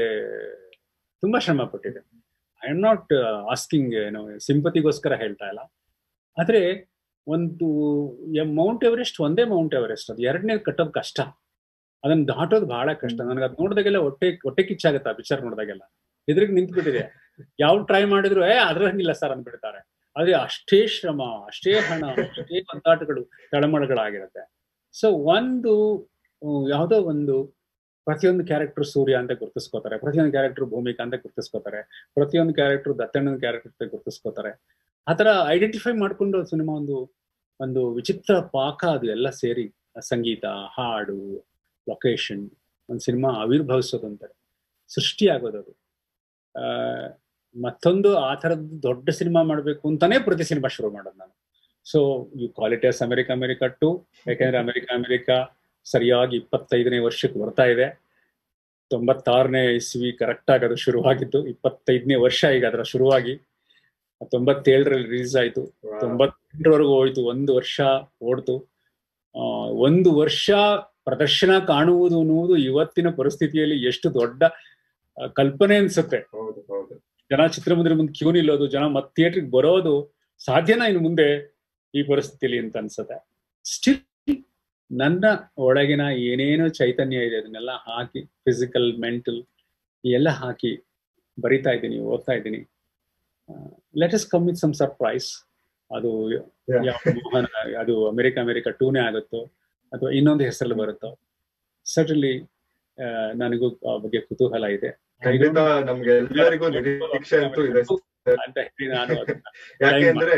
ತುಂಬಾ ಶ್ರಮ ಪಟ್ಟಿದೆ ಐ ಆಮ್ ನಾಟ್ ಆಸ್ಕಿಂಗ್ ಏನೋ ಸಿಂಪತಿಗೋಸ್ಕರ ಹೇಳ್ತಾ ಇಲ್ಲ ಆದ್ರೆ ಒಂದು ಮೌಂಟ್ ಎವರೆಸ್ಟ್ ಒಂದೇ ಮೌಂಟ್ ಎವರೆಸ್ಟ್ ಅದು ಎರಡನೇ ಕಟ್ಟೋದು ಕಷ್ಟ ಅದನ್ನ ದಾಟೋದು ಬಹಳ ಕಷ್ಟ ನನಗೆ ಅದು ನೋಡಿದಾಗೆಲ್ಲ ಹೊಟ್ಟೆ ಹೊಟ್ಟೆ ಕಿಚ್ಚಾಗತ್ತೆ ಆ ಪಿಕ್ಚರ್ ನೋಡಿದಾಗೆಲ್ಲ ಎದುರಿಗೆ ನಿಂತು ಬಿಟ್ಟಿದೆ ಯಾವ ಟ್ರೈ ಮಾಡಿದ್ರು ಏ ಅದ್ರಂಗಿಲ್ಲ ಸರ್ ಅಂದ್ಬಿಡ್ತಾರೆ ಆದ್ರೆ ಅಷ್ಟೇ ಶ್ರಮ ಅಷ್ಟೇ ಹಣ ಅಷ್ಟೇ ಒದ್ದಾಟಗಳು ತಳಮಳಗಳಾಗಿರುತ್ತೆ ಸೊ ಒಂದು ಹ್ಮ್, ಯಾವುದೋ ಒಂದು ಪ್ರತಿಯೊಂದು ಕ್ಯಾರೆಕ್ಟರ್ ಸೂರ್ಯ ಅಂತ ಗುರ್ತಿಸ್ಕೋತಾರೆ ಪ್ರತಿಯೊಂದು ಕ್ಯಾರೆಕ್ಟರ್ ಭೂಮಿಕಾ ಅಂತ ಗುರ್ತಿಸ್ಕೋತಾರೆ ಪ್ರತಿಯೊಂದು ಕ್ಯಾರೆಕ್ಟರ್ ದತ್ತಣ್ಣನ ಕ್ಯಾರೆಕ್ಟರ್ ಅಂತ ಗುರ್ತಿಸ್ಕೋತಾರೆ ಆತರ ಐಡೆಂಟಿಫೈ ಮಾಡ್ಕೊಂಡು ಸಿನಿಮಾ ಒಂದು ಒಂದು ವಿಚಿತ್ರ ಪಾಕ ಅದು ಎಲ್ಲ ಸೇರಿ ಸಂಗೀತ ಹಾಡು ಲೊಕೇಶನ್ ಒಂದು ಸಿನಿಮಾ ಆವಿರ್ಭವಿಸೋದು ಅಂತಾರೆ ಸೃಷ್ಟಿ ಆಗೋದು ಅದು ಆ, ಮತ್ತೊಂದು ಆ ಥರದ್ದು ದೊಡ್ಡ ಸಿನಿಮಾ ಮಾಡಬೇಕು ಅಂತಾನೆ ಪ್ರತಿ ಸಿನಿಮಾ ಶುರು ಮಾಡೋದು ನಾನು ಸೊ ಯು ಕ್ವಾಲಿಟಿಯಸ್ ಅಮೆರಿಕ ಅಮೆರಿಕ ಟು ಯಾಕೆಂದ್ರೆ ಅಮೆರಿಕ ಅಮೆರಿಕ ಸರಿಯಾಗಿ ಇಪ್ಪತ್ತೈದನೇ ವರ್ಷಕ್ಕೆ ಬರ್ತಾ ಇದೆ ತೊಂಬತ್ತಾರನೇ ಇಸ್ವಿ ಕರೆಕ್ಟ್ ಆಗಿ ಅದು ಶುರುವಾಗಿದ್ದು ಇಪ್ಪತ್ತೈದನೇ ವರ್ಷ ಈಗ ಅದರ ಶುರುವಾಗಿ ತೊಂಬತ್ತೇಳರಲ್ಲಿ ರಿಲೀಸ್ ಆಯ್ತು ತೊಂಬತ್ತೆಂಟರವರೆಗೂ ಹೋಯ್ತು ಒಂದು ವರ್ಷ ಓಡ್ತು ಆ, ಒಂದು ವರ್ಷ ಪ್ರದರ್ಶನ ಕಾಣುವುದು ಅನ್ನುವುದು ಇವತ್ತಿನ ಪರಿಸ್ಥಿತಿಯಲ್ಲಿ ಎಷ್ಟು ದೊಡ್ಡ ಆ, ಕಲ್ಪನೆ ಅನ್ಸುತ್ತೆ ಹೌದು ಹೌದು ಜನ ಚಿತ್ರಮಂದಿರ ಮುಂದೆ ಕ್ಯೂ ನಿಲ್ಲೋದು ಜನ ಮತ್ತೆ ಥಿಯೇಟ್ರಿಗೆ ಬರೋದು ಸಾಧ್ಯನಾ ಇನ್ನು ಮುಂದೆ ಈ ಪರಿಸ್ಥಿತಿಯಲ್ಲಿ ಅಂತ ಅನ್ಸುತ್ತೆ ಸ್ಟಿಲ್ ನನ್ನ ಒಳಗಿನ ಏನೇನು ಚೈತನ್ಯ ಇದೆ ಅದನ್ನೆಲ್ಲ ಹಾಕಿ ಫಿಸಿಕಲ್ ಮೆಂಟಲ್ ಎಲ್ಲ ಹಾಕಿ ಬರಿತಾ ಇದ್ದೀನಿ ಓದ್ತಾ ಇದ್ದೀನಿ let's come with some surprise ಅದು Yeah. ಯಾವ ಮೋಹನ ಅದು ಅಮೆರಿಕ ಅಮೆರಿಕ ಟೂನೇ ಆಗುತ್ತೋ ಅಥವಾ ಇನ್ನೊಂದು ಹೆಸರಲ್ಲಿ ಬರುತ್ತೋ ಸರ್ಟನ್ಲಿ ನನಗೂ ಆ ಬಗ್ಗೆ ಕುತೂಹಲ ಇದೆ ಖಂಡಿತ ನಮ್ಗೆ ಎಲ್ಲರಿಗೂ ನಿರೀಕ್ಷೆ ಅಂತೂ ಇದೆ ಅಂತ ಹೇಳಿ ನಾನು ಅದನ್ನ ಯಾಕೆಂದ್ರೆ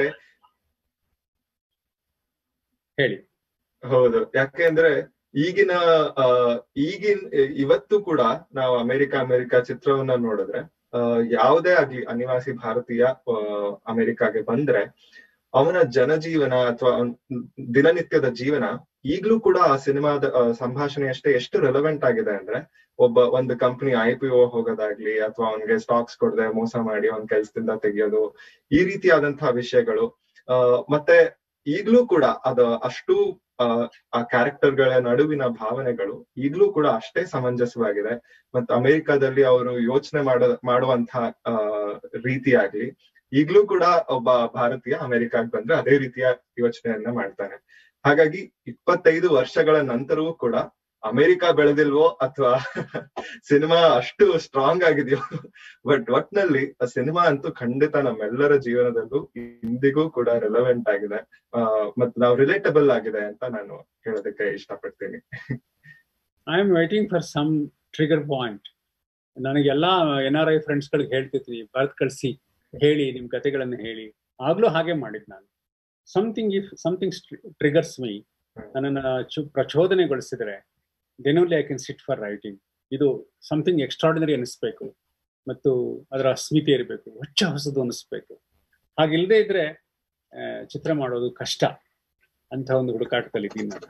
ಹೇಳಿ ಹೌದು ಯಾಕೆಂದ್ರೆ ಈಗಿನ ಆ, ಈಗಿನ ಇವತ್ತು ಕೂಡ ನಾವು ಅಮೆರಿಕ ಅಮೆರಿಕ ಚಿತ್ರವನ್ನ ನೋಡಿದ್ರೆ ಆ, ಯಾವುದೇ ಆಗ್ಲಿ ಅನಿವಾಸಿ ಭಾರತೀಯ ಆ, ಅಮೆರಿಕಾಗೆ ಬಂದ್ರೆ ಅವನ ಜನಜೀವನ ಅಥವಾ ದಿನನಿತ್ಯದ ಜೀವನ ಈಗ್ಲೂ ಕೂಡ ಆ ಸಿನಿಮಾದ ಆ, ಸಂಭಾಷಣೆ ಅಷ್ಟೇ ಎಷ್ಟು ರೆಲೆವೆಂಟ್ ಆಗಿದೆ ಅಂದ್ರೆ ಒಬ್ಬ ಒಂದು ಕಂಪನಿ ಐ ಪಿ ಒ ಹೋಗೋದಾಗ್ಲಿ ಅಥವಾ ಅವನ್ಗೆ ಸ್ಟಾಕ್ಸ್ ಕೊಡದೆ ಮೋಸ ಮಾಡಿ ಅವನ್ ಕೆಲ್ಸದಿಂದ ತೆಗೆಯೋದು ಈ ರೀತಿಯಾದಂತಹ ವಿಷಯಗಳು ಆ ಮತ್ತೆ ಈಗ್ಲೂ ಕೂಡ ಅದು ಅಷ್ಟು ಆ, ಆ ಕ್ಯಾರೆಕ್ಟರ್ ಗಳ ನಡುವಿನ ಭಾವನೆಗಳು ಈಗ್ಲೂ ಕೂಡ ಅಷ್ಟೇ ಸಮಂಜಸವಾಗಿದೆ ಮತ್ತು ಅಮೆರಿಕಾದಲ್ಲಿ ಅವರು ಯೋಚನೆ ಮಾಡ ಮಾಡುವಂತಹ ಆ ರೀತಿಯಾಗ್ಲಿ ಈಗ್ಲೂ ಕೂಡ ಒಬ್ಬ ಭಾರತೀಯ ಅಮೆರಿಕಾಗ್ ಬಂದ್ರೆ ಅದೇ ರೀತಿಯ ಯೋಚನೆಯನ್ನ ಮಾಡ್ತಾನೆ ಹಾಗಾಗಿ ಇಪ್ಪತ್ತೈದು ವರ್ಷಗಳ ನಂತರವೂ ಕೂಡ ಅಮೆರಿಕ ಬೆಳೆದಿಲ್ವೋ ಅಥವಾ ಸಿನಿಮಾ ಅಷ್ಟು ಸ್ಟ್ರಾಂಗ್ ಆಗಿದೆಯೋ ಬಟ್ ಒಟ್ನಲ್ಲಿ ಆ ಸಿನಿಮಾ ಅಂತೂ ಖಂಡಿತ ನಮ್ಮೆಲ್ಲರ ಜೀವನದಲ್ಲೂ ಇಂದಿಗೂ ಕೂಡ ರೆಲೆವೆಂಟ್ ಆಗಿದೆ ಆ ಮತ್ ನಾವು ರಿಲೇಟಬಲ್ ಆಗಿದೆ ಅಂತ ನಾನು ಹೇಳೋದಕ್ಕೆ ಇಷ್ಟಪಡ್ತೀನಿ I am waiting for some trigger point ನನಗೆಲ್ಲ ಎನ್ ಆರ್ ಐ ಫ್ರೆಂಡ್ಸ್ಗಳಿಗೆ ಹೇಳ್ತಿರ್ತೀನಿ ಬರ್ತ್ ಕಳಿಸಿ ಹೇಳಿ ನಿಮ್ಮ ಕತೆಗಳನ್ನು ಹೇಳಿ ಆಗ್ಲೂ ಹಾಗೆ ಮಾಡಿದ್ ನಾನು something if something triggers my ನನ್ನನ್ನು ಚು ಪ್ರಚೋದನೆಗೊಳಿಸಿದರೆ then only I can sit for writing ಇದು ಸಮಥಿಂಗ್ ಎಕ್ಸ್ಟ್ರಾರ್ಡಿನರಿ ಅನಿಸ್ಬೇಕು ಮತ್ತು ಅದರ ಅಸ್ಮಿತೆ ಇರಬೇಕು ಹೊಚ್ಚ ಹೊಸದು ಅನಿಸ್ಬೇಕು ಹಾಗಿಲ್ಲದೆ ಇದ್ರೆ ಆ, ಚಿತ್ರ ಮಾಡೋದು ಕಷ್ಟ ಅಂತ ಒಂದು ಹುಡುಕಾಟದಲ್ಲಿ ಇದ್ದೀನಿ ನಾನು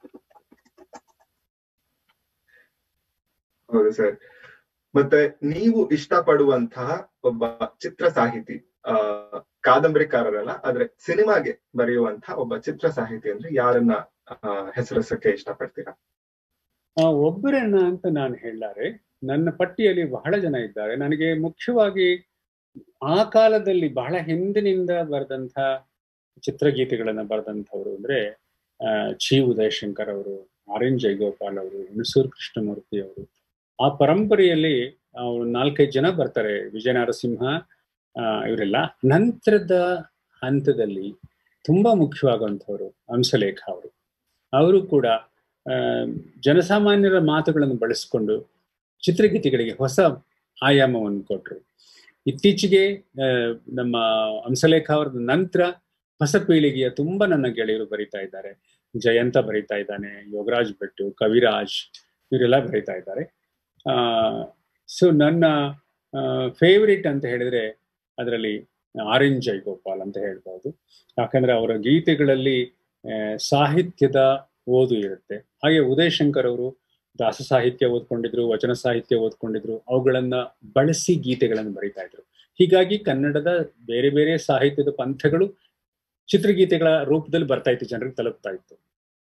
ಹೌದು ಸರ್ ಮತ್ತೆ ನೀವು ಇಷ್ಟಪಡುವಂತಹ ಒಬ್ಬ ಚಿತ್ರ ಸಾಹಿತಿ ಆ ಕಾದಂಬರಿಕಾರರಲ್ಲ ಆದ್ರೆ ಸಿನಿಮಾಗೆ ಬರೆಯುವಂತಹ ಒಬ್ಬ ಚಿತ್ರ ಸಾಹಿತಿ ಅಂದ್ರೆ ಯಾರನ್ನ ಆ, ಹೆಸರಿಸಕ್ಕೆ ಇಷ್ಟಪಡ್ತೀರಾ ಆ, ಒಬ್ಬರನ್ನ ಅಂತ ನಾನು ಹೇಳಾರೆ ನನ್ನ ಪಟ್ಟಿಯಲ್ಲಿ ಬಹಳ ಜನ ಇದ್ದಾರೆ ನನಗೆ ಮುಖ್ಯವಾಗಿ ಆ ಕಾಲದಲ್ಲಿ ಬಹಳ ಹಿಂದಿನಿಂದ ಬರೆದಂಥ ಚಿತ್ರಗೀತೆಗಳನ್ನ ಬರೆದಂಥವ್ರು ಅಂದ್ರೆ ಆ, ಚಿ ಉದಯಶಂಕರ್ ಅವರು ಆರ್ ಎನ್ ಜಯಗೋಪಾಲ್ ಅವರು ಹುಣಸೂರು ಕೃಷ್ಣಮೂರ್ತಿ ಅವರು ಆ ಪರಂಪರೆಯಲ್ಲಿ ಅವ್ರು ನಾಲ್ಕೈದು ಜನ ಬರ್ತಾರೆ ವಿಜಯ ನರಸಿಂಹ ಆ, ಇವರೆಲ್ಲ ನಂತರದ ಹಂತದಲ್ಲಿ ತುಂಬಾ ಮುಖ್ಯವಾಗುವಂಥವ್ರು ಹಂಸಲೇಖ ಅವರು ಅವರು ಕೂಡ ಆ, ಜನಸಾಮಾನ್ಯರ ಮಾತುಗಳನ್ನು ಬಳಸಿಕೊಂಡು ಚಿತ್ರಗೀತೆಗಳಿಗೆ ಹೊಸ ಆಯಾಮವನ್ನು ಕೊಟ್ಟರು ಇತ್ತೀಚೆಗೆ ಆ, ನಮ್ಮ ಹಂಸಲೇಖ ಅವರ ನಂತರ ಹೊಸ ಪೀಳಿಗೆಯ ತುಂಬಾ ನನ್ನ ಗೆಳೆಯರು ಬರೀತಾ ಇದ್ದಾರೆ ಜಯಂತ ಬರೀತಾ ಇದ್ದಾನೆ ಯೋಗರಾಜ್ ಭಟ್ಟು ಕವಿರಾಜ್ ಇವರೆಲ್ಲ ಬರೀತಾ ಇದ್ದಾರೆ ಸೊ ನನ್ನ ಫೇವ್ರೇಟ್ ಅಂತ ಹೇಳಿದ್ರೆ ಅದರಲ್ಲಿ ಆರ್ ಎನ್ ಜಯಗೋಪಾಲ್ ಅಂತ ಹೇಳ್ಬೋದು ಯಾಕಂದ್ರೆ ಅವರ ಗೀತೆಗಳಲ್ಲಿ ಆ, ಸಾಹಿತ್ಯದ ಓದು ಇರುತ್ತೆ ಹಾಗೆ ಉದಯ್ ಶಂಕರ್ ಅವರು ದಾಸ ಸಾಹಿತ್ಯ ಓದ್ಕೊಂಡಿದ್ರು ವಚನ ಸಾಹಿತ್ಯ ಓದ್ಕೊಂಡಿದ್ರು ಅವುಗಳನ್ನ ಬಳಸಿ ಗೀತೆಗಳನ್ನು ಬರೀತಾ ಇದ್ರು ಹೀಗಾಗಿ ಕನ್ನಡದ ಬೇರೆ ಬೇರೆ ಸಾಹಿತ್ಯದ ಪಂಥಗಳು ಚಿತ್ರಗೀತೆಗಳ ರೂಪದಲ್ಲಿ ಬರ್ತಾ ಇತ್ತು ಜನರಿಗೆ ತಲುಪ್ತಾ ಇತ್ತು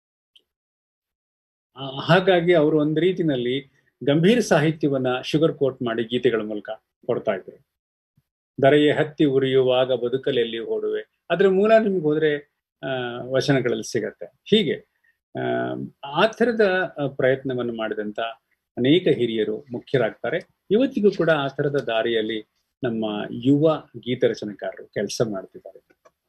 ಆ, ಹಾಗಾಗಿ ಅವರು ಒಂದು ರೀತಿನಲ್ಲಿ ಗಂಭೀರ ಸಾಹಿತ್ಯವನ್ನ ಶುಗರ್ ಕೋಟ್ ಮಾಡಿ ಗೀತೆಗಳ ಮೂಲಕ ಕೊಡ್ತಾ ಇದ್ರು ದರೆಯೇ ಹತ್ತಿ ಉರಿಯುವಾಗ ಬದುಕಲೆಲ್ಲಿ ಓಡುವೆ ಅದ್ರ ಮೂಲ ನಿಮ್ಗೆ ಹೋದ್ರೆ ಆ, ವಚನಗಳಲ್ಲಿ ಸಿಗತ್ತೆ ಹೀಗೆ ಆ, ಆ ಥರದ ಆ, ಪ್ರಯತ್ನವನ್ನು ಮಾಡಿದಂತ ಅನೇಕ ಹಿರಿಯರು ಮುಖ್ಯರಾಗ್ತಾರೆ ಇವತ್ತಿಗೂ ಕೂಡ ಆ ಥರದ ದಾರಿಯಲ್ಲಿ ನಮ್ಮ ಯುವ ಗೀತ ರಚನೆಕಾರರು ಕೆಲಸ ಮಾಡ್ತಿದ್ದಾರೆ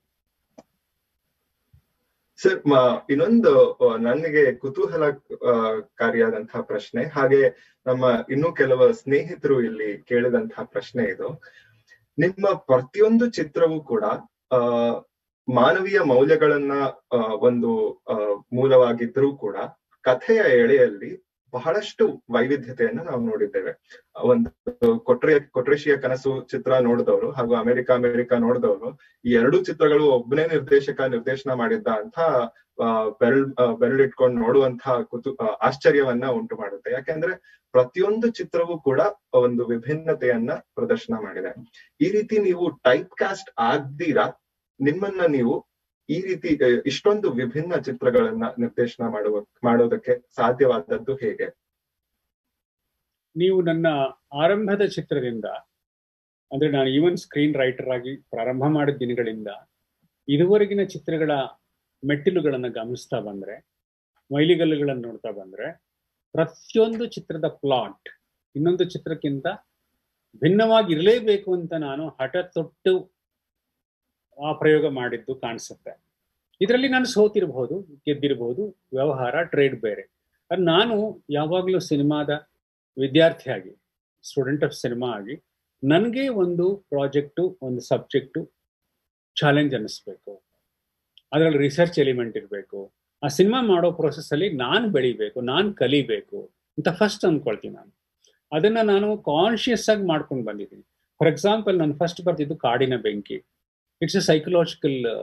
ಸರ್ ಇನ್ನೊಂದು ಆ, ನನಗೆ ಕುತೂಹಲ ಆ, ಕಾರಿಯಾದಂತಹ ಪ್ರಶ್ನೆ ಹಾಗೆ ನಮ್ಮ ಇನ್ನೂ ಕೆಲವು ಸ್ನೇಹಿತರು ಇಲ್ಲಿ ಕೇಳಿದಂತಹ ಪ್ರಶ್ನೆ ಇದು ನಿಮ್ಮ ಪ್ರತಿಯೊಂದು ಚಿತ್ರವೂ ಕೂಡ ಆ ಮಾನವೀಯ ಮೌಲ್ಯಗಳನ್ನ ಆ, ಒಂದು ಆ, ಮೂಲವಾಗಿದ್ರೂ ಕೂಡ ಕಥೆಯ ಎಳೆಯಲ್ಲಿ ಬಹಳಷ್ಟು ವೈವಿಧ್ಯತೆಯನ್ನ ನಾವು ನೋಡಿದ್ದೇವೆ ಒಂದು ಕೊಟ್ರೆ ಕೊಟ್ರೇಶಿಯ ಕನಸು ಚಿತ್ರ ನೋಡಿದವರು ಹಾಗೂ ಅಮೆರಿಕ ಅಮೆರಿಕ ನೋಡಿದವರು ಈ ಎರಡು ಚಿತ್ರಗಳು ಒಬ್ಬನೇ ನಿರ್ದೇಶಕ ನಿರ್ದೇಶನ ಮಾಡಿದ್ದ ಅಂತ ಬೆರಳ್ ಬೆರಳಿಟ್ಕೊಂಡು ನೋಡುವಂತಹ ಕುತು ಆ, ಆಶ್ಚರ್ಯವನ್ನ ಉಂಟು ಮಾಡುತ್ತೆ ಯಾಕೆಂದ್ರೆ ಪ್ರತಿಯೊಂದು ಚಿತ್ರವೂ ಕೂಡ ಒಂದು ವಿಭಿನ್ನತೆಯನ್ನ ಪ್ರದರ್ಶನ ಮಾಡಿದೆ ಈ ರೀತಿ ನೀವು ಟೈಪ್ ಕಾಸ್ಟ್ ಆಗ್ದಿರಾ ನಿಮ್ಮನ್ನ ನೀವು ಈ ರೀತಿ ಆ, ಇಷ್ಟೊಂದು ವಿಭಿನ್ನ ಚಿತ್ರಗಳನ್ನ ನಿರ್ದೇಶನ ಮಾಡುವ ಮಾಡೋದಕ್ಕೆ ಸಾಧ್ಯವಾದದ್ದು ಹೇಗೆ ನೀವು ನನ್ನ ಆರಂಭದ ಚಿತ್ರದಿಂದ ಅಂದ್ರೆ ನಾನು ಈವನ್ ಸ್ಕ್ರೀನ್ ರೈಟರ್ ಆಗಿ ಪ್ರಾರಂಭ ಮಾಡಿದ ದಿನಗಳಿಂದ ಇದುವರೆಗಿನ ಚಿತ್ರಗಳ ಮೆಟ್ಟಿಲುಗಳನ್ನ ಗಮನಿಸ್ತಾ ಬಂದ್ರೆ ಮೈಲಿಗಲ್ಲುಗಳನ್ನು ನೋಡ್ತಾ ಬಂದ್ರೆ ಪ್ರತಿಯೊಂದು ಚಿತ್ರದ ಪ್ಲಾಟ್ ಇನ್ನೊಂದು ಚಿತ್ರಕ್ಕಿಂತ ಭಿನ್ನವಾಗಿ ಇರಲೇಬೇಕು ಅಂತ ನಾನು ಹಠ ತೊಟ್ಟು ಆ ಪ್ರಯೋಗ ಮಾಡಿದ್ದು ಕಾಣಿಸುತ್ತೆ ಇದರಲ್ಲಿ ನಾನು ಸೋತಿರಬಹುದು ಗೆದ್ದಿರಬಹುದು ವ್ಯವಹಾರ ಟ್ರೇಡ್ ಬೇರೆ ಅದು ನಾನು ಯಾವಾಗಲೂ ಸಿನಿಮಾದ ವಿದ್ಯಾರ್ಥಿಯಾಗಿ ಸ್ಟೂಡೆಂಟ್ ಆಫ್ ಸಿನಿಮಾ ಆಗಿ ನನಗೆ ಒಂದು ಪ್ರಾಜೆಕ್ಟು ಒಂದು ಸಬ್ಜೆಕ್ಟು ಚಾಲೆಂಜ್ ಅನ್ನಿಸ್ಬೇಕು ಅದರಲ್ಲಿ ರಿಸರ್ಚ್ ಎಲಿಮೆಂಟ್ ಇರಬೇಕು ಆ ಸಿನಿಮಾ ಮಾಡೋ process ಅಲ್ಲಿ ನಾನು ಬೆಳಿಬೇಕು ನಾನು ಕಲಿಬೇಕು ಅಂತ ಫಸ್ಟ್ ಅಂದ್ಕೊಳ್ತೀನಿ ನಾನು ಅದನ್ನ ನಾನು ಕಾನ್ಶಿಯಸ್ ಆಗಿ ಮಾಡ್ಕೊಂಡು ಬಂದಿದ್ದೀನಿ ಫಾರ್ ಎಕ್ಸಾಂಪಲ್ ನಾನು ಫಸ್ಟ್ ಬರ್ತಿದ್ದು ಕಾಡಿನ ಬೆಂಕಿ ಇಟ್ಸ್ ಎ ಸೈಕಲಾಜಿಕಲ್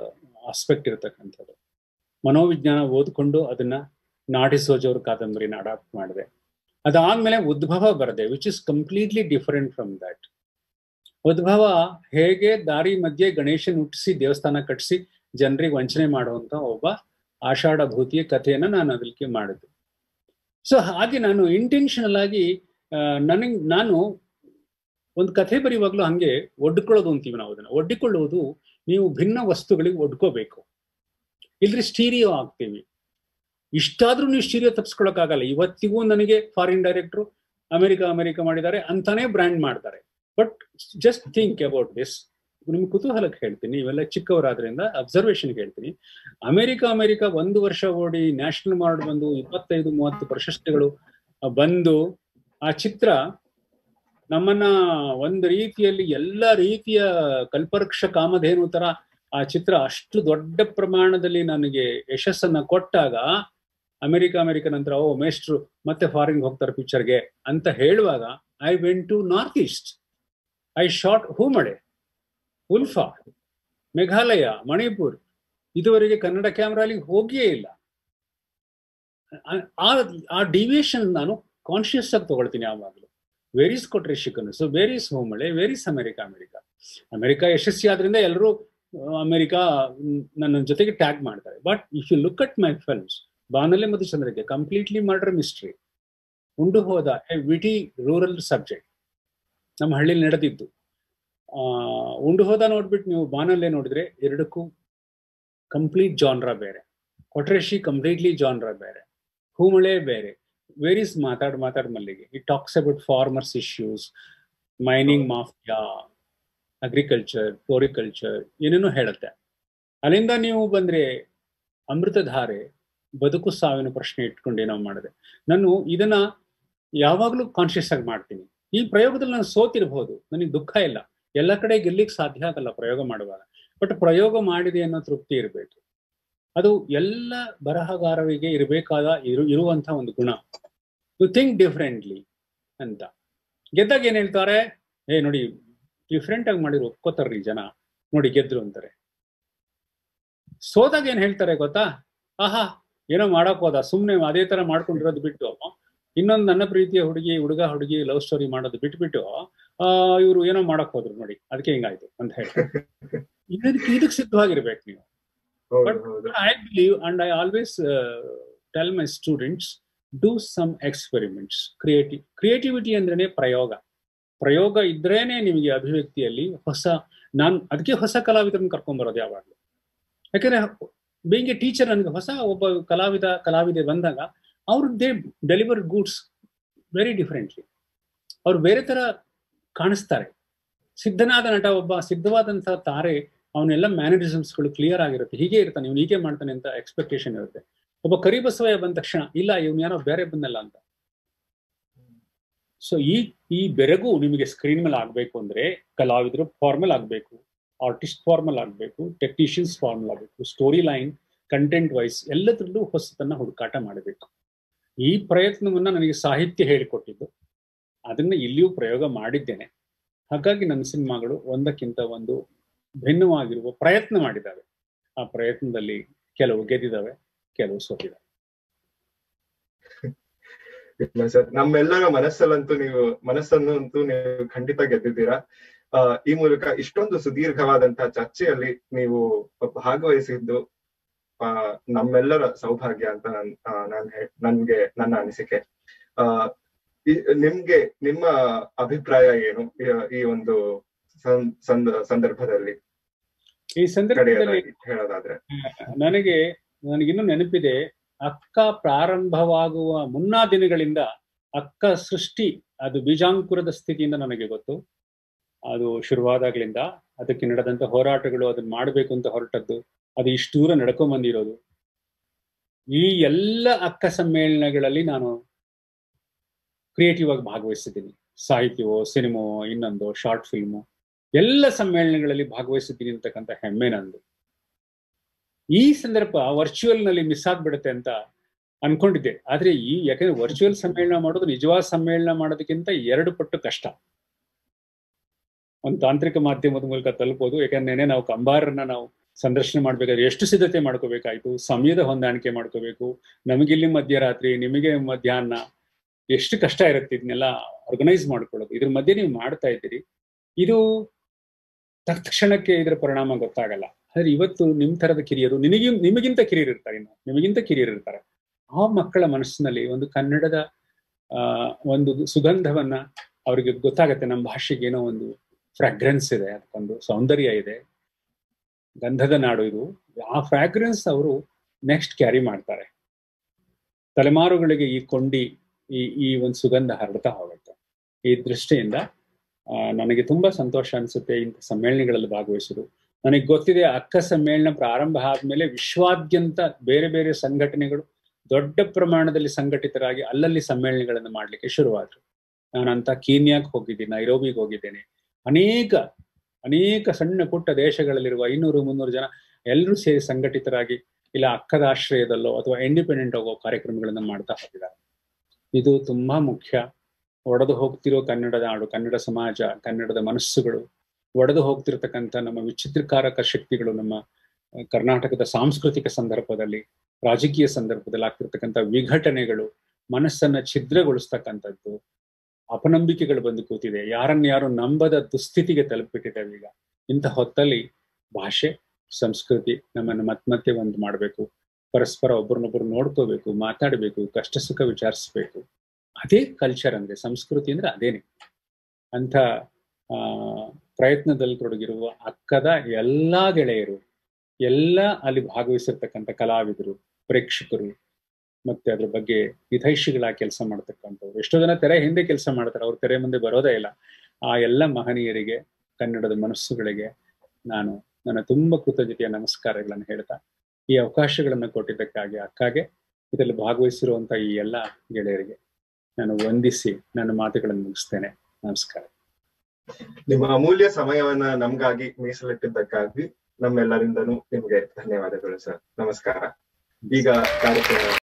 ಆಸ್ಪೆಕ್ಟ್ ಇರತಕ್ಕಂಥದ್ದು ಮನೋವಿಜ್ಞಾನ ಓದ್ಕೊಂಡು ಅದನ್ನ ನಾಟಿ ಸೋಜವ್ರ ಕಾದಂಬರಿನ ಅಡಾಪ್ಟ್ ಮಾಡಿದೆ ಅದಾದ್ಮೇಲೆ ಉದ್ಭವ ಬರದೆ which is completely different from that Udbhava ಹೇಗೆ ದಾರಿ ಮಧ್ಯೆ ಗಣೇಶನ್ ಹುಟ್ಟಿಸಿ ದೇವಸ್ಥಾನ ಕಟ್ಟಿಸಿ ಜನರಿಗೆ ವಂಚನೆ ಮಾಡುವಂತ ಒಬ್ಬ ಆಷಾಢ ಭೂತಿಯ ಕಥೆಯನ್ನ ನಾನು ಅದಕ್ಕೆ ಮಾಡಿದ್ದು ಸೊ ಹಾಗೆ ನಾನು ಇಂಟೆನ್ಷನಲ್ ಆಗಿ ನನಗೆ ನಾನು ಒಂದು ಕಥೆ ಬರೆಯುವಾಗಲೂ ಹಂಗೆ ಒಡ್ಕೊಳ್ಳೋದು ಅಂತೀವಿ ನಾವು ಅದನ್ನ ಒಡ್ಡಿಕೊಳ್ಳುವುದು ನೀವು ಭಿನ್ನ ವಸ್ತುಗಳಿಗೆ ಒಡ್ಕೋಬೇಕು ಇಲ್ರಿ ಸ್ಟೀರಿಯೋ ಆಗ್ತೀವಿ ಇಷ್ಟಾದ್ರೂ ನೀವು ಸ್ಟೀರಿಯೋ ತಪ್ಪಿಸ್ಕೊಳಕ್ಕಾಗಲ್ಲ ಇವತ್ತಿಗೂ ನನಗೆ ಫಾರಿನ್ ಡೈರೆಕ್ಟ್ರು ಅಮೆರಿಕ ಅಮೆರಿಕ ಮಾಡಿದ್ದಾರೆ ಅಂತಾನೆ ಬ್ರ್ಯಾಂಡ್ ಮಾಡ್ತಾರೆ but just think about this ನಿಮ್ಗೆ ಕುತೂಹಲಕ್ಕೆ ಹೇಳ್ತೀನಿ ಇವೆಲ್ಲ ಚಿಕ್ಕವರಾದ್ರಿಂದ ಅಬ್ಸರ್ವೇಷನ್ ಹೇಳ್ತೀನಿ ಅಮೆರಿಕ ಅಮೆರಿಕ ಒಂದು ವರ್ಷ ಓಡಿ ನ್ಯಾಷನಲ್ ಮಾರ್ಡ್ ಬಂದು ಇಪ್ಪತ್ತೈದು ಮೂವತ್ತು ಪ್ರಶಸ್ತಿಗಳು ಬಂದು ಆ ಚಿತ್ರ ನಮ್ಮನ್ನ ಒಂದು ರೀತಿಯಲ್ಲಿ ಎಲ್ಲ ರೀತಿಯ ಕಲ್ಪವೃಕ್ಷ ಕಾಮಧೇನು ತರ ಆ ಚಿತ್ರ ಅಷ್ಟು ದೊಡ್ಡ ಪ್ರಮಾಣದಲ್ಲಿ ನನಗೆ ಯಶಸ್ಸನ್ನ ಕೊಟ್ಟಾಗ ಅಮೆರಿಕ ಅಮೆರಿಕ ನಂತರ ಓ ಮೇಸ್ಟ್ರು ಮತ್ತೆ ಫಾರಿನ್ ಹೋಗ್ತಾರೆ ಪಿಕ್ಚರ್ಗೆ ಅಂತ ಹೇಳುವಾಗ I went to north east I shot Hoomale ULFA Meghalaya Manipur ಇದುವರೆಗೆ ಕನ್ನಡ ಕ್ಯಾಮ್ರಾಲಿ ಹೋಗಿಯೇ ಇಲ್ಲ ಆ ಡಿವಿಯೇಷನ್ ನಾನು ಕಾನ್ಶಿಯಸ್ ಆಗಿ ತಗೊಳ್ತೀನಿ ಯಾವಾಗಲೂ ವೇರಿಸ್ ಕೊಟ್ರೆ ಶಿಕನ್ ಸೊ ವೇರಿಸ್ ಹೋಮಳೆ ವೇರಿಸ್ ಅಮೆರಿಕ ಅಮೆರಿಕ ಅಮೆರಿಕ ಯಶಸ್ವಿ ಆದ್ರಿಂದ ಎಲ್ಲರೂ ಅಮೆರಿಕ ನನ್ನ ಜೊತೆಗೆ ಟ್ಯಾಗ್ ಮಾಡ್ತಾರೆ but if you look at my films ಬಾನಲೆ ಮತ್ತು ಚಂದ್ರಕ್ಕೆ ಕಂಪ್ಲೀಟ್ಲಿ ಮರ್ಡರ್ ಮಿಸ್ಟ್ರಿ ಉಂಡು ಹೋದ ಎ ವಿಟಿ ರೂರಲ್ ಸಬ್ಜೆಕ್ಟ್ ನಮ್ಮ ಹಳ್ಳಿಲಿ ನಡೆದಿದ್ದು ಆ ಉಂಡು ಹೋದ ನೋಡ್ಬಿಟ್ಟು ನೀವು ಬಾನಲ್ಲೇ ನೋಡಿದ್ರೆ ಎರಡಕ್ಕೂ ಕಂಪ್ಲೀಟ್ ಜಾನ್ರ ಬೇರೆ ಕೊಟ್ರೇಶಿ ಕಂಪ್ಲೀಟ್ಲಿ ಜಾನ್ರ ಬೇರೆ ಹೂಮಳೆ ಬೇರೆ ವೇರಿಸ್ ಮಾತಾಡ್ ಮಾತಾಡ್ ಮಲ್ಲಿಗೆ it talks about farmers issues mining mafia agriculture floriculture ಏನೇನೋ ಹೇಳುತ್ತೆ ಅಲ್ಲಿಂದ ನೀವು ಬಂದ್ರೆ ಅಮೃತಧಾರೆ ಬದುಕು ಸಾವಿನ ಪ್ರಶ್ನೆ ಇಟ್ಕೊಂಡು ಏನೋ ಮಾಡಿದೆ ನಾನು ಇದನ್ನ ಯಾವಾಗಲೂ ಕಾನ್ಶಿಯಸ್ ಆಗಿ ಮಾಡ್ತೀನಿ ಈ ಪ್ರಯೋಗದಲ್ಲಿ ನಾನು ಸೋತಿರ್ಬೋದು ನನಗೆ ದುಃಖ ಇಲ್ಲ ಎಲ್ಲ ಕಡೆ ಗೆಲ್ಲಿಕ್ ಸಾಧ್ಯ ಆಗಲ್ಲ ಪ್ರಯೋಗ ಮಾಡುವಾಗ ಬಟ್ ಪ್ರಯೋಗ ಮಾಡಿದೆ ಅನ್ನೋ ತೃಪ್ತಿ ಇರಬೇಕು ಅದು ಎಲ್ಲ ಬರಹಗಾರರಿಗೆ ಇರಬೇಕಾದ ಇರು ಇರುವಂತಹ ಒಂದು ಗುಣ ಟು ಥಿಂಕ್ ಡಿಫ್ರೆಂಟ್ಲಿ ಅಂತ ಗೆದ್ದಾಗ ಏನ್ ಹೇಳ್ತಾರೆ ಏ ನೋಡಿ ಡಿಫ್ರೆಂಟ್ ಆಗಿ ಮಾಡಿದ್ರು ಒಪ್ಕೋತಾರ್ರಿ ಜನ ನೋಡಿ ಗೆದ್ರು ಅಂತಾರೆ ಸೋದಾಗ ಏನ್ ಹೇಳ್ತಾರೆ ಗೊತ್ತಾ ಆಹಾ ಏನೋ ಮಾಡಕ್ ಹೋದ ಸುಮ್ನೆ ಅದೇ ತರ ಮಾಡ್ಕೊಂಡಿರೋದು ಬಿಟ್ಟು ಇನ್ನೊಂದು ನನ್ನ ಪ್ರೀತಿಯ ಹುಡುಗಿ ಹುಡುಗ ಹುಡುಗಿ ಲವ್ ಸ್ಟೋರಿ ಮಾಡೋದು ಬಿಟ್ಬಿಟ್ಟು ಆ ಇವರು ಏನೋ ಮಾಡಕ್ ಹೋದ್ರು ನೋಡಿ ಅದಕ್ಕೆ ಹಿಂಗಾಯ್ತು ಅಂತ ಹೇಳಿ ಇದಕ್ಕೆ ಇದಕ್ಕೆ ಸಿದ್ಧವಾಗಿರ್ಬೇಕು ನೀವು but I believe and I always tell my students do some experiments creative creativity ಅಂದ್ರೇನೆ ಪ್ರಯೋಗ ಪ್ರಯೋಗ ಇದ್ರೇನೆ ನಿಮಗೆ ಅಭಿವ್ಯಕ್ತಿಯಲ್ಲಿ ಹೊಸ ನಾನು ಅದಕ್ಕೆ ಹೊಸ ಕಲಾವಿದರನ್ನ ಕರ್ಕೊಂಡ್ ಬರೋದು ಯಾವಾಗಲೂ ಯಾಕಂದ್ರೆ ಬೀಂಗ್ ಎ ಟೀಚರ್ ನನಗೆ ಹೊಸ ಒಬ್ಬ ಕಲಾವಿದ ಕಲಾವಿದೆ ಬಂದಾಗ ಅವ್ರು they deliver goods very differently ಅವ್ರು ಬೇರೆ ತರ ಕಾಣಿಸ್ತಾರೆ ಸಿದ್ಧನಾದ ನಟ ಒಬ್ಬ ಸಿದ್ಧವಾದಂತಹ ತಾರೆ ಅವನೆಲ್ಲ ಮ್ಯಾನರಿಸಮ್ಸ್ಗಳು ಕ್ಲಿಯರ್ ಆಗಿರುತ್ತೆ ಹೀಗೆ ಇರ್ತಾನೆ ಇವ್ನು ಹೀಗೆ ಮಾಡ್ತಾನೆ ಅಂತ ಎಕ್ಸ್ಪೆಕ್ಟೇಷನ್ ಇರುತ್ತೆ ಒಬ್ಬ ಕರಿಬಸವಯ್ಯ ಬಂದ ತಕ್ಷಣ ಇಲ್ಲ ಇವ್ನು ಯಾರೋ ಬೇರೆ ಬಂದಲ್ಲ ಅಂತ ಸೊ ಈ ಈ ಬೆರಗು ನಿಮಗೆ ಸ್ಕ್ರೀನ್ ಮೇಲೆ ಆಗ್ಬೇಕು ಅಂದ್ರೆ ಕಲಾವಿದರು ಫಾರ್ಮಲ್ ಆಗ್ಬೇಕು ಆರ್ಟಿಸ್ಟ್ ಫಾರ್ಮಲ್ ಆಗಬೇಕು ಟೆಕ್ನಿಷಿಯನ್ಸ್ ಫಾರ್ಮಲ್ ಆಗಬೇಕು ಸ್ಟೋರಿ ಲೈನ್ ಕಂಟೆಂಟ್ ವೈಸ್ ಎಲ್ಲದರಲ್ಲೂ ಹೊಸತನ್ನ ಹುಡುಕಾಟ ಮಾಡಬೇಕು ಈ ಪ್ರಯತ್ನವನ್ನ ನನಗೆ ಸಾಹಿತ್ಯ ಹೇಳಿಕೊಟ್ಟಿದ್ದು ಅದನ್ನ ಇಲ್ಲಿಯೂ ಪ್ರಯೋಗ ಮಾಡಿದ್ದೇನೆ ಹಾಗಾಗಿ ನನ್ನ ಸಿನಿಮಾಗಳು ಒಂದಕ್ಕಿಂತ ಒಂದು ಭಿನ್ನವಾಗಿರುವ ಪ್ರಯತ್ನ ಮಾಡಿದ್ದಾವೆ ಆ ಪ್ರಯತ್ನದಲ್ಲಿ ಕೆಲವು ಗೆದ್ದಿದ್ದಾವೆ ಕೆಲವು ಸೋತಿದ್ದಾವೆ ಸರ್ ನಮ್ಮೆಲ್ಲರ ಮನಸ್ಸಲ್ಲಂತೂ ನೀವು ಮನಸ್ಸನ್ನು ಅಂತೂ ನೀವು ಖಂಡಿತ ಗೆದ್ದಿದ್ದೀರಾ ಆ ಈ ಮೂಲಕ ಇಷ್ಟೊಂದು ಸುದೀರ್ಘವಾದಂತಹ ಚರ್ಚೆಯಲ್ಲಿ ನೀವು ಭಾಗವಹಿಸಿದ್ದು ಆ ನಮ್ಮೆಲ್ಲರ ಸೌಭಾಗ್ಯ ಅಂತ ನನ್ ನಾನ್ ನನ್ಗೆ ನನ್ನ ಅನಿಸಿಕೆ ಆ ನಿಮ್ಗೆ ನಿಮ್ಮ ಅಭಿಪ್ರಾಯ ಏನು ಈ ಒಂದು ಸಂದರ್ಭದಲ್ಲಿ ಈ ಸಂದರ್ಭದಲ್ಲಿ ಹೇಳೋದಾದ್ರೆ ನನಗೆ ನನಗಿನ್ನೂ ನೆನಪಿದೆ ಅಕ್ಕ ಪ್ರಾರಂಭವಾಗುವ ಮುನ್ನಾ ದಿನಗಳಿಂದ ಅಕ್ಕ ಸೃಷ್ಟಿ ಅದು ಬೀಜಾಂಕುರದ ಸ್ಥಿತಿಯಿಂದ ನನಗೆ ಗೊತ್ತು ಅದು ಶುರುವಾದಾಗ್ಲಿಂದ ಅದಕ್ಕೆ ನಡೆದಂತ ಹೋರಾಟಗಳು ಅದನ್ನ ಮಾಡಬೇಕು ಅಂತ ಹೊರಟದ್ದು ಅದು ಇಷ್ಟು ದೂರ ನಡ್ಕೊಂಡ್ ಬಂದಿರೋದು ಈ ಎಲ್ಲ ಅಕ್ಕ ಸಮ್ಮೇಳನಗಳಲ್ಲಿ ನಾನು ಕ್ರಿಯೇಟಿವ್ ಆಗಿ ಭಾಗವಹಿಸಿದ್ದೀನಿ ಸಾಹಿತ್ಯವೋ ಸಿನಿಮಾವೋ ಇನ್ನೊಂದು ಶಾರ್ಟ್ ಫಿಲ್ಮು ಎಲ್ಲ ಸಮ್ಮೇಳನಗಳಲ್ಲಿ ಭಾಗವಹಿಸಿದ್ದೀನಿ ಅಂತಕ್ಕಂಥ ಹೆಮ್ಮೆ ನಂದು ಈ ಸಂದರ್ಭ ವರ್ಚುವಲ್ ನಲ್ಲಿ ಮಿಸ್ ಆಗ್ಬಿಡುತ್ತೆ ಅಂತ ಅನ್ಕೊಂಡಿದ್ದೆ ಆದ್ರೆ ಈ ಯಾಕಂದ್ರೆ ವರ್ಚುವಲ್ ಸಮ್ಮೇಳನ ಮಾಡೋದು ನಿಜವಾದ ಸಮ್ಮೇಳನ ಮಾಡೋದಕ್ಕಿಂತ ಎರಡು ಪಟ್ಟು ಕಷ್ಟ ಒಂದು ತಾಂತ್ರಿಕ ಮಾಧ್ಯಮದ ಮೂಲಕ ತಲುಪೋದು ಯಾಕಂದ್ರೆ ನಾವು ಕಂಬಾರನ್ನ ನಾವು ಸಂದರ್ಶನ ಮಾಡ್ಬೇಕಾದ್ರೆ ಎಷ್ಟು ಸಿದ್ಧತೆ ಮಾಡ್ಕೋಬೇಕಾಯ್ತು ಸಮಯದ ಹೊಂದಾಣಿಕೆ ಮಾಡ್ಕೋಬೇಕು ನಮಗಿಲ್ಲಿ ಮಧ್ಯರಾತ್ರಿ ನಿಮಗೆ ಮಧ್ಯಾಹ್ನ ಎಷ್ಟು ಕಷ್ಟ ಇರುತ್ತೆ ಇದನ್ನೆಲ್ಲ ಆರ್ಗನೈಸ್ ಮಾಡ್ಕೊಳ್ಳೋದು ಇದ್ರ ಮಧ್ಯೆ ನೀವು ಮಾಡ್ತಾ ಇದ್ದೀರಿ ಇದು ತಕ್ಷಣಕ್ಕೆ ಇದರ ಪರಿಣಾಮ ಗೊತ್ತಾಗಲ್ಲ ಆದ್ರೆ ಇವತ್ತು ನಿಮ್ ತರದ ಕಿರಿಯರು ನಿನಗಿ ನಿಮಗಿಂತ ಕಿರಿಯರು ಇರ್ತಾರೆ ಇನ್ನು ನಿಮಗಿಂತ ಕಿರಿಯರು ಇರ್ತಾರೆ ಆ ಮಕ್ಕಳ ಮನಸ್ಸಿನಲ್ಲಿ ಒಂದು ಕನ್ನಡದ ಆ ಒಂದು ಸುಗಂಧವನ್ನ ಅವ್ರಿಗೆ ಗೊತ್ತಾಗತ್ತೆ ನಮ್ಮ ಭಾಷೆಗೆ ಏನೋ ಒಂದು ಫ್ರಾಗ್ರೆನ್ಸ್ ಇದೆ ಅದಕ್ಕೊಂದು ಸೌಂದರ್ಯ ಇದೆ ಗಂಧದ ನಾಡು ಇದು ಆ ಫ್ರಾಗ್ರೆನ್ಸ್ ಅವರು ನೆಕ್ಸ್ಟ್ ಕ್ಯಾರಿ ಮಾಡ್ತಾರೆ ತಲೆಮಾರುಗಳಿಗೆ ಈ ಕೊಂಡಿ ಈ ಈ ಒಂದು ಸುಗಂಧ ಹರಡ್ತಾ ಹೋಗುತ್ತೆ ಈ ದೃಷ್ಟಿಯಿಂದ ಆ, ನನಗೆ ತುಂಬಾ ಸಂತೋಷ ಅನ್ಸುತ್ತೆ ಇಂಥ ಸಮ್ಮೇಳನಗಳಲ್ಲಿ ಭಾಗವಹಿಸೋದು ನನಗೆ ಗೊತ್ತಿದೆ ಅಕ್ಕ ಸಮ್ಮೇಳನ ಪ್ರಾರಂಭ ಆದ್ಮೇಲೆ ವಿಶ್ವಾದ್ಯಂತ ಬೇರೆ ಬೇರೆ ಸಂಘಟನೆಗಳು ದೊಡ್ಡ ಪ್ರಮಾಣದಲ್ಲಿ ಸಂಘಟಿತರಾಗಿ ಅಲ್ಲಲ್ಲಿ ಸಮ್ಮೇಳನಗಳನ್ನು ಮಾಡ್ಲಿಕ್ಕೆ ಶುರುವಾದ್ರು ನಾನಂತ ಕೀನ್ಯಾಕ್ ಹೋಗಿದ್ದೀನಿ ನೈರೋಬಿಗೆ ಹೋಗಿದ್ದೇನೆ ಅನೇಕ ಅನೇಕ ಸಣ್ಣ ಪುಟ್ಟ ದೇಶಗಳಲ್ಲಿರುವ ಐನೂರು ಮುನ್ನೂರು ಜನ ಎಲ್ಲರೂ ಸೇರಿ ಸಂಘಟಿತರಾಗಿ ಇಲ್ಲ ಅಕ್ಕದ ಆಶ್ರಯದಲ್ಲೋ ಅಥವಾ ಇಂಡಿಪೆಂಡೆಂಟ್ ಆಗೋ ಕಾರ್ಯಕ್ರಮಗಳನ್ನು ಮಾಡ್ತಾ ಹೋಗಿದ್ದಾರೆ ಇದು ತುಂಬಾ ಮುಖ್ಯ ಒಡೆದು ಹೋಗ್ತಿರೋ ಕನ್ನಡದ ನಾಡು ಕನ್ನಡ ಸಮಾಜ ಕನ್ನಡದ ಮನಸ್ಸುಗಳು ಒಡೆದು ಹೋಗ್ತಿರ್ತಕ್ಕಂಥ ನಮ್ಮ ವಿಚಿತ್ರಕಾರಕ ಶಕ್ತಿಗಳು ನಮ್ಮ ಆ, ಕರ್ನಾಟಕದ ಸಾಂಸ್ಕೃತಿಕ ಸಂದರ್ಭದಲ್ಲಿ ರಾಜಕೀಯ ಸಂದರ್ಭದಲ್ಲಿ ಆಗ್ತಿರ್ತಕ್ಕಂಥ ವಿಘಟನೆಗಳು ಮನಸ್ಸನ್ನ ಛಿದ್ರಗೊಳಿಸ್ತಕ್ಕಂಥದ್ದು ಅಪನಂಬಿಕೆಗಳು ಬಂದು ಕೂತಿದೆ ಯಾರನ್ಯಾರು ನಂಬದ ದುಸ್ಥಿತಿಗೆ ತಲುಪಿಟ್ಟಿದ್ದೇವೆ ಈಗ ಇಂಥ ಹೊತ್ತಲ್ಲಿ ಭಾಷೆ ಸಂಸ್ಕೃತಿ ನಮ್ಮನ್ನು ಮತ್ ಮತ್ತೆ ಒಂದು ಮಾಡಬೇಕು ಪರಸ್ಪರ ಒಬ್ಬರನ್ನೊಬ್ಬರು ನೋಡ್ಕೋಬೇಕು ಮಾತಾಡಬೇಕು ಕಷ್ಟ ಸುಖ ವಿಚಾರಿಸ್ಬೇಕು ಅದೇ ಕಲ್ಚರ್ ಅಂದ್ರೆ ಸಂಸ್ಕೃತಿ ಅಂದ್ರೆ ಅದೇನೆ ಅಂತ ಆ ಪ್ರಯತ್ನದಲ್ಲಿ ತೊಡಗಿರುವ ಅಕ್ಕದ ಎಲ್ಲಾ ಗೆಳೆಯರು ಎಲ್ಲ ಅಲ್ಲಿ ಭಾಗವಹಿಸಿರ್ತಕ್ಕಂಥ ಕಲಾವಿದರು ಪ್ರೇಕ್ಷಕರು ಮತ್ತೆ ಅದ್ರ ಬಗ್ಗೆ ಹಿತೈಷಿಗಳಾಗಿ ಕೆಲಸ ಮಾಡ್ತಕ್ಕಂಥವ್ರು ಎಷ್ಟೋ ಜನ ತೆರೆ ಹಿಂದೆ ಕೆಲಸ ಮಾಡ್ತಾರೆ ಅವ್ರು ತೆರೆ ಮುಂದೆ ಬರೋದೇ ಇಲ್ಲ ಆ ಎಲ್ಲ ಮಹನೀಯರಿಗೆ ಕನ್ನಡದ ಮನಸ್ಸುಗಳಿಗೆ ನಾನು ನನ್ನ ತುಂಬ ಕೃತಜ್ಞತೆಯ ನಮಸ್ಕಾರಗಳನ್ನು ಹೇಳ್ತಾ ಈ ಅವಕಾಶಗಳನ್ನು ಕೊಟ್ಟಿದ್ದಕ್ಕಾಗಿ ಅಕ್ಕಾಗೆ ಇದರಲ್ಲಿ ಭಾಗವಹಿಸಿರುವಂತ ಈ ಎಲ್ಲ ಗೆಳೆಯರಿಗೆ ನಾನು ವಂದಿಸಿ ನನ್ನ ಮಾತುಗಳನ್ನು ಮುಗಿಸ್ತೇನೆ ನಮಸ್ಕಾರ ನಿಮ್ಮ ಅಮೂಲ್ಯ ಸಮಯವನ್ನ ನಮ್ಗಾಗಿ ಮೀಸಲಿಟ್ಟಿದ್ದಕ್ಕಾಗಿ ನಮ್ಮೆಲ್ಲರಿಂದನೂ ನಿಮ್ಗೆ ಧನ್ಯವಾದಗಳು ಸರ್ ನಮಸ್ಕಾರ ಈಗ ಕಾರ್ಯಕ್ರಮ